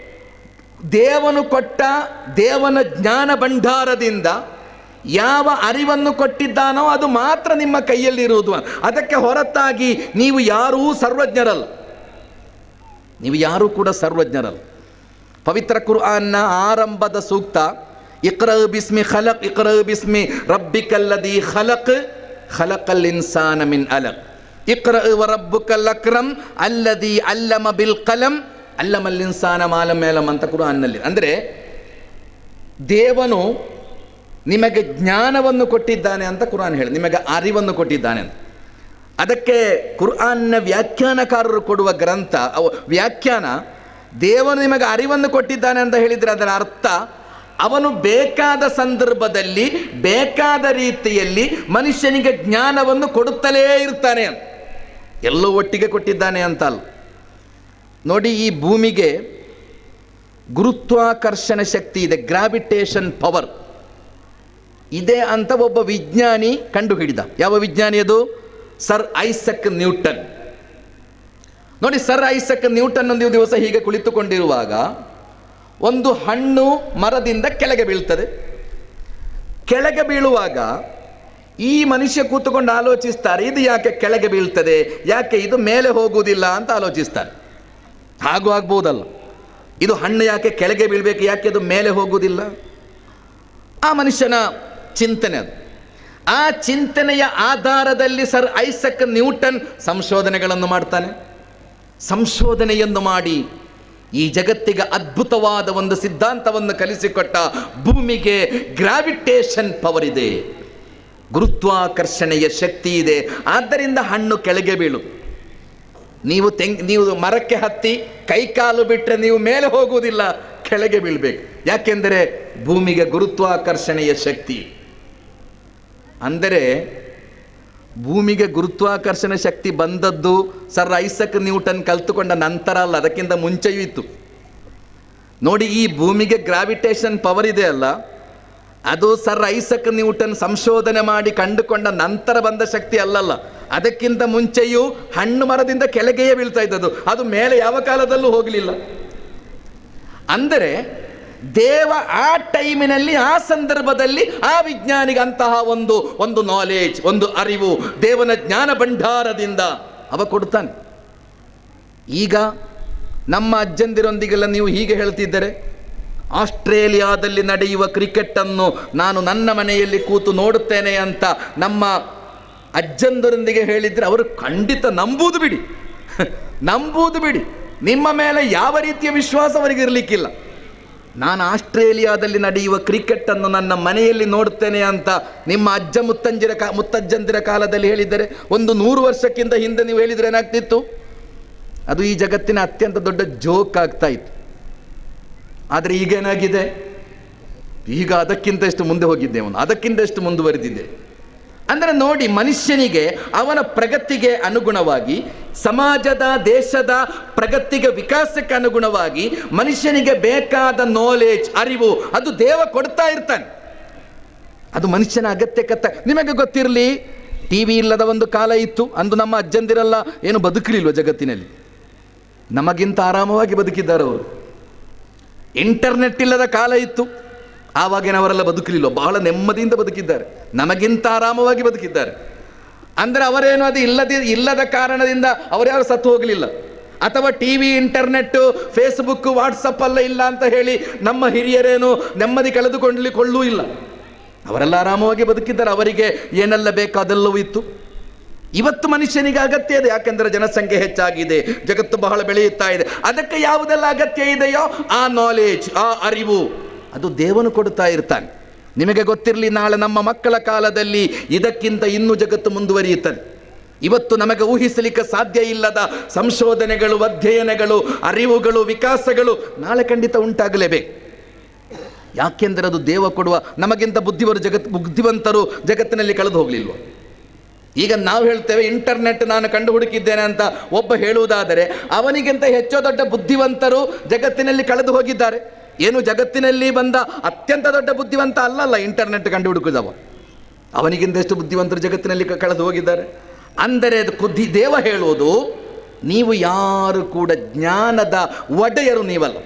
ದೇವನು ಕೊಟ್ಟ ದೇವನ ಜ್ಞಾನ ಭಂಡಾರದಿಂದ ಯಾವ ಅರಿವನ್ನು ಕೊಟ್ಟಿದ್ದಾನೋ ಅದು ಮಾತ್ರ ನಿಮ್ಮ ಕೈಯಲ್ಲಿರುವುದು ಅದಕ್ಕೆ ಹೊರತಾಗಿ ನೀವು ಯಾರೂ ಸರ್ವಜ್ಞರಲ್ಲ ನೀವು ಯಾರೂ ಕೂಡ ಸರ್ವಜ್ಞರಲ್ಲ ಪವಿತ್ರ ಕುರ್ಆನ್ನ ಆರಂಭದ ಸೂಕ್ತ ಇಕ್ರ ಬಿಸ್ಮಿ ಖಲಕ್ ಇಕ್ರ ಬಿಸ್ಮಿ ರಬ್ಬಿಕಲ್ಲದಿ ಖಲಕ್ ಖಲಕಲ್ ಇನ್ಸಾನ ಮಿನ್ ಅಲಕ್ ಇಕ್ರ ವ ರಬ್ಬುಕಲ್ ಅಕ್ರಮ್ ಅಲ್ಲದಿ ಅಲ್ಲಮ ಬಿಲ್ ಕಲಂ ಅಲ್ಲಮಲ್ ಇನ್ಸಾನ ಮಾಲಂ ಮೇಲಂ ಅಂತ ಕುರ್ಆನ್ನಲ್ಲಿ ಅಂದರೆ ದೇವನು ನಿಮಗೆ ಜ್ಞಾನವನ್ನು ಕೊಟ್ಟಿದ್ದಾನೆ ಅಂತ ಕುರ್ಆನ್ ಹೇಳಿ ನಿಮಗೆ ಅರಿವನ್ನು ಕೊಟ್ಟಿದ್ದಾನೆ ಅಂತ ಅದಕ್ಕೆ ಕುರ್ಆನ್ನ ವ್ಯಾಖ್ಯಾನಕಾರರು ಕೊಡುವ ಗ್ರಂಥ ಅವ ವ್ಯಾಖ್ಯಾನ ದೇವನು ನಿಮಗೆ ಅರಿವನ್ನು ಕೊಟ್ಟಿದ್ದಾನೆ ಅಂತ ಹೇಳಿದರೆ ಅದರ ಅರ್ಥ ಅವನು ಬೇಕಾದ ಸಂದರ್ಭದಲ್ಲಿ ಬೇಕಾದ ರೀತಿಯಲ್ಲಿ ಮನುಷ್ಯನಿಗೆ ಜ್ಞಾನವನ್ನು ಕೊಡುತ್ತಲೇ ಇರ್ತಾನೆ ಅಂತ ಎಲ್ಲೋ ಒಟ್ಟಿಗೆ ಕೊಟ್ಟಿದ್ದಾನೆ ಅಂತ ಅಲ್ಲ ನೋಡಿ ಈ ಭೂಮಿಗೆ ಗುರುತ್ವಾಕರ್ಷಣ ಶಕ್ತಿ ಇದೆ ಗ್ರಾವಿಟೇಷನ್ ಪವರ್ ಇದೆ ಅಂತ ಒಬ್ಬ ವಿಜ್ಞಾನಿ ಕಂಡುಹಿಡಿದ ಯಾವ ವಿಜ್ಞಾನಿ ಅದು ಸರ್ ಐಸಕ್ ನ್ಯೂಟನ್ ನೋಡಿ ಸರ್ ಐಸಕ್ ನ್ಯೂಟನ್ ಒಂದು ದಿವಸ ಹೀಗೆ ಕುಳಿತುಕೊಂಡಿರುವಾಗ ಒಂದು ಹಣ್ಣು ಮರದಿಂದ ಕೆಳಗೆ ಬೀಳ್ತದೆ ಕೆಳಗೆ ಬೀಳುವಾಗ ಈ ಮನುಷ್ಯ ಕೂತುಕೊಂಡು ಆಲೋಚಿಸ್ತಾರೆ ಇದು ಯಾಕೆ ಕೆಳಗೆ ಬೀಳ್ತದೆ ಯಾಕೆ ಇದು ಮೇಲೆ ಹೋಗುವುದಿಲ್ಲ ಅಂತ ಆಲೋಚಿಸ್ತಾರೆ ಹಾಗೂ ಆಗ್ಬೋದಲ್ಲ ಇದು ಹಣ್ಣು ಯಾಕೆ ಕೆಳಗೆ ಬೀಳಬೇಕು ಯಾಕೆ ಅದು ಮೇಲೆ ಹೋಗುವುದಿಲ್ಲ ಆ ಮನುಷ್ಯನ ಚಿಂತನೆ ಅದು ಆ ಚಿಂತನೆಯ ಆಧಾರದಲ್ಲಿ ಸರ್ ಐಸಕ್ ನ್ಯೂಟನ್ ಸಂಶೋಧನೆಗಳನ್ನು ಮಾಡ್ತಾನೆ ಸಂಶೋಧನೆಯನ್ನು ಮಾಡಿ ಈ ಜಗತ್ತಿಗೆ ಅದ್ಭುತವಾದ ಒಂದು ಸಿದ್ಧಾಂತವನ್ನು ಕಲಿಸಿಕೊಟ್ಟ ಭೂಮಿಗೆ ಗ್ರಾವಿಟೇಷನ್ ಪವರ್ ಇದೆ ಗುರುತ್ವಾಕರ್ಷಣೆಯ ಶಕ್ತಿ ಇದೆ ಆದ್ದರಿಂದ ಹಣ್ಣು ಕೆಳಗೆ ಬೀಳು ನೀವು ತೆಂಗ್ ನೀವು ಮರಕ್ಕೆ ಹತ್ತಿ ಕೈಕಾಲು ಬಿಟ್ಟರೆ ನೀವು ಮೇಲೆ ಹೋಗುವುದಿಲ್ಲ ಕೆಳಗೆ ಬೀಳಬೇಕು ಯಾಕೆಂದರೆ ಭೂಮಿಗೆ ಗುರುತ್ವಾಕರ್ಷಣೆಯ ಶಕ್ತಿ ಅಂದರೆ ಭೂಮಿಗೆ ಗುರುತ್ವಾಕರ್ಷಣೆ ಶಕ್ತಿ ಬಂದದ್ದು ಸರ್ ಐಸಕ್ ನ್ಯೂಟನ್ ಕಲ್ತುಕೊಂಡ ನಂತರ ಅಲ್ಲ ಅದಕ್ಕಿಂತ ಮುಂಚೆಯೂ ಇತ್ತು ನೋಡಿ ಈ ಭೂಮಿಗೆ ಗ್ರಾವಿಟೇಷನ್ ಪವರ್ ಇದೆ ಅಲ್ಲ ಅದು ಸರ್ ಐಸಕ್ ನ್ಯೂಟನ್ ಸಂಶೋಧನೆ ಮಾಡಿ ಕಂಡುಕೊಂಡ ನಂತರ ಬಂದ ಶಕ್ತಿ ಅಲ್ಲಲ್ಲ ಅದಕ್ಕಿಂತ ಮುಂಚೆಯೂ ಹಣ್ಣು ಮರದಿಂದ ಕೆಳಗೆಯೇ ಬೀಳ್ತಾ ಇದ್ದದ್ದು ಅದು ಮೇಲೆ ಯಾವ ಕಾಲದಲ್ಲೂ ಹೋಗಲಿಲ್ಲ ಅಂದರೆ ದೇವ ಆ ಟೈಮಿನಲ್ಲಿ ಆ ಸಂದರ್ಭದಲ್ಲಿ ಆ ವಿಜ್ಞಾನಿಗೆ ಅಂತಹ ಒಂದು ಒಂದು ನಾಲೆಜ್ ಒಂದು ಅರಿವು ದೇವನ ಜ್ಞಾನ ಭಂಡಾರದಿಂದ ಅವ ಕೊಡ್ತಾನೆ ಈಗ ನಮ್ಮ ಅಜ್ಜಂದಿರೊಂದಿಗೆಲ್ಲ ನೀವು ಹೀಗೆ ಹೇಳ್ತಿದ್ದರೆ ಆಸ್ಟ್ರೇಲಿಯಾದಲ್ಲಿ ನಡೆಯುವ ಕ್ರಿಕೆಟನ್ನು ನಾನು ನನ್ನ ಮನೆಯಲ್ಲಿ ಕೂತು ನೋಡುತ್ತೇನೆ ಅಂತ ನಮ್ಮ ಅಜ್ಜಂದರೊಂದಿಗೆ ಹೇಳಿದರೆ ಅವರು ಖಂಡಿತ ನಂಬುವುದು ಬಿಡಿ ನಂಬುವುದು ಬಿಡಿ ನಿಮ್ಮ ಮೇಲೆ ಯಾವ ರೀತಿಯ ವಿಶ್ವಾಸ ಅವರಿಗೆ ಇರಲಿಕ್ಕಿಲ್ಲ ನಾನು ಆಸ್ಟ್ರೇಲಿಯಾದಲ್ಲಿ ನಡೆಯುವ ಕ್ರಿಕೆಟನ್ನು ನನ್ನ ಮನೆಯಲ್ಲಿ ನೋಡುತ್ತೇನೆ ಅಂತ ನಿಮ್ಮ ಅಜ್ಜ ಮುತ್ತಂಜಿರ ಕಾ ಮುತ್ತಜ್ಜಂದಿರ ಕಾಲದಲ್ಲಿ ಹೇಳಿದರೆ ಒಂದು ನೂರು ವರ್ಷಕ್ಕಿಂತ ಹಿಂದೆ ನೀವು ಹೇಳಿದರೆ ಏನಾಗ್ತಿತ್ತು ಅದು ಈ ಜಗತ್ತಿನ ಅತ್ಯಂತ ದೊಡ್ಡ ಜೋಕ್ ಆಗ್ತಾ ಇತ್ತು ಆದರೆ ಈಗೇನಾಗಿದೆ ಈಗ ಅದಕ್ಕಿಂತ ಎಷ್ಟು ಮುಂದೆ ಹೋಗಿದ್ದೆ ಅವನು ಅದಕ್ಕಿಂತ ಎಷ್ಟು ಮುಂದುವರೆದಿದೆ ಅಂದರೆ ನೋಡಿ ಮನುಷ್ಯನಿಗೆ ಅವನ ಪ್ರಗತಿಗೆ ಅನುಗುಣವಾಗಿ ಸಮಾಜದ ದೇಶದ ಪ್ರಗತಿಗೆ ವಿಕಾಸಕ್ಕೆ ಅನುಗುಣವಾಗಿ ಮನುಷ್ಯನಿಗೆ ಬೇಕಾದ ನಾಲೆಜ್ ಅರಿವು ಅದು ದೇವ ಕೊಡ್ತಾ ಇರ್ತಾನೆ ಅದು ಮನುಷ್ಯನ ಅಗತ್ಯಕ್ಕೆ ನಿಮಗೆ ಗೊತ್ತಿರಲಿ ಟಿ ವಿ ಇಲ್ಲದ ಒಂದು ಕಾಲ ಇತ್ತು ಅಂದು ನಮ್ಮ ಅಜ್ಜಂದಿರೆಲ್ಲ ಏನು ಬದುಕಲಿಲ್ವ ಜಗತ್ತಿನಲ್ಲಿ ನಮಗಿಂತ ಆರಾಮವಾಗಿ ಬದುಕಿದ್ದಾರೆ ಅವರು ಇಂಟರ್ನೆಟ್ ಇಲ್ಲದ ಕಾಲ ಇತ್ತು ಆವಾಗಿನವರೆಲ್ಲ ಬದುಕಲಿಲ್ಲ ಬಹಳ ನೆಮ್ಮದಿಯಿಂದ ಬದುಕಿದ್ದಾರೆ ನಮಗಿಂತ ಆರಾಮವಾಗಿ ಬದುಕಿದ್ದಾರೆ ಅಂದರೆ ಅವರೇನು ಅದು ಇಲ್ಲದ ಇಲ್ಲದ ಕಾರಣದಿಂದ ಅವರ್ಯಾರು ಸತ್ತು ಹೋಗಲಿಲ್ಲ ಅಥವಾ T V internet Facebook WhatsApp ಎಲ್ಲ ಇಲ್ಲ ಅಂತ ಹೇಳಿ ನಮ್ಮ ಹಿರಿಯರೇನು ನೆಮ್ಮದಿ ಕಳೆದುಕೊಳ್ಳಲಿಕೊಳ್ಳೂ ಇಲ್ಲ ಅವರೆಲ್ಲ ಆರಾಮವಾಗಿ ಬದುಕಿದ್ದಾರೆ ಅವರಿಗೆ ಏನೆಲ್ಲ ಬೇಕೋ ಅದೆಲ್ಲವೂ ಇತ್ತು ಇವತ್ತು ಮನುಷ್ಯನಿಗೆ ಅಗತ್ಯ ಇದೆ ಯಾಕೆಂದರೆ ಜನಸಂಖ್ಯೆ ಹೆಚ್ಚಾಗಿದೆ ಜಗತ್ತು ಬಹಳ ಬೆಳೆಯುತ್ತಾ ಇದೆ ಅದಕ್ಕೆ ಯಾವುದೆಲ್ಲ ಅಗತ್ಯ ಇದೆಯೋ ಆ ನಾಲೆಜ್ ಆ ಅರಿವು ಅದು ದೇವನು ಕೊಡ್ತಾ ಇರ್ತಾನೆ ನಿಮಗೆ ಗೊತ್ತಿರಲಿ ನಾಳೆ ನಮ್ಮ ಮಕ್ಕಳ ಕಾಲದಲ್ಲಿ ಇದಕ್ಕಿಂತ ಇನ್ನೂ ಜಗತ್ತು ಮುಂದುವರಿಯುತ್ತದೆ ಇವತ್ತು ನಮಗೆ ಊಹಿಸಲಿಕ್ಕೆ ಸಾಧ್ಯ ಇಲ್ಲದ ಸಂಶೋಧನೆಗಳು ಅಧ್ಯಯನಗಳು ಅರಿವುಗಳು ವಿಕಾಸಗಳು ನಾಳೆ ಖಂಡಿತ ಉಂಟಾಗಲೇಬೇಕು ಯಾಕೆಂದರೆ ಅದು ದೇವ ಕೊಡುವ ನಮಗಿಂತ ಬುದ್ಧಿವರು ಜಗತ್ ಬುದ್ಧಿವಂತರು ಜಗತ್ತಿನಲ್ಲಿ ಕಳೆದು ಹೋಗಲಿಲ್ವ ಈಗ ನಾವು ಹೇಳ್ತೇವೆ ಇಂಟರ್ನೆಟ್ ನಾನು ಕಂಡು ಹುಡುಕಿದ್ದೇನೆ ಅಂತ ಒಬ್ಬ ಹೇಳುವುದಾದರೆ ಅವನಿಗಿಂತ ಹೆಚ್ಚು ದೊಡ್ಡ ಬುದ್ಧಿವಂತರು ಜಗತ್ತಿನಲ್ಲಿ ಕಳೆದು ಹೋಗಿದ್ದಾರೆ ಏನು ಜಗತ್ತಿನಲ್ಲಿ ಬಂದ ಅತ್ಯಂತ ದೊಡ್ಡ ಬುದ್ಧಿವಂತ ಅಲ್ಲಲ್ಲ ಇಂಟರ್ನೆಟ್ ಕಂಡು ಹುಡುಕಿದವ ಅವನಿಗಿಂತ ಎಷ್ಟು ಬುದ್ಧಿವಂತರು ಜಗತ್ತಿನಲ್ಲಿ ಕ- ಕಳೆದು ಹೋಗಿದ್ದಾರೆ ಅಂದರೆ ಅದು ಕುದ್ದಿ ದೇವ ಹೇಳುವುದು ನೀವು ಯಾರು ಕೂಡ ಜ್ಞಾನದ ಒಡೆಯರು ನೀವಲ್ಲ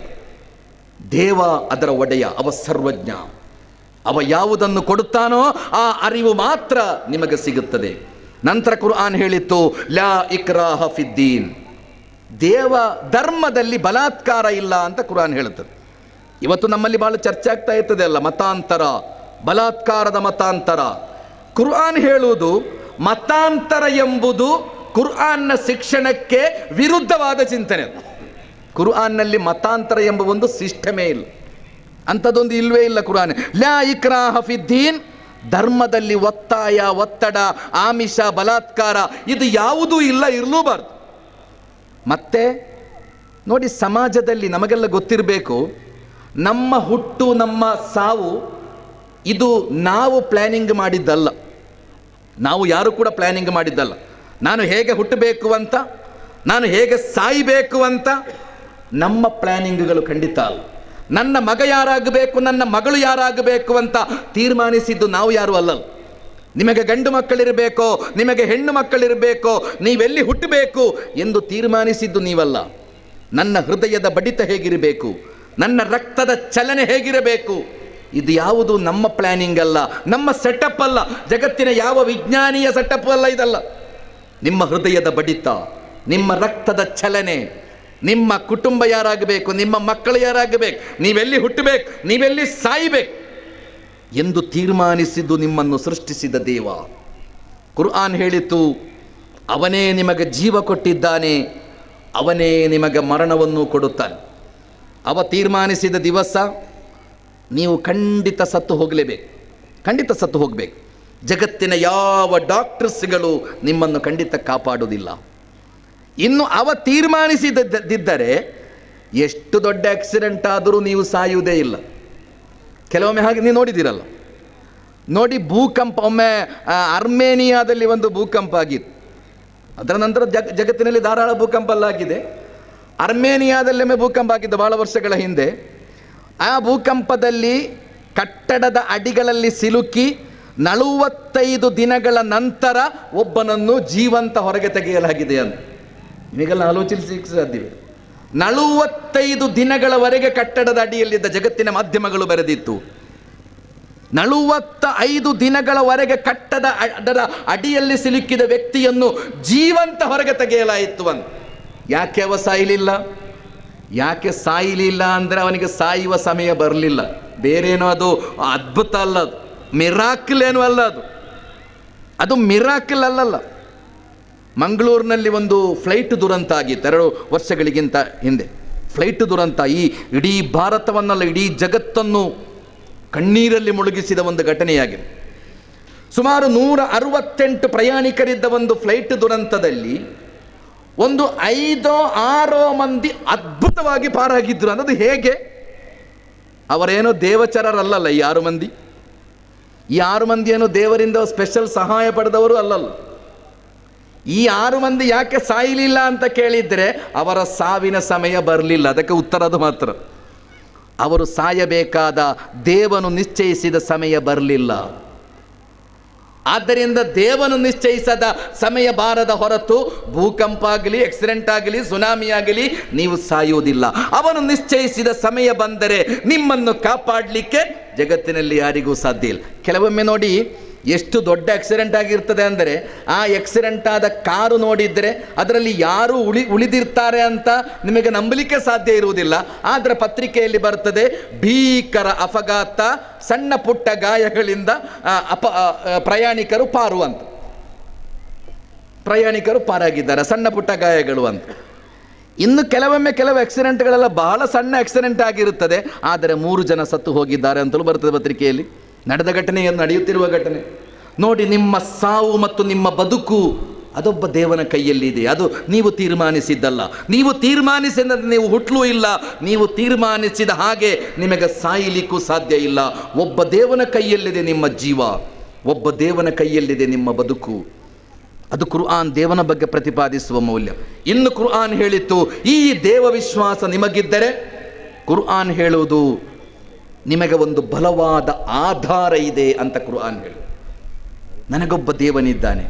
ದೇವ ಅದರ ಒಡೆಯ ಅವ ಸರ್ವಜ್ಞ ಅವ ಯಾವುದನ್ನು ಕೊಡುತ್ತಾನೋ ಆ ಅರಿವು ಮಾತ್ರ ನಿಮಗೆ ಸಿಗುತ್ತದೆ ನಂತರ ಕುರ್ಆನ್ ಹೇಳಿತ್ತು ಲಾ ಇಕ್ರಾಹ ಫಿದ್ದೀನ್ ದೇವ ಧರ್ಮದಲ್ಲಿ ಬಲಾತ್ಕಾರ ಇಲ್ಲ ಅಂತ ಕುರ್ಆನ್ ಹೇಳುತ್ತದೆ ಇವತ್ತು ನಮ್ಮಲ್ಲಿ ಬಹಳ ಚರ್ಚೆ ಆಗ್ತಾ ಇರ್ತದೆ ಅಲ್ಲ ಮತಾಂತರ ಬಲಾತ್ಕಾರದ ಮತಾಂತರ ಕುರ್ಆನ್ ಹೇಳುವುದು ಮತಾಂತರ ಎಂಬುದು ಕುರ್ಆನ್ನ ಶಿಕ್ಷಣಕ್ಕೆ ವಿರುದ್ಧವಾದ ಚಿಂತನೆ ಅದು. ಕುರ್ಆನ್ನಲ್ಲಿ ಮತಾಂತರ ಎಂಬ ಒಂದು ಸಿಸ್ಟಮೇ ಇಲ್ಲ ಅಂಥದ್ದೊಂದು ಇಲ್ವೇ ಇಲ್ಲ ಕುರಾನ್ ಲಾ ಇಕ್ರಾಹ ಫಿದ್ದೀನ್ ಧರ್ಮದಲ್ಲಿ ಒತ್ತಾಯ ಒತ್ತಡ ಆಮಿಷ ಬಲಾತ್ಕಾರ ಇದು ಯಾವುದೂ ಇಲ್ಲ ಇರಲೂಬಾರ್ದು ಮತ್ತೆ ನೋಡಿ ಸಮಾಜದಲ್ಲಿ ನಮಗೆಲ್ಲ ಗೊತ್ತಿರಬೇಕು ನಮ್ಮ ಹುಟ್ಟು ನಮ್ಮ ಸಾವು ಇದು ನಾವು ಪ್ಲ್ಯಾನಿಂಗ್ ಮಾಡಿದ್ದಲ್ಲ ನಾವು ಯಾರು ಕೂಡ ಪ್ಲ್ಯಾನಿಂಗ್ ಮಾಡಿದ್ದಲ್ಲ ನಾನು ಹೇಗೆ ಹುಟ್ಟಬೇಕು ಅಂತ ನಾನು ಹೇಗೆ ಸಾಯಬೇಕು ಅಂತ ನಮ್ಮ ಪ್ಲ್ಯಾನಿಂಗ್ಗಳು ಖಂಡಿತ ಅಲ್ಲ ನನ್ನ ಮಗ ಯಾರಾಗಬೇಕು ನನ್ನ ಮಗಳು ಯಾರಾಗಬೇಕು ಅಂತ ತೀರ್ಮಾನಿಸಿದ್ದು ನಾವು ಯಾರು ಅಲ್ಲಲ್ಲ ನಿಮಗೆ ಗಂಡು ಮಕ್ಕಳಿರಬೇಕೋ ನಿಮಗೆ ಹೆಣ್ಣು ಮಕ್ಕಳಿರಬೇಕೋ ನೀವೆಲ್ಲಿ ಹುಟ್ಟಬೇಕು ಎಂದು ತೀರ್ಮಾನಿಸಿದ್ದು ನೀವಲ್ಲ ನನ್ನ ಹೃದಯದ ಬಡಿತ ಹೇಗಿರಬೇಕು ನನ್ನ ರಕ್ತದ ಚಲನೆ ಹೇಗಿರಬೇಕು ಇದು ಯಾವುದು ನಮ್ಮ ಪ್ಲ್ಯಾನಿಂಗ್ ಅಲ್ಲ ನಮ್ಮ ಸೆಟಪ್ ಅಲ್ಲ ಜಗತ್ತಿನ ಯಾವ ವಿಜ್ಞಾನಿಯ ಸೆಟಪ್ ಅಲ್ಲ ಇದಲ್ಲ ನಿಮ್ಮ ಹೃದಯದ ಬಡಿತ ನಿಮ್ಮ ರಕ್ತದ ಚಲನೆ ನಿಮ್ಮ ಕುಟುಂಬ ಯಾರಾಗಬೇಕು ನಿಮ್ಮ ಮಕ್ಕಳು ಯಾರಾಗಬೇಕು ನೀವೆಲ್ಲಿ ಹುಟ್ಟಬೇಕು ನೀವೆಲ್ಲಿ ಸಾಯಬೇಕು ಎಂದು ತೀರ್ಮಾನಿಸಿದ್ದು ನಿಮ್ಮನ್ನು ಸೃಷ್ಟಿಸಿದ ದೇವ ಕುರ್ಆನ್ ಹೇಳಿತು ಅವನೇ ನಿಮಗೆ ಜೀವ ಕೊಟ್ಟಿದ್ದಾನೆ ಅವನೇ ನಿಮಗೆ ಮರಣವನ್ನು ಕೊಡುತ್ತಾನೆ ಅವ ತೀರ್ಮಾನಿಸಿದ ದಿವಸ ನೀವು ಖಂಡಿತ ಸತ್ತು ಹೋಗಲೇಬೇಕು ಖಂಡಿತ ಸತ್ತು ಹೋಗಬೇಕು ಜಗತ್ತಿನ ಯಾವ ಡಾಕ್ಟರ್ಸ್ಗಳು ನಿಮ್ಮನ್ನು ಖಂಡಿತ ಕಾಪಾಡುವುದಿಲ್ಲ ಇನ್ನು ಅವ ತೀರ್ಮಾನಿಸಿದ್ದರೆ ಎಷ್ಟು ದೊಡ್ಡ ಆಕ್ಸಿಡೆಂಟ್ ಆದರೂ ನೀವು ಸಾಯುವುದೇ ಇಲ್ಲ ಕೆಲವೊಮ್ಮೆ ಹಾಗೆ ನೀವು ನೋಡಿದ್ದೀರಲ್ಲ ನೋಡಿ ಭೂಕಂಪ ಒಮ್ಮೆ ಆ, ಅರ್ಮೇನಿಯಾದಲ್ಲಿ ಒಂದು ಭೂಕಂಪ ಆಗಿತ್ತು ಅದರ ನಂತರ ಜಗ ಜಗತ್ತಿನಲ್ಲಿ ಧಾರಾಳ ಭೂಕಂಪ ಎಲ್ಲ ಆಗಿದೆ ಅರ್ಮೇನಿಯಾದಲ್ಲೊಮ್ಮೆ ಭೂಕಂಪ ಆಗಿದ್ದು ಬಹಳ ವರ್ಷಗಳ ಹಿಂದೆ ಆ ಭೂಕಂಪದಲ್ಲಿ ಕಟ್ಟಡದ ಅಡಿಗಳಲ್ಲಿ ಸಿಲುಕಿ ನಲವತ್ತೈದು ದಿನಗಳ ನಂತರ ಒಬ್ಬನನ್ನು ಜೀವಂತ ಹೊರಗೆ ತೆಗೆಯಲಾಗಿದೆ ಅಂತ ನಿಮಗೆಲ್ಲ ಆಲೋಚಿಸಲಿಕ್ಕೆ ಸಾಧ್ಯವಿದೆ ನಲವತ್ತೈದು ದಿನಗಳವರೆಗೆ ಕಟ್ಟಡದ ಅಡಿಯಲ್ಲಿದ್ದ ಜಗತ್ತಿನ ಮಾಧ್ಯಮಗಳು ಬರೆದಿತ್ತು ನಲವತ್ತ ಐದು ದಿನಗಳವರೆಗೆ ಕಟ್ಟದ ಅ- ಅದರ ಅಡಿಯಲ್ಲಿ ಸಿಲುಕಿದ ವ್ಯಕ್ತಿಯನ್ನು ಜೀವಂತ ಹೊರಗೆ ತೆಗೆಯಲಾಯಿತು ಅಂತ ಯಾಕೆ ಅವ ಸಾಯಲಿಲ್ಲ ಯಾಕೆ ಸಾಯಲಿಲ್ಲ ಅಂದರೆ ಅವನಿಗೆ ಸಾಯುವ ಸಮಯ ಬರಲಿಲ್ಲ ಬೇರೇನೋ ಅದು ಅದ್ಭುತ ಅಲ್ಲ ಅದು ಮಿರಾಕಲ್ ಏನೂ ಅಲ್ಲ ಅದು ಅದು ಮಿರಾಕಲ್ ಅಲ್ಲಲ್ಲ ಮಂಗಳೂರಿನಲ್ಲಿ ಒಂದು ಫ್ಲೈಟ್ ದುರಂತ ಆಗಿತ್ತು ಎರಡು ವರ್ಷಗಳಿಗಿಂತ ಹಿಂದೆ ಫ್ಲೈಟ್ ದುರಂತ ಈ ಇಡೀ ಭಾರತವನ್ನಲ್ಲ ಇಡೀ ಜಗತ್ತನ್ನು ಕಣ್ಣೀರಲ್ಲಿ ಮುಳುಗಿಸಿದ ಒಂದು ಘಟನೆಯಾಗಿದೆ ಸುಮಾರು ನೂರ ಅರವತ್ತೆಂಟು ಪ್ರಯಾಣಿಕರಿದ್ದ ಒಂದು ಫ್ಲೈಟ್ ದುರಂತದಲ್ಲಿ ಒಂದು ಐದೋ ಆರೋ ಮಂದಿ ಅದ್ಭುತವಾಗಿ ಪಾರಾಗಿದ್ರು ಅನ್ನೋದು ಹೇಗೆ ಅವರೇನೋ ದೇವಚರರಲ್ಲಲ್ಲ ಈ ಆರು ಮಂದಿ ಈ ಆರು ಮಂದಿ ಏನೋ ದೇವರಿಂದ ಸ್ಪೆಷಲ್ ಸಹಾಯ ಪಡೆದವರು ಅಲ್ಲಲ್ಲ ಈ ಆರು ಮಂದಿ ಯಾಕೆ ಸಾಯಲಿಲ್ಲ ಅಂತ ಕೇಳಿದರೆ ಅವರ ಸಾವಿನ ಸಮಯ ಬರಲಿಲ್ಲ ಅದಕ್ಕೆ ಉತ್ತರ ಅದು ಮಾತ್ರ ಅವರು ಸಾಯಬೇಕಾದ ದೇವನು ನಿಶ್ಚಯಿಸಿದ ಸಮಯ ಬರಲಿಲ್ಲ ಆದ್ದರಿಂದ ದೇವನು ನಿಶ್ಚಯಿಸದ ಸಮಯ ಬಾರದ ಹೊರತು ಭೂಕಂಪ ಆಗಲಿ ಆಕ್ಸಿಡೆಂಟ್ ಆಗಲಿ ಸುನಾಮಿ ಆಗಲಿ ನೀವು ಸಾಯುವುದಿಲ್ಲ ಅವನು ನಿಶ್ಚಯಿಸಿದ ಸಮಯ ಬಂದರೆ ನಿಮ್ಮನ್ನು ಕಾಪಾಡಲಿಕ್ಕೆ ಜಗತ್ತಿನಲ್ಲಿ ಯಾರಿಗೂ ಸಾಧ್ಯ ಇಲ್ಲ ಕೆಲವೊಮ್ಮೆ ನೋಡಿ ಎಷ್ಟು ದೊಡ್ಡ ಆಕ್ಸಿಡೆಂಟ್ ಆಗಿರ್ತದೆ ಅಂದರೆ ಆ ಆಕ್ಸಿಡೆಂಟ್ ಆದ ಕಾರು ನೋಡಿದರೆ ಅದರಲ್ಲಿ ಯಾರು ಉಳಿ ಉಳಿದಿರ್ತಾರೆ ಅಂತ ನಿಮಗೆ ನಂಬಲಿಕ್ಕೆ ಸಾಧ್ಯ ಇರುವುದಿಲ್ಲ ಆದರೆ ಪತ್ರಿಕೆಯಲ್ಲಿ ಬರ್ತದೆ ಭೀಕರ ಅಪಘಾತ ಸಣ್ಣ ಪುಟ್ಟ ಗಾಯಗಳಿಂದ ಆ, ಅಪ ಆ, ಆ, ಪ್ರಯಾಣಿಕರು ಪಾರು ಅಂತ ಪ್ರಯಾಣಿಕರು ಪಾರಾಗಿದ್ದಾರೆ ಸಣ್ಣ ಪುಟ್ಟ ಗಾಯಗಳು ಅಂತ ಇನ್ನು ಕೆಲವೊಮ್ಮೆ ಕೆಲವು ಆಕ್ಸಿಡೆಂಟ್ಗಳೆಲ್ಲ ಬಹಳ ಸಣ್ಣ ಆಕ್ಸಿಡೆಂಟ್ ಆಗಿರುತ್ತದೆ ಆದರೆ ಮೂರು ಜನ ಸತ್ತು ಹೋಗಿದ್ದಾರೆ ಅಂತಲೂ ಬರ್ತದೆ ಪತ್ರಿಕೆಯಲ್ಲಿ ನಡೆದ ಘಟನೆಯನ್ನು ನಡೆಯುತ್ತಿರುವ ಘಟನೆ ನೋಡಿ ನಿಮ್ಮ ಸಾವು ಮತ್ತು ನಿಮ್ಮ ಬದುಕು ಅದೊಬ್ಬ ದೇವನ ಕೈಯಲ್ಲಿದೆ ಅದು ನೀವು ತೀರ್ಮಾನಿಸಿದ್ದಲ್ಲ ನೀವು ತೀರ್ಮಾನಿಸಿದ ನೀವು ಹುಟ್ಟಲೂ ಇಲ್ಲ ನೀವು ತೀರ್ಮಾನಿಸಿದ ಹಾಗೆ ನಿಮಗೆ ಸಾಯಲಿಕ್ಕೂ ಸಾಧ್ಯ ಇಲ್ಲ ಒಬ್ಬ ದೇವನ ಕೈಯಲ್ಲಿದೆ ನಿಮ್ಮ ಜೀವ ಒಬ್ಬ ದೇವನ ಕೈಯಲ್ಲಿದೆ ನಿಮ್ಮ ಬದುಕು ಅದು ಕುರ್ಆನ್ ದೇವನ ಬಗ್ಗೆ ಪ್ರತಿಪಾದಿಸುವ ಮೌಲ್ಯ ಇನ್ನು ಕುರ್ಆನ್ ಹೇಳಿತ್ತು ಈ ದೇವ ವಿಶ್ವಾಸ ನಿಮಗಿದ್ದರೆ ಕುರ್ಆನ್ ಹೇಳುವುದು ನಿಮಗೆ ಒಂದು ಬಲವಾದ ಆಧಾರ ಇದೆ ಅಂತ ಕುರ್ಆನ್ ಹೇಳು ನನಗೊಬ್ಬ ದೇವನಿದ್ದಾನೆ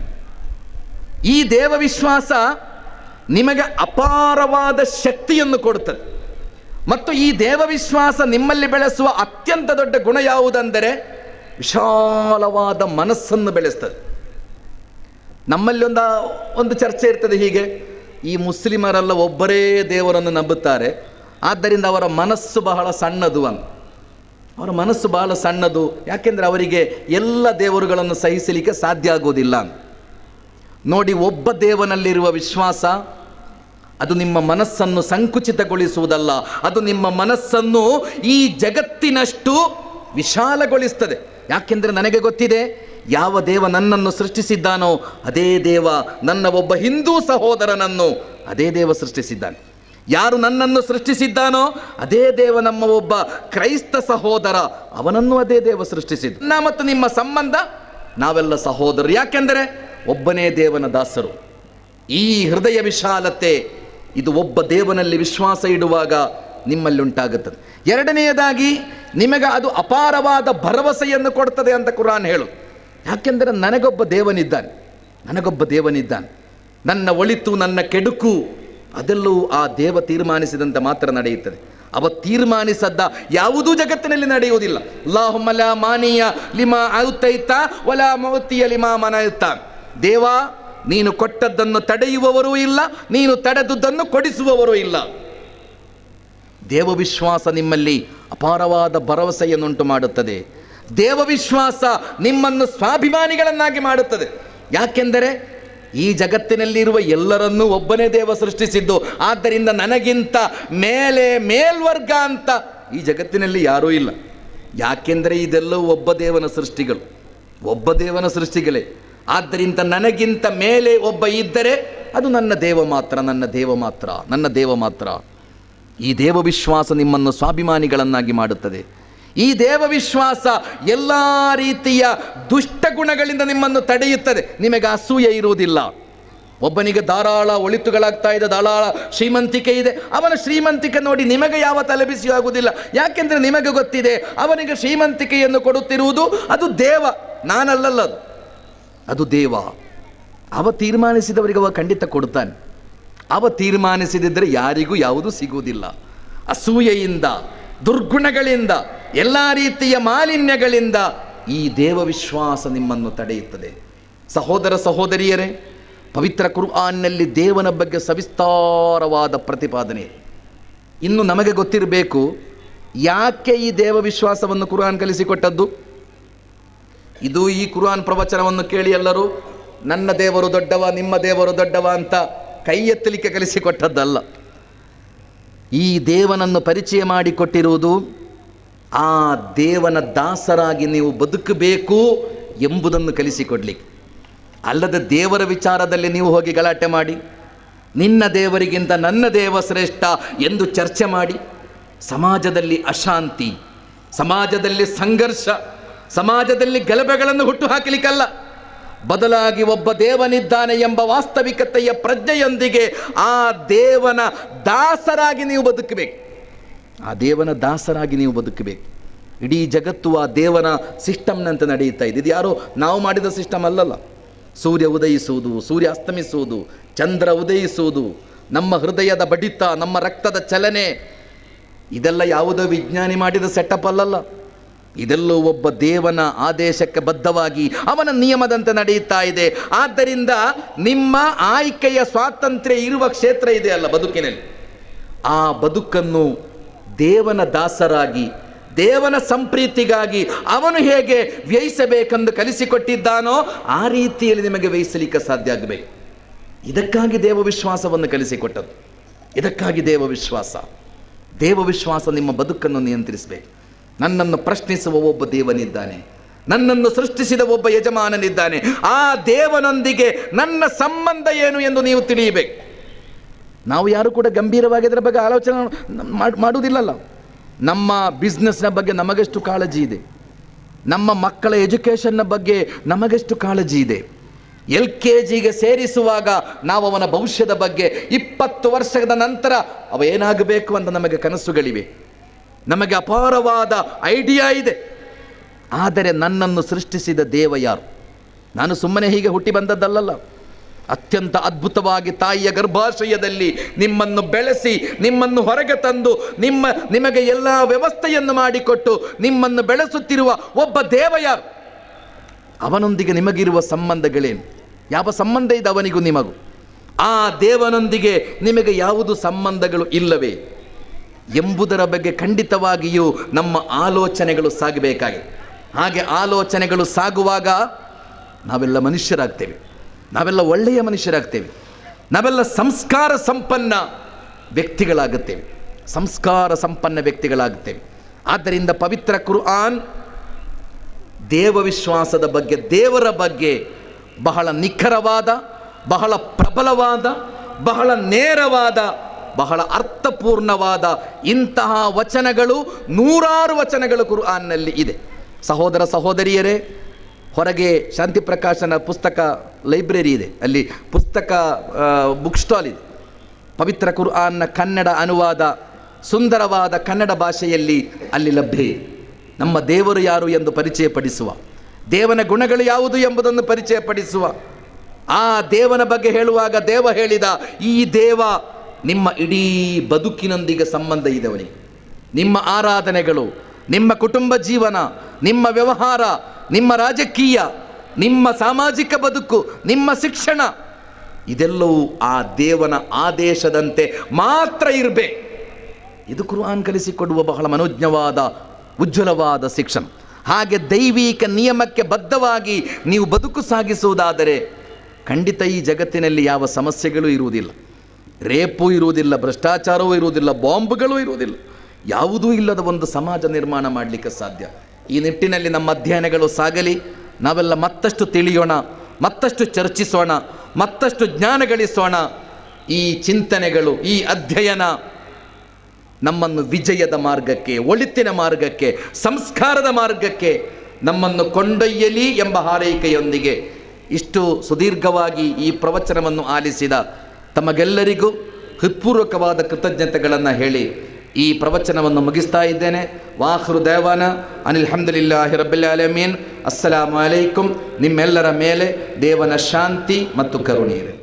ಈ ದೇವ ವಿಶ್ವಾಸ ನಿಮಗೆ ಅಪಾರವಾದ ಶಕ್ತಿಯನ್ನು ಕೊಡುತ್ತದೆ ಮತ್ತು ಈ ದೇವ ವಿಶ್ವಾಸ ನಿಮ್ಮಲ್ಲಿ ಬೆಳೆಸುವ ಅತ್ಯಂತ ದೊಡ್ಡ ಗುಣ ಯಾವುದೆಂದರೆ ವಿಶಾಲವಾದ ಮನಸ್ಸನ್ನು ಬೆಳೆಸ್ತದೆ ನಮ್ಮಲ್ಲಿ ಒಂದು ಒಂದು ಚರ್ಚೆ ಇರ್ತದೆ ಹೀಗೆ ಈ ಮುಸ್ಲಿಮರೆಲ್ಲ ಒಬ್ಬರೇ ದೇವರನ್ನು ನಂಬುತ್ತಾರೆ ಆದ್ದರಿಂದ ಅವರ ಮನಸ್ಸು ಬಹಳ ಸಣ್ಣದು ಅಂತ ಅವರ ಮನಸ್ಸು ಬಹಳ ಸಣ್ಣದು ಯಾಕೆಂದರೆ ಅವರಿಗೆ ಎಲ್ಲ ದೇವರುಗಳನ್ನು ಸಹಿಸಲಿಕ್ಕೆ ಸಾಧ್ಯ ಆಗೋದಿಲ್ಲ ಅಂತ ನೋಡಿ ಒಬ್ಬ ದೇವನಲ್ಲಿರುವ ವಿಶ್ವಾಸ ಅದು ನಿಮ್ಮ ಮನಸ್ಸನ್ನು ಸಂಕುಚಿತಗೊಳಿಸುವುದಲ್ಲ ಅದು ನಿಮ್ಮ ಮನಸ್ಸನ್ನು ಈ ಜಗತ್ತಿನಷ್ಟು ವಿಶಾಲಗೊಳಿಸ್ತದೆ ಯಾಕೆಂದರೆ ನನಗೆ ಗೊತ್ತಿದೆ ಯಾವ ದೇವ ನನ್ನನ್ನು ಸೃಷ್ಟಿಸಿದ್ದಾನೋ ಅದೇ ದೇವ ನನ್ನ ಒಬ್ಬ ಹಿಂದೂ ಸಹೋದರನನ್ನು ಅದೇ ದೇವ ಸೃಷ್ಟಿಸಿದ್ದಾನೆ ಯಾರು ನನ್ನನ್ನು ಸೃಷ್ಟಿಸಿದ್ದಾನೋ ಅದೇ ದೇವ ನಮ್ಮ ಒಬ್ಬ ಕ್ರೈಸ್ತ ಸಹೋದರ ಅವನನ್ನು ಅದೇ ದೇವ ಸೃಷ್ಟಿಸಿದ್ದು ನನ್ನ ಮತ್ತು ನಿಮ್ಮ ಸಂಬಂಧ ನಾವೆಲ್ಲ ಸಹೋದರರು ಯಾಕೆಂದರೆ ಒಬ್ಬನೇ ದೇವನ ದಾಸರು ಈ ಹೃದಯ ವಿಶಾಲತೆ ಇದು ಒಬ್ಬ ದೇವನಲ್ಲಿ ವಿಶ್ವಾಸ ಇಡುವಾಗ ನಿಮ್ಮಲ್ಲಿ ಉಂಟಾಗುತ್ತದೆ ಎರಡನೆಯದಾಗಿ ನಿಮಗೆ ಅದು ಅಪಾರವಾದ ಭರವಸೆಯನ್ನು ಕೊಡ್ತದೆ ಅಂತ ಕುರಾನ್ ಹೇಳು ಯಾಕೆಂದರೆ ನನಗೊಬ್ಬ ದೇವನಿದ್ದಾನೆ ನನಗೊಬ್ಬ ದೇವನಿದ್ದಾನೆ ನನ್ನ ಒಳಿತು ನನ್ನ ಕೆಡುಕು ಅದೆಲ್ಲವೂ ಆ ದೇವ ತೀರ್ಮಾನಿಸಿದಂತೆ ಮಾತ್ರ ನಡೆಯುತ್ತದೆ ಅವ ತೀರ್ಮಾನಿಸದ್ದ ಯಾವುದೂ ಜಗತ್ತಿನಲ್ಲಿ ನಡೆಯುವುದಿಲ್ಲ ಅಲ್ಲಾಹುಮ್ಮಲ ಮಾನೀಯ ಲಿಮಾ ಆಯುತ್ತೈತ ವಲ ಮೌತಿಯ ಲಿಮಾ ಮನಯುತ್ತ ದೇವ ನೀನು ಕೊಟ್ಟದ್ದನ್ನು ತಡೆಯುವವರೂ ಇಲ್ಲ ನೀನು ತಡೆದುದನ್ನು ಕೊಡಿಸುವವರೂ ಇಲ್ಲ ದೇವವಿಶ್ವಾಸ ನಿಮ್ಮಲ್ಲಿ ಅಪಾರವಾದ ಭರವಸೆಯನ್ನುಂಟು ಮಾಡುತ್ತದೆ ದೇವವಿಶ್ವಾಸ ನಿಮ್ಮನ್ನು ಸ್ವಾಭಿಮಾನಿಗಳನ್ನಾಗಿ ಮಾಡುತ್ತದೆ ಯಾಕೆಂದರೆ ಈ ಜಗತ್ತಿನಲ್ಲಿರುವ ಎಲ್ಲರನ್ನೂ ಒಬ್ಬನೇ ದೇವ ಸೃಷ್ಟಿಸಿದ್ದು ಆದ್ದರಿಂದ ನನಗಿಂತ ಮೇಲೆ ಮೇಲ್ವರ್ಗ ಅಂತ ಈ ಜಗತ್ತಿನಲ್ಲಿ ಯಾರೂ ಇಲ್ಲ ಯಾಕೆಂದರೆ ಇದೆಲ್ಲವೂ ಒಬ್ಬ ದೇವನ ಸೃಷ್ಟಿಗಳು ಒಬ್ಬ ದೇವನ ಸೃಷ್ಟಿಗಳೇ ಆದ್ದರಿಂದ ನನಗಿಂತ ಮೇಲೆ ಒಬ್ಬ ಇದ್ದರೆ ಅದು ನನ್ನ ದೇವ ಮಾತ್ರ ನನ್ನ ದೇವ ಮಾತ್ರ ನನ್ನ ದೇವ ಮಾತ್ರ ಈ ದೇವ ವಿಶ್ವಾಸ ನಿಮ್ಮನ್ನು ಸ್ವಾಭಿಮಾನಿಗಳನ್ನಾಗಿ ಮಾಡುತ್ತದೆ ಈ ದೇವ ವಿಶ್ವಾಸ ಎಲ್ಲ ರೀತಿಯ ದುಷ್ಟ ಗುಣಗಳಿಂದ ನಿಮ್ಮನ್ನು ತಡೆಯುತ್ತದೆ ನಿಮಗೆ ಅಸೂಯೆ ಇರುವುದಿಲ್ಲ ಒಬ್ಬನಿಗೆ ಧಾರಾಳ ಒಳಿತುಗಳಾಗ್ತಾ ಇದೆ ಧಾರಾಳ ಶ್ರೀಮಂತಿಕೆ ಇದೆ ಅವನ ಶ್ರೀಮಂತಿಕೆ ನೋಡಿ ನಿಮಗೆ ಯಾವ ತಲೆಬಿಸಿ ಆಗುವುದಿಲ್ಲ ಯಾಕೆಂದರೆ ನಿಮಗೆ ಗೊತ್ತಿದೆ ಅವನಿಗೆ ಶ್ರೀಮಂತಿಕೆಯನ್ನು ಕೊಡುತ್ತಿರುವುದು ಅದು ದೇವ ನಾನಲ್ಲಲ್ಲ ಅದು ಅದು ದೇವ ಅವ ತೀರ್ಮಾನಿಸಿದವರಿಗೆ ಅವ ಖಂಡಿತ ಕೊಡ್ತಾನೆ ಅವ ತೀರ್ಮಾನಿಸಿದಿದ್ದರೆ ಯಾರಿಗೂ ಯಾವುದೂ ಸಿಗುವುದಿಲ್ಲ ಅಸೂಯೆಯಿಂದ ದುರ್ಗುಣಗಳಿಂದ ಎಲ್ಲ ರೀತಿಯ ಮಾಲಿನ್ಯಗಳಿಂದ ಈ ದೇವ ವಿಶ್ವಾಸ ನಿಮ್ಮನ್ನು ತಡೆಯುತ್ತದೆ ಸಹೋದರ ಸಹೋದರಿಯರೇ ಪವಿತ್ರ ಕುರ್ಆನ್ನಲ್ಲಿ ದೇವನ ಬಗ್ಗೆ ಸವಿಸ್ತಾರವಾದ ಪ್ರತಿಪಾದನೆ ಇದೆ. ಇನ್ನು ನಮಗೆ ಗೊತ್ತಿರಬೇಕು ಯಾಕೆ ಈ ದೇವ ವಿಶ್ವಾಸವನ್ನು ಕುರ್ಆನ್ ಕಲಿಸಿಕೊಟ್ಟದ್ದು ಇದು ಈ ಕುರ್ಆನ್ ಪ್ರವಚನವನ್ನು ಕೇಳಿ ಎಲ್ಲರೂ ನನ್ನ ದೇವರು ದೊಡ್ಡವ ನಿಮ್ಮ ದೇವರು ದೊಡ್ಡವ ಅಂತ ಕೈ ಎತ್ತಲಿಕ್ಕೆ ಕಲಿಸಿಕೊಟ್ಟದ್ದಲ್ಲ ಈ ದೇವನನ್ನು ಪರಿಚಯ ಮಾಡಿಕೊಟ್ಟಿರುವುದು ಆ ದೇವನ ದಾಸರಾಗಿ ನೀವು ಬದುಕಬೇಕು ಎಂಬುದನ್ನು ಕಲಿಸಿಕೊಡ್ಲಿಕ್ಕೆ ಅಲ್ಲದೆ ದೇವರ ವಿಚಾರದಲ್ಲಿ ನೀವು ಹೋಗಿ ಗಲಾಟೆ ಮಾಡಿ ನಿನ್ನ ದೇವರಿಗಿಂತ ನನ್ನ ದೇವ ಶ್ರೇಷ್ಠ ಎಂದು ಚರ್ಚೆ ಮಾಡಿ ಸಮಾಜದಲ್ಲಿ ಅಶಾಂತಿ ಸಮಾಜದಲ್ಲಿ ಸಂಘರ್ಷ ಸಮಾಜದಲ್ಲಿ ಗಲಭೆಗಳನ್ನು ಹುಟ್ಟು ಹಾಕಲಿಕ್ಕಲ್ಲ ಬದಲಾಗಿ ಒಬ್ಬ ದೇವನಿದ್ದಾನೆ ಎಂಬ ವಾಸ್ತವಿಕತೆಯ ಪ್ರಜ್ಞೆಯೊಂದಿಗೆ ಆ ದೇವನ ದಾಸರಾಗಿ ನೀವು ಬದುಕಬೇಕು ಆ ದೇವನ ದಾಸರಾಗಿ ನೀವು ಬದುಕಬೇಕು ಇಡೀ ಜಗತ್ತು ಆ ದೇವನ ಸಿಸ್ಟಮ್ನಂತೆ ನಡೆಯುತ್ತಾ ಇದೆ ಇದು ಯಾರೋ ನಾವು ಮಾಡಿದ ಸಿಸ್ಟಮ್ ಅಲ್ಲಲ್ಲ ಸೂರ್ಯ ಉದಯಿಸುವುದು ಸೂರ್ಯ ಅಸ್ತಮಿಸುವುದು ಚಂದ್ರ ಉದಯಿಸುವುದು ನಮ್ಮ ಹೃದಯದ ಬಡಿತ ನಮ್ಮ ರಕ್ತದ ಚಲನೆ ಇದೆಲ್ಲ ಯಾವುದೋ ವಿಜ್ಞಾನಿ ಮಾಡಿದ ಸೆಟಪ್ ಅಲ್ಲಲ್ಲ ಇದೆಲ್ಲೂ ಒಬ್ಬ ದೇವನ ಆದೇಶಕ್ಕೆ ಬದ್ಧವಾಗಿ ಅವನ ನಿಯಮದಂತೆ ನಡೆಯುತ್ತಾ ಇದೆ ಆದ್ದರಿಂದ ನಿಮ್ಮ ಆಯ್ಕೆಯ ಸ್ವಾತಂತ್ರ್ಯ ಇರುವ ಕ್ಷೇತ್ರ ಇದೆ ಅಲ್ಲ ಬದುಕಿನಲ್ಲಿ ಆ ಬದುಕನ್ನು ದೇವನ ದಾಸರಾಗಿ ದೇವನ ಸಂಪ್ರೀತಿಗಾಗಿ ಅವನು ಹೇಗೆ ವ್ಯಯಿಸಬೇಕೆಂದು ಕಲಿಸಿಕೊಟ್ಟಿದ್ದಾನೋ ಆ ರೀತಿಯಲ್ಲಿ ನಿಮಗೆ ವ್ಯಯಿಸಲಿಕ್ಕೆ ಸಾಧ್ಯ ಆಗಬೇಕು ಇದಕ್ಕಾಗಿ ದೇವ ವಿಶ್ವಾಸವನ್ನು ಕಲಿಸಿಕೊಟ್ಟದ್ದು ಇದಕ್ಕಾಗಿ ದೇವ ವಿಶ್ವಾಸ ದೇವ ವಿಶ್ವಾಸ ನಿಮ್ಮ ಬದುಕನ್ನು ನಿಯಂತ್ರಿಸಬೇಕು ನನ್ನನ್ನು ಪ್ರಶ್ನಿಸುವ ಒಬ್ಬ ದೇವನಿದ್ದಾನೆ ನನ್ನನ್ನು ಸೃಷ್ಟಿಸಿದ ಒಬ್ಬ ಯಜಮಾನನಿದ್ದಾನೆ ಆ ದೇವನೊಂದಿಗೆ ನನ್ನ ಸಂಬಂಧ ಏನು ಎಂದು ನೀವು ತಿಳಿಯಬೇಕು ನಾವು ಯಾರು ಕೂಡ ಗಂಭೀರವಾಗಿ ಅದರ ಬಗ್ಗೆ ಆಲೋಚನೆ ಮಾಡ್- ಮಾಡುವುದಿಲ್ಲಲ್ಲ ನಮ್ಮ ಬಿಸ್ನೆಸ್ನ ಬಗ್ಗೆ ನಮಗೆಷ್ಟು ಕಾಳಜಿ ಇದೆ ನಮ್ಮ ಮಕ್ಕಳ ಎಜುಕೇಷನ್ನ ಬಗ್ಗೆ ನಮಗೆಷ್ಟು ಕಾಳಜಿ ಇದೆ ಎಲ್ ಕೆ ಜಿಗೆ ಸೇರಿಸುವಾಗ ನಾವು ಅವನ ಭವಿಷ್ಯದ ಬಗ್ಗೆ ಇಪ್ಪತ್ತು ವರ್ಷದ ನಂತರ ಅವ ಏನಾಗಬೇಕು ಅಂತ ನಮಗೆ ಕನಸುಗಳಿವೆ ನಮಗೆ ಅಪಾರವಾದ ಐಡಿಯಾ ಇದೆ ಆದರೆ ನನ್ನನ್ನು ಸೃಷ್ಟಿಸಿದ ದೇವ ಯಾರು ನಾನು ಸುಮ್ಮನೆ ಹೀಗೆ ಹುಟ್ಟಿ ಬಂದದ್ದಲ್ಲಲ್ಲ ಅತ್ಯಂತ ಅದ್ಭುತವಾಗಿ ತಾಯಿಯ ಗರ್ಭಾಶಯದಲ್ಲಿ ನಿಮ್ಮನ್ನು ಬೆಳೆಸಿ ನಿಮ್ಮನ್ನು ಹೊರಗೆ ತಂದು ನಿಮ್ಮ ನಿಮಗೆ ಎಲ್ಲ ವ್ಯವಸ್ಥೆಯನ್ನು ಮಾಡಿಕೊಟ್ಟು ನಿಮ್ಮನ್ನು ಬೆಳೆಸುತ್ತಿರುವ ಒಬ್ಬ ದೇವ ಯಾರು ಅವನೊಂದಿಗೆ ನಿಮಗಿರುವ ಸಂಬಂಧಗಳೇನು ಯಾವ ಸಂಬಂಧ ಇದೆ ಅವನಿಗೂ ನಿಮಗೂ ಆ ದೇವನೊಂದಿಗೆ ನಿಮಗೆ ಯಾವುದು ಸಂಬಂಧಗಳು ಇಲ್ಲವೇ ಎಂಬುದರ ಬಗ್ಗೆ ಖಂಡಿತವಾಗಿಯೂ ನಮ್ಮ ಆಲೋಚನೆಗಳು ಸಾಗಬೇಕಾಗಿದೆ ಹಾಗೆ ಆಲೋಚನೆಗಳು ಸಾಗುವಾಗ ನಾವೆಲ್ಲ ಮನುಷ್ಯರಾಗ್ತೇವೆ ನಾವೆಲ್ಲ ಒಳ್ಳೆಯ ಮನುಷ್ಯರಾಗ್ತೇವೆ ನಾವೆಲ್ಲ ಸಂಸ್ಕಾರ ಸಂಪನ್ನ ವ್ಯಕ್ತಿಗಳಾಗುತ್ತೇವೆ ಸಂಸ್ಕಾರ ಸಂಪನ್ನ ವ್ಯಕ್ತಿಗಳಾಗುತ್ತೇವೆ ಆದ್ದರಿಂದ ಪವಿತ್ರ ಕುರ್ಆನ್ ದೇವ ವಿಶ್ವಾಸದ ಬಗ್ಗೆ ದೇವರ ಬಗ್ಗೆ ಬಹಳ ನಿಖರವಾದ ಬಹಳ ಪ್ರಬಲವಾದ ಬಹಳ ನೇರವಾದ ಬಹಳ ಅರ್ಥಪೂರ್ಣವಾದ ಇಂತಹ ವಚನಗಳು ನೂರಾರು ವಚನಗಳು ಕುರ್ಆನ್ನಲ್ಲಿ ಇದೆ ಸಹೋದರ ಸಹೋದರಿಯರೇ ಹೊರಗೆ ಶಾಂತಿ ಪ್ರಕಾಶನ ಪುಸ್ತಕ ಲೈಬ್ರರಿ ಇದೆ ಅಲ್ಲಿ ಪುಸ್ತಕ ಬುಕ್ ಸ್ಟಾಲ್ ಇದೆ ಪವಿತ್ರ ಕುರ್ಆನ್ನ ಕನ್ನಡ ಅನುವಾದ ಸುಂದರವಾದ ಕನ್ನಡ ಭಾಷೆಯಲ್ಲಿ ಅಲ್ಲಿ ಲಭ್ಯ ಇದೆ ನಮ್ಮ ದೇವರು ಯಾರು ಎಂದು ಪರಿಚಯಪಡಿಸುವ ದೇವನ ಗುಣಗಳು ಯಾವುದು ಎಂಬುದನ್ನು ಪರಿಚಯಪಡಿಸುವ ಆ ದೇವನ ಬಗ್ಗೆ ಹೇಳುವಾಗ ದೇವ ಹೇಳಿದ ಈ ದೇವ ನಿಮ್ಮ ಇಡೀ ಬದುಕಿನೊಂದಿಗೆ ಸಂಬಂಧ ಇದೆ ಅವನಿಗೆ ನಿಮ್ಮ ಆರಾಧನೆಗಳು ನಿಮ್ಮ ಕುಟುಂಬ ಜೀವನ ನಿಮ್ಮ ವ್ಯವಹಾರ ನಿಮ್ಮ ರಾಜಕೀಯ ನಿಮ್ಮ ಸಾಮಾಜಿಕ ಬದುಕು ನಿಮ್ಮ ಶಿಕ್ಷಣ ಇದೆಲ್ಲವೂ ಆ ದೇವನ ಆದೇಶದಂತೆ ಮಾತ್ರ ಇರಬೇಕು ಇದು ಕುರ್ಆನ್ ಕಲಿಸಿಕೊಡುವ ಬಹಳ ಮನೋಜ್ಞವಾದ ಉಜ್ವಲವಾದ ಶಿಕ್ಷಣ ಹಾಗೆ ದೈವಿಕ ನಿಯಮಕ್ಕೆ ಬದ್ಧವಾಗಿ ನೀವು ಬದುಕು ಸಾಗಿಸುವುದಾದರೆ ಖಂಡಿತ ಈ ಜಗತ್ತಿನಲ್ಲಿ ಯಾವ ಸಮಸ್ಯೆಗಳೂ ಇರುವುದಿಲ್ಲ ರೇಪು ಇರುವುದಿಲ್ಲ ಭ್ರಷ್ಟಾಚಾರವೂ ಇರುವುದಿಲ್ಲ ಬಾಂಬ್ಗಳೂ ಇರುವುದಿಲ್ಲ ಯಾವುದೂ ಇಲ್ಲದ ಒಂದು ಸಮಾಜ ನಿರ್ಮಾಣ ಮಾಡಲಿಕ್ಕೆ ಸಾಧ್ಯ ಈ ನಿಟ್ಟಿನಲ್ಲಿ ನಮ್ಮ ಅಧ್ಯಯನಗಳು ಸಾಗಲಿ ನಾವೆಲ್ಲ ಮತ್ತಷ್ಟು ತಿಳಿಯೋಣ ಮತ್ತಷ್ಟು ಚರ್ಚಿಸೋಣ ಮತ್ತಷ್ಟು ಜ್ಞಾನ ಗಳಿಸೋಣ ಈ ಚಿಂತನೆಗಳು ಈ ಅಧ್ಯಯನ ನಮ್ಮನ್ನು ವಿಜಯದ ಮಾರ್ಗಕ್ಕೆ ಒಳಿತಿನ ಮಾರ್ಗಕ್ಕೆ ಸಂಸ್ಕಾರದ ಮಾರ್ಗಕ್ಕೆ ನಮ್ಮನ್ನು ಕೊಂಡೊಯ್ಯಲಿ ಎಂಬ ಹಾರೈಕೆಯೊಂದಿಗೆ ಇಷ್ಟು ಸುದೀರ್ಘವಾಗಿ ಈ ಪ್ರವಚನವನ್ನು ಆಲಿಸಿದ ತಮಗೆಲ್ಲರಿಗೂ ಹೃತ್ಪೂರ್ವಕವಾದ ಕೃತಜ್ಞತೆಗಳನ್ನು ಹೇಳಿ ಈ ಪ್ರವಚನವನ್ನು ಮುಗಿಸ್ತಾ ಇದ್ದೇನೆ ವಾಹೃ ದೇವಾನ ಅನಿಲ್ ಹಮ್ದುಲಿಲ್ಲಾಹಿ ರಬ್ಬಿಲ್ ಆಲಮೀನ್ ಅಸ್ಸಲಾಮು ಅಲೈಕುಂ ನಿಮ್ಮೆಲ್ಲರ ಮೇಲೆ ದೇವನ ಶಾಂತಿ ಮತ್ತು ಕರುಣೆ ಇರಲಿ